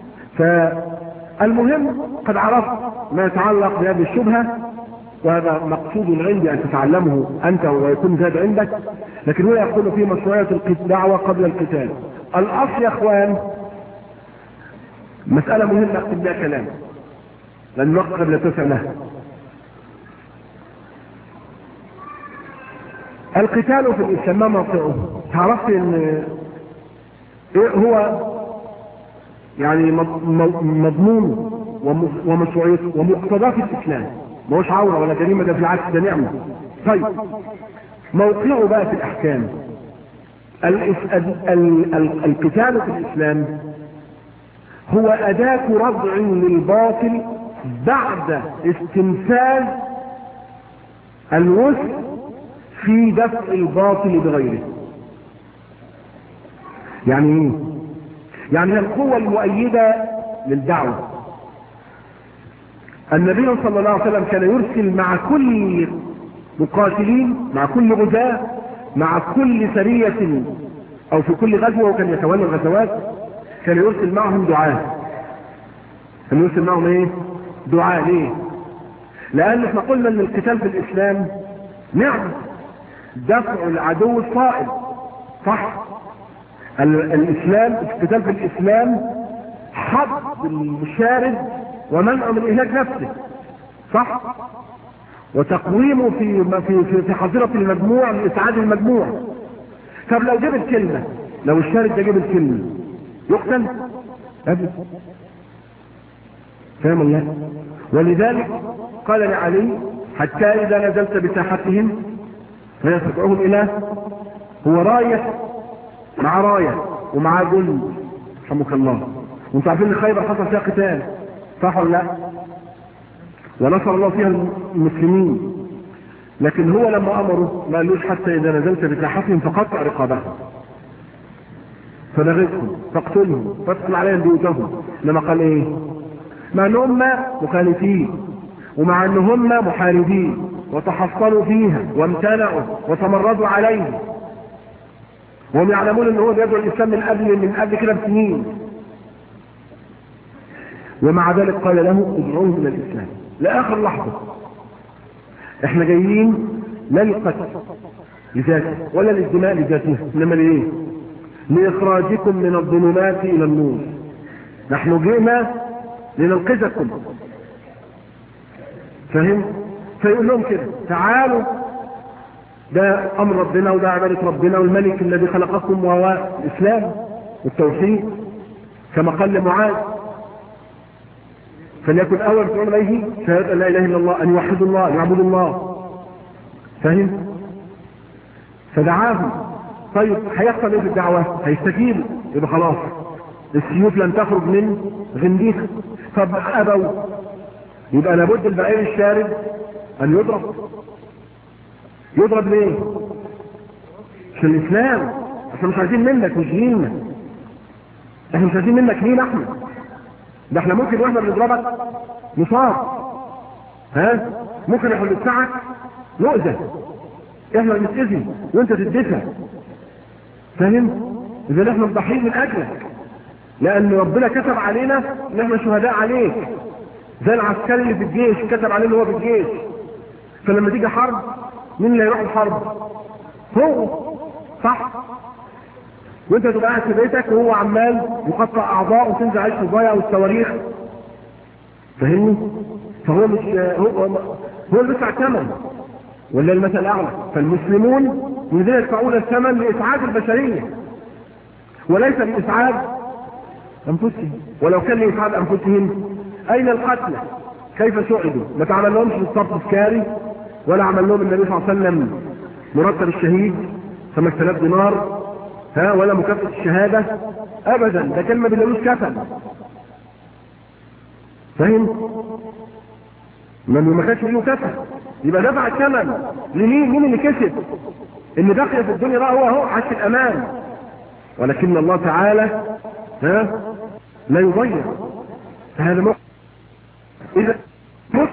فالمهم قد عرفت ما يتعلق بهذه الشبهه وهذا مقصود عندي ان تتعلمه انت ويكون زاد عندك لكن هو يقول في مشروعيه الدعوه قبل القتال الاصل يا اخوان مساله مهمه اكتب لها كلام لان الوقت قد لا تسع لها القتال في الاسلام ما موقعه تعرفت ان ايه هو يعني مضمون ومشروعيته ومقتضاه في الاسلام ما هوش عوره ولا جريمه ده بالعكس ده نعمه طيب موقعه بقى في الاحكام القتال في الاسلام هو اداه ردع للباطل بعد استنفاذ الوسع في دفع الباطل بغيره يعني ايه يعني هي القوه المؤيده للدعوه النبي صلى الله عليه وسلم كان يرسل مع كل مقاتلين مع كل غزاة مع كل سرية او في كل غزوة وكان يتولى الغزوات كان يرسل معهم دعاة كان يرسل معهم ايه دعاة ليه لان احنا قلنا ان القتال في الاسلام نعم دفع العدو الصائب صح الاسلام القتال في الاسلام حد المشارد ومنع من اهلاك نفسه صح وتقويمه في في في حظيره المجموع لاسعاد المجموع طب لو جاب الكلمه لو الشارد ده جاب الكلمه يقتل ابدا فاهم الله ولذلك قال لعلي حتى اذا نزلت بساحتهم فيتبعهم الى هو رايه مع رايه ومع جند رحمك الله وانتم عارفين ان خيبر حصل فيها قتال صح ولا لا ونصر الله فيها المسلمين لكن هو لما امره ما قالوش حتى اذا نزلت بساحتهم فقطع رقابهم فلغتهم فاقتلهم فادخل عليهم بيوتهم انما قال ايه مع ان هم مخالفين ومع ان هم محاربين وتحصنوا فيها وامتنعوا وتمردوا عليه وهم يعلمون ان هو بيدعو الاسلام من قبل من قبل كده بسنين ومع ذلك قال له ادعوهم الى الاسلام لاخر لحظه احنا جايين لا للقتل لذاته ولا للدماء لذاته انما لايه لاخراجكم من الظلمات الى النور نحن جئنا لننقذكم فهم فيقول لهم كده تعالوا ده امر ربنا وده عباده ربنا والملك الذي خلقكم وهو الاسلام والتوحيد كما قال لمعاذ فليكن اول فعل اليه شهاده ان لا اله الا الله ان يوحدوا الله يعبدوا الله فاهم فدعاهم طيب هيحصل ايه في الدعوه هيستجيبوا يبقى خلاص السيوف لن تخرج من غنديها طب ابوا يبقى لابد البعير الشارد ان يضرب يضرب ليه عشان الاسلام احنا مش عايزين منك مش لينا احنا مش عايزين منك لينا احنا ده احنا ممكن واحنا بنضربك نصاب ها ممكن احنا بندفعك نؤذى احنا نتأذي وانت تدفع فاهم اذا احنا مضحيين من اجلك لان ربنا كتب علينا ان احنا شهداء عليك زي العسكري اللي في الجيش كتب عليه ان هو في الجيش فلما تيجي حرب مين اللي هيروح الحرب هو صح وانت تبقى قاعد في بيتك وهو عمال يقطع اعضاء وتنزل عليه الضايع والصواريخ فاهمني فهو مش هو هو اللي بيدفع الثمن ولا المثل الاعلى فالمسلمون الذين يدفعون الثمن لاسعاد البشريه وليس لإسعاد أنفسهم ولو كان لإسعاد أنفسهم أين القتلى كيف سعدوا ما تعمل لهمش بالصرف السكاري ولا عمل لهم النبي صلى الله عليه وسلم مرتب الشهيد 5000 دينار ها ولا مكافأة الشهادة أبدا ده كلمة بيلاقوش كفن فاهم؟ ما ما كانش له كفن يبقى دفع الثمن لمين؟ مين اللي كسب؟ اللي بقي في الدنيا بقى هو هو عاش في الأمان ولكن الله تعالى ها لا يضيع فهذا مخ إذا مخ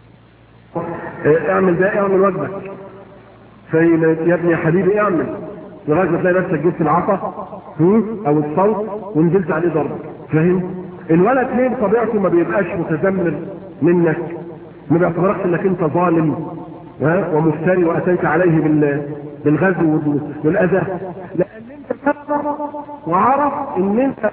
اعمل ده اعمل واجبك فين يا ابني يا حبيبي اعمل لغايه ما تلاقي نفسك جبت العصا او الصوت ونزلت عليه ضرب فاهم؟ الولد ليه بطبيعته ما بيبقاش متذمر منك ما بيعتبركش انك انت ظالم ومفتري واتيت عليه بالغزو والاذى لان انت فكر وعرف ان انت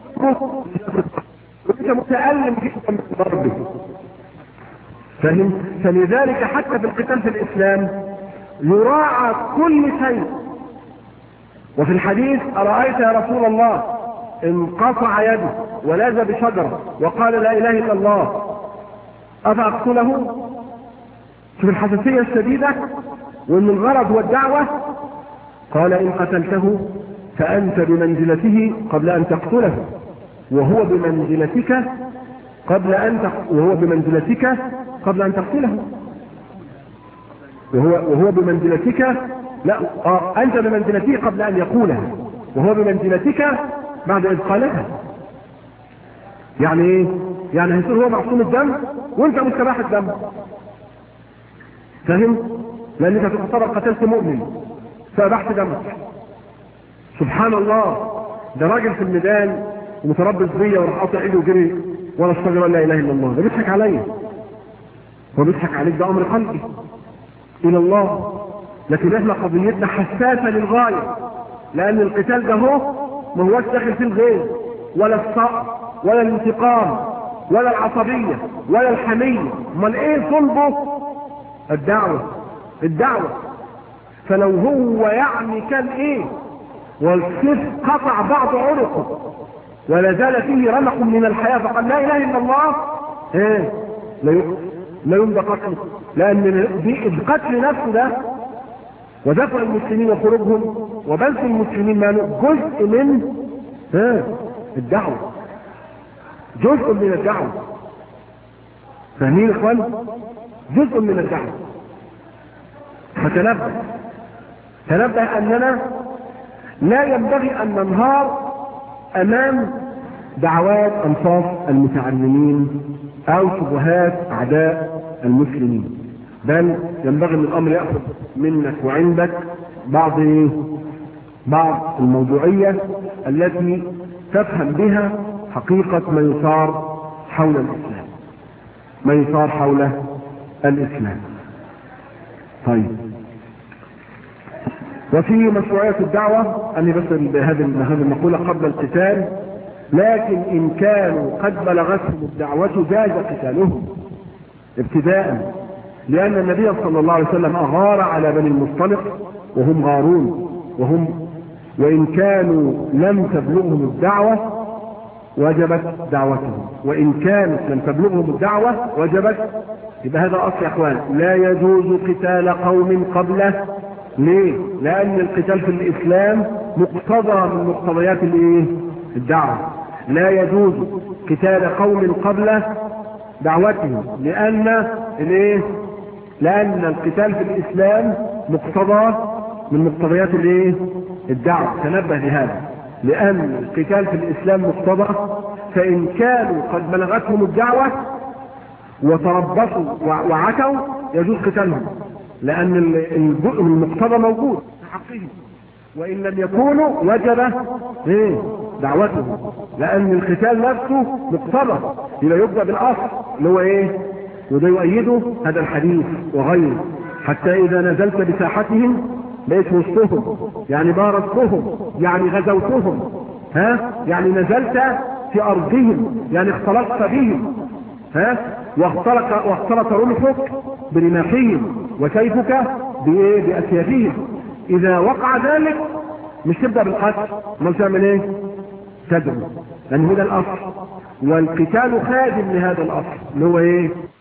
وانت متالم جدا من ضربه فاهم فلذلك حتى في القتال في الاسلام يراعى كل شيء وفي الحديث ارايت يا رسول الله انقطع يده ولاذ بشجره وقال لا اله الا الله افاقتله شوف الحساسيه الشديده وان الغرض هو الدعوه قال ان قتلته فانت بمنزلته قبل ان تقتله وهو بمنزلتك قبل ان تق... وهو بمنزلتك قبل ان تقتله وهو وهو بمنزلتك لا آه انت بمنزلته قبل ان يقولها وهو بمنزلتك بعد اذ قالها يعني ايه يعني هيصير هو معصوم الدم وانت مستباح الدم فاهم لانك تعتبر قتلت مؤمن فابحت دمك سبحان الله ده راجل في الميدان ومتربص بيا وراح قاطع ايده وجري ولا استغفر لا اله الا الله ده بيضحك عليا هو بيضحك عليك ده امر قلبي الى الله لكن احنا قضيتنا حساسه للغايه لان القتال ده هو ما هوش داخل فيه الغيظ ولا الصقر ولا الانتقام ولا العصبيه ولا الحميه امال ايه صلبه الدعوه الدعوه فلو هو يعني كان ايه والسيف قطع بعض عنقه ولا زال فيه رمق من الحياه فقال لا اله الا الله ايه لا لا يمضى قتله لان دي القتل نفسه ده ودفع المسلمين وخروجهم وبث المسلمين ماله جزء من ها الدعوه جزء من الدعوه فاهمين يا اخوان جزء من الدعوه فتنبه تنبه اننا لا ينبغي ان ننهار امام دعوات انصاف المتعلمين او شبهات اعداء المسلمين بل ينبغي ان الامر ياخذ منك وعندك بعض بعض الموضوعيه التي تفهم بها حقيقه ما يثار حول الاسلام ما يثار حول الاسلام طيب وفي مشروعية الدعوة أني بس بهذه هذه المقولة قبل القتال لكن إن كانوا قد بلغتهم الدعوة جاز قتالهم ابتداء لأن النبي صلى الله عليه وسلم أغار على بني المصطلق وهم غارون وهم وإن كانوا لم تبلغهم الدعوة وجبت دعوتهم وإن كانت لم تبلغهم الدعوة وجبت يبقى هذا أصل يا إخوان لا يجوز قتال قوم قبله ليه؟ لأن القتال في الإسلام مقتضى من مقتضيات الإيه؟ الدعوة. لا يجوز قتال قوم قبل دعوتهم لأن الإيه؟ لأن القتال في الإسلام مقتضى من مقتضيات الإيه؟ الدعوة. تنبه لهذا. لأن القتال في الإسلام مقتضى فإن كانوا قد بلغتهم الدعوة وتربصوا وعتوا يجوز قتالهم لأن المقتضى موجود في حقهم وإن لم يكونوا وجب إيه دعوتهم لأن القتال نفسه مقتضى يبقى يبدأ بالأصل اللي هو إيه وده يؤيده هذا الحديث وغيره حتى إذا نزلت بساحتهم بقيت وسطهم يعني بارزتهم يعني غزوتهم ها يعني نزلت في أرضهم يعني اختلطت بهم ها واختلط واختلط رمحك برماحهم وسيفك بايه باسيافهم اذا وقع ذلك مش تبدا بالقتل امال تعمل ايه تدعو لان هو ده الاصل والقتال خادم لهذا الاصل اللي هو ايه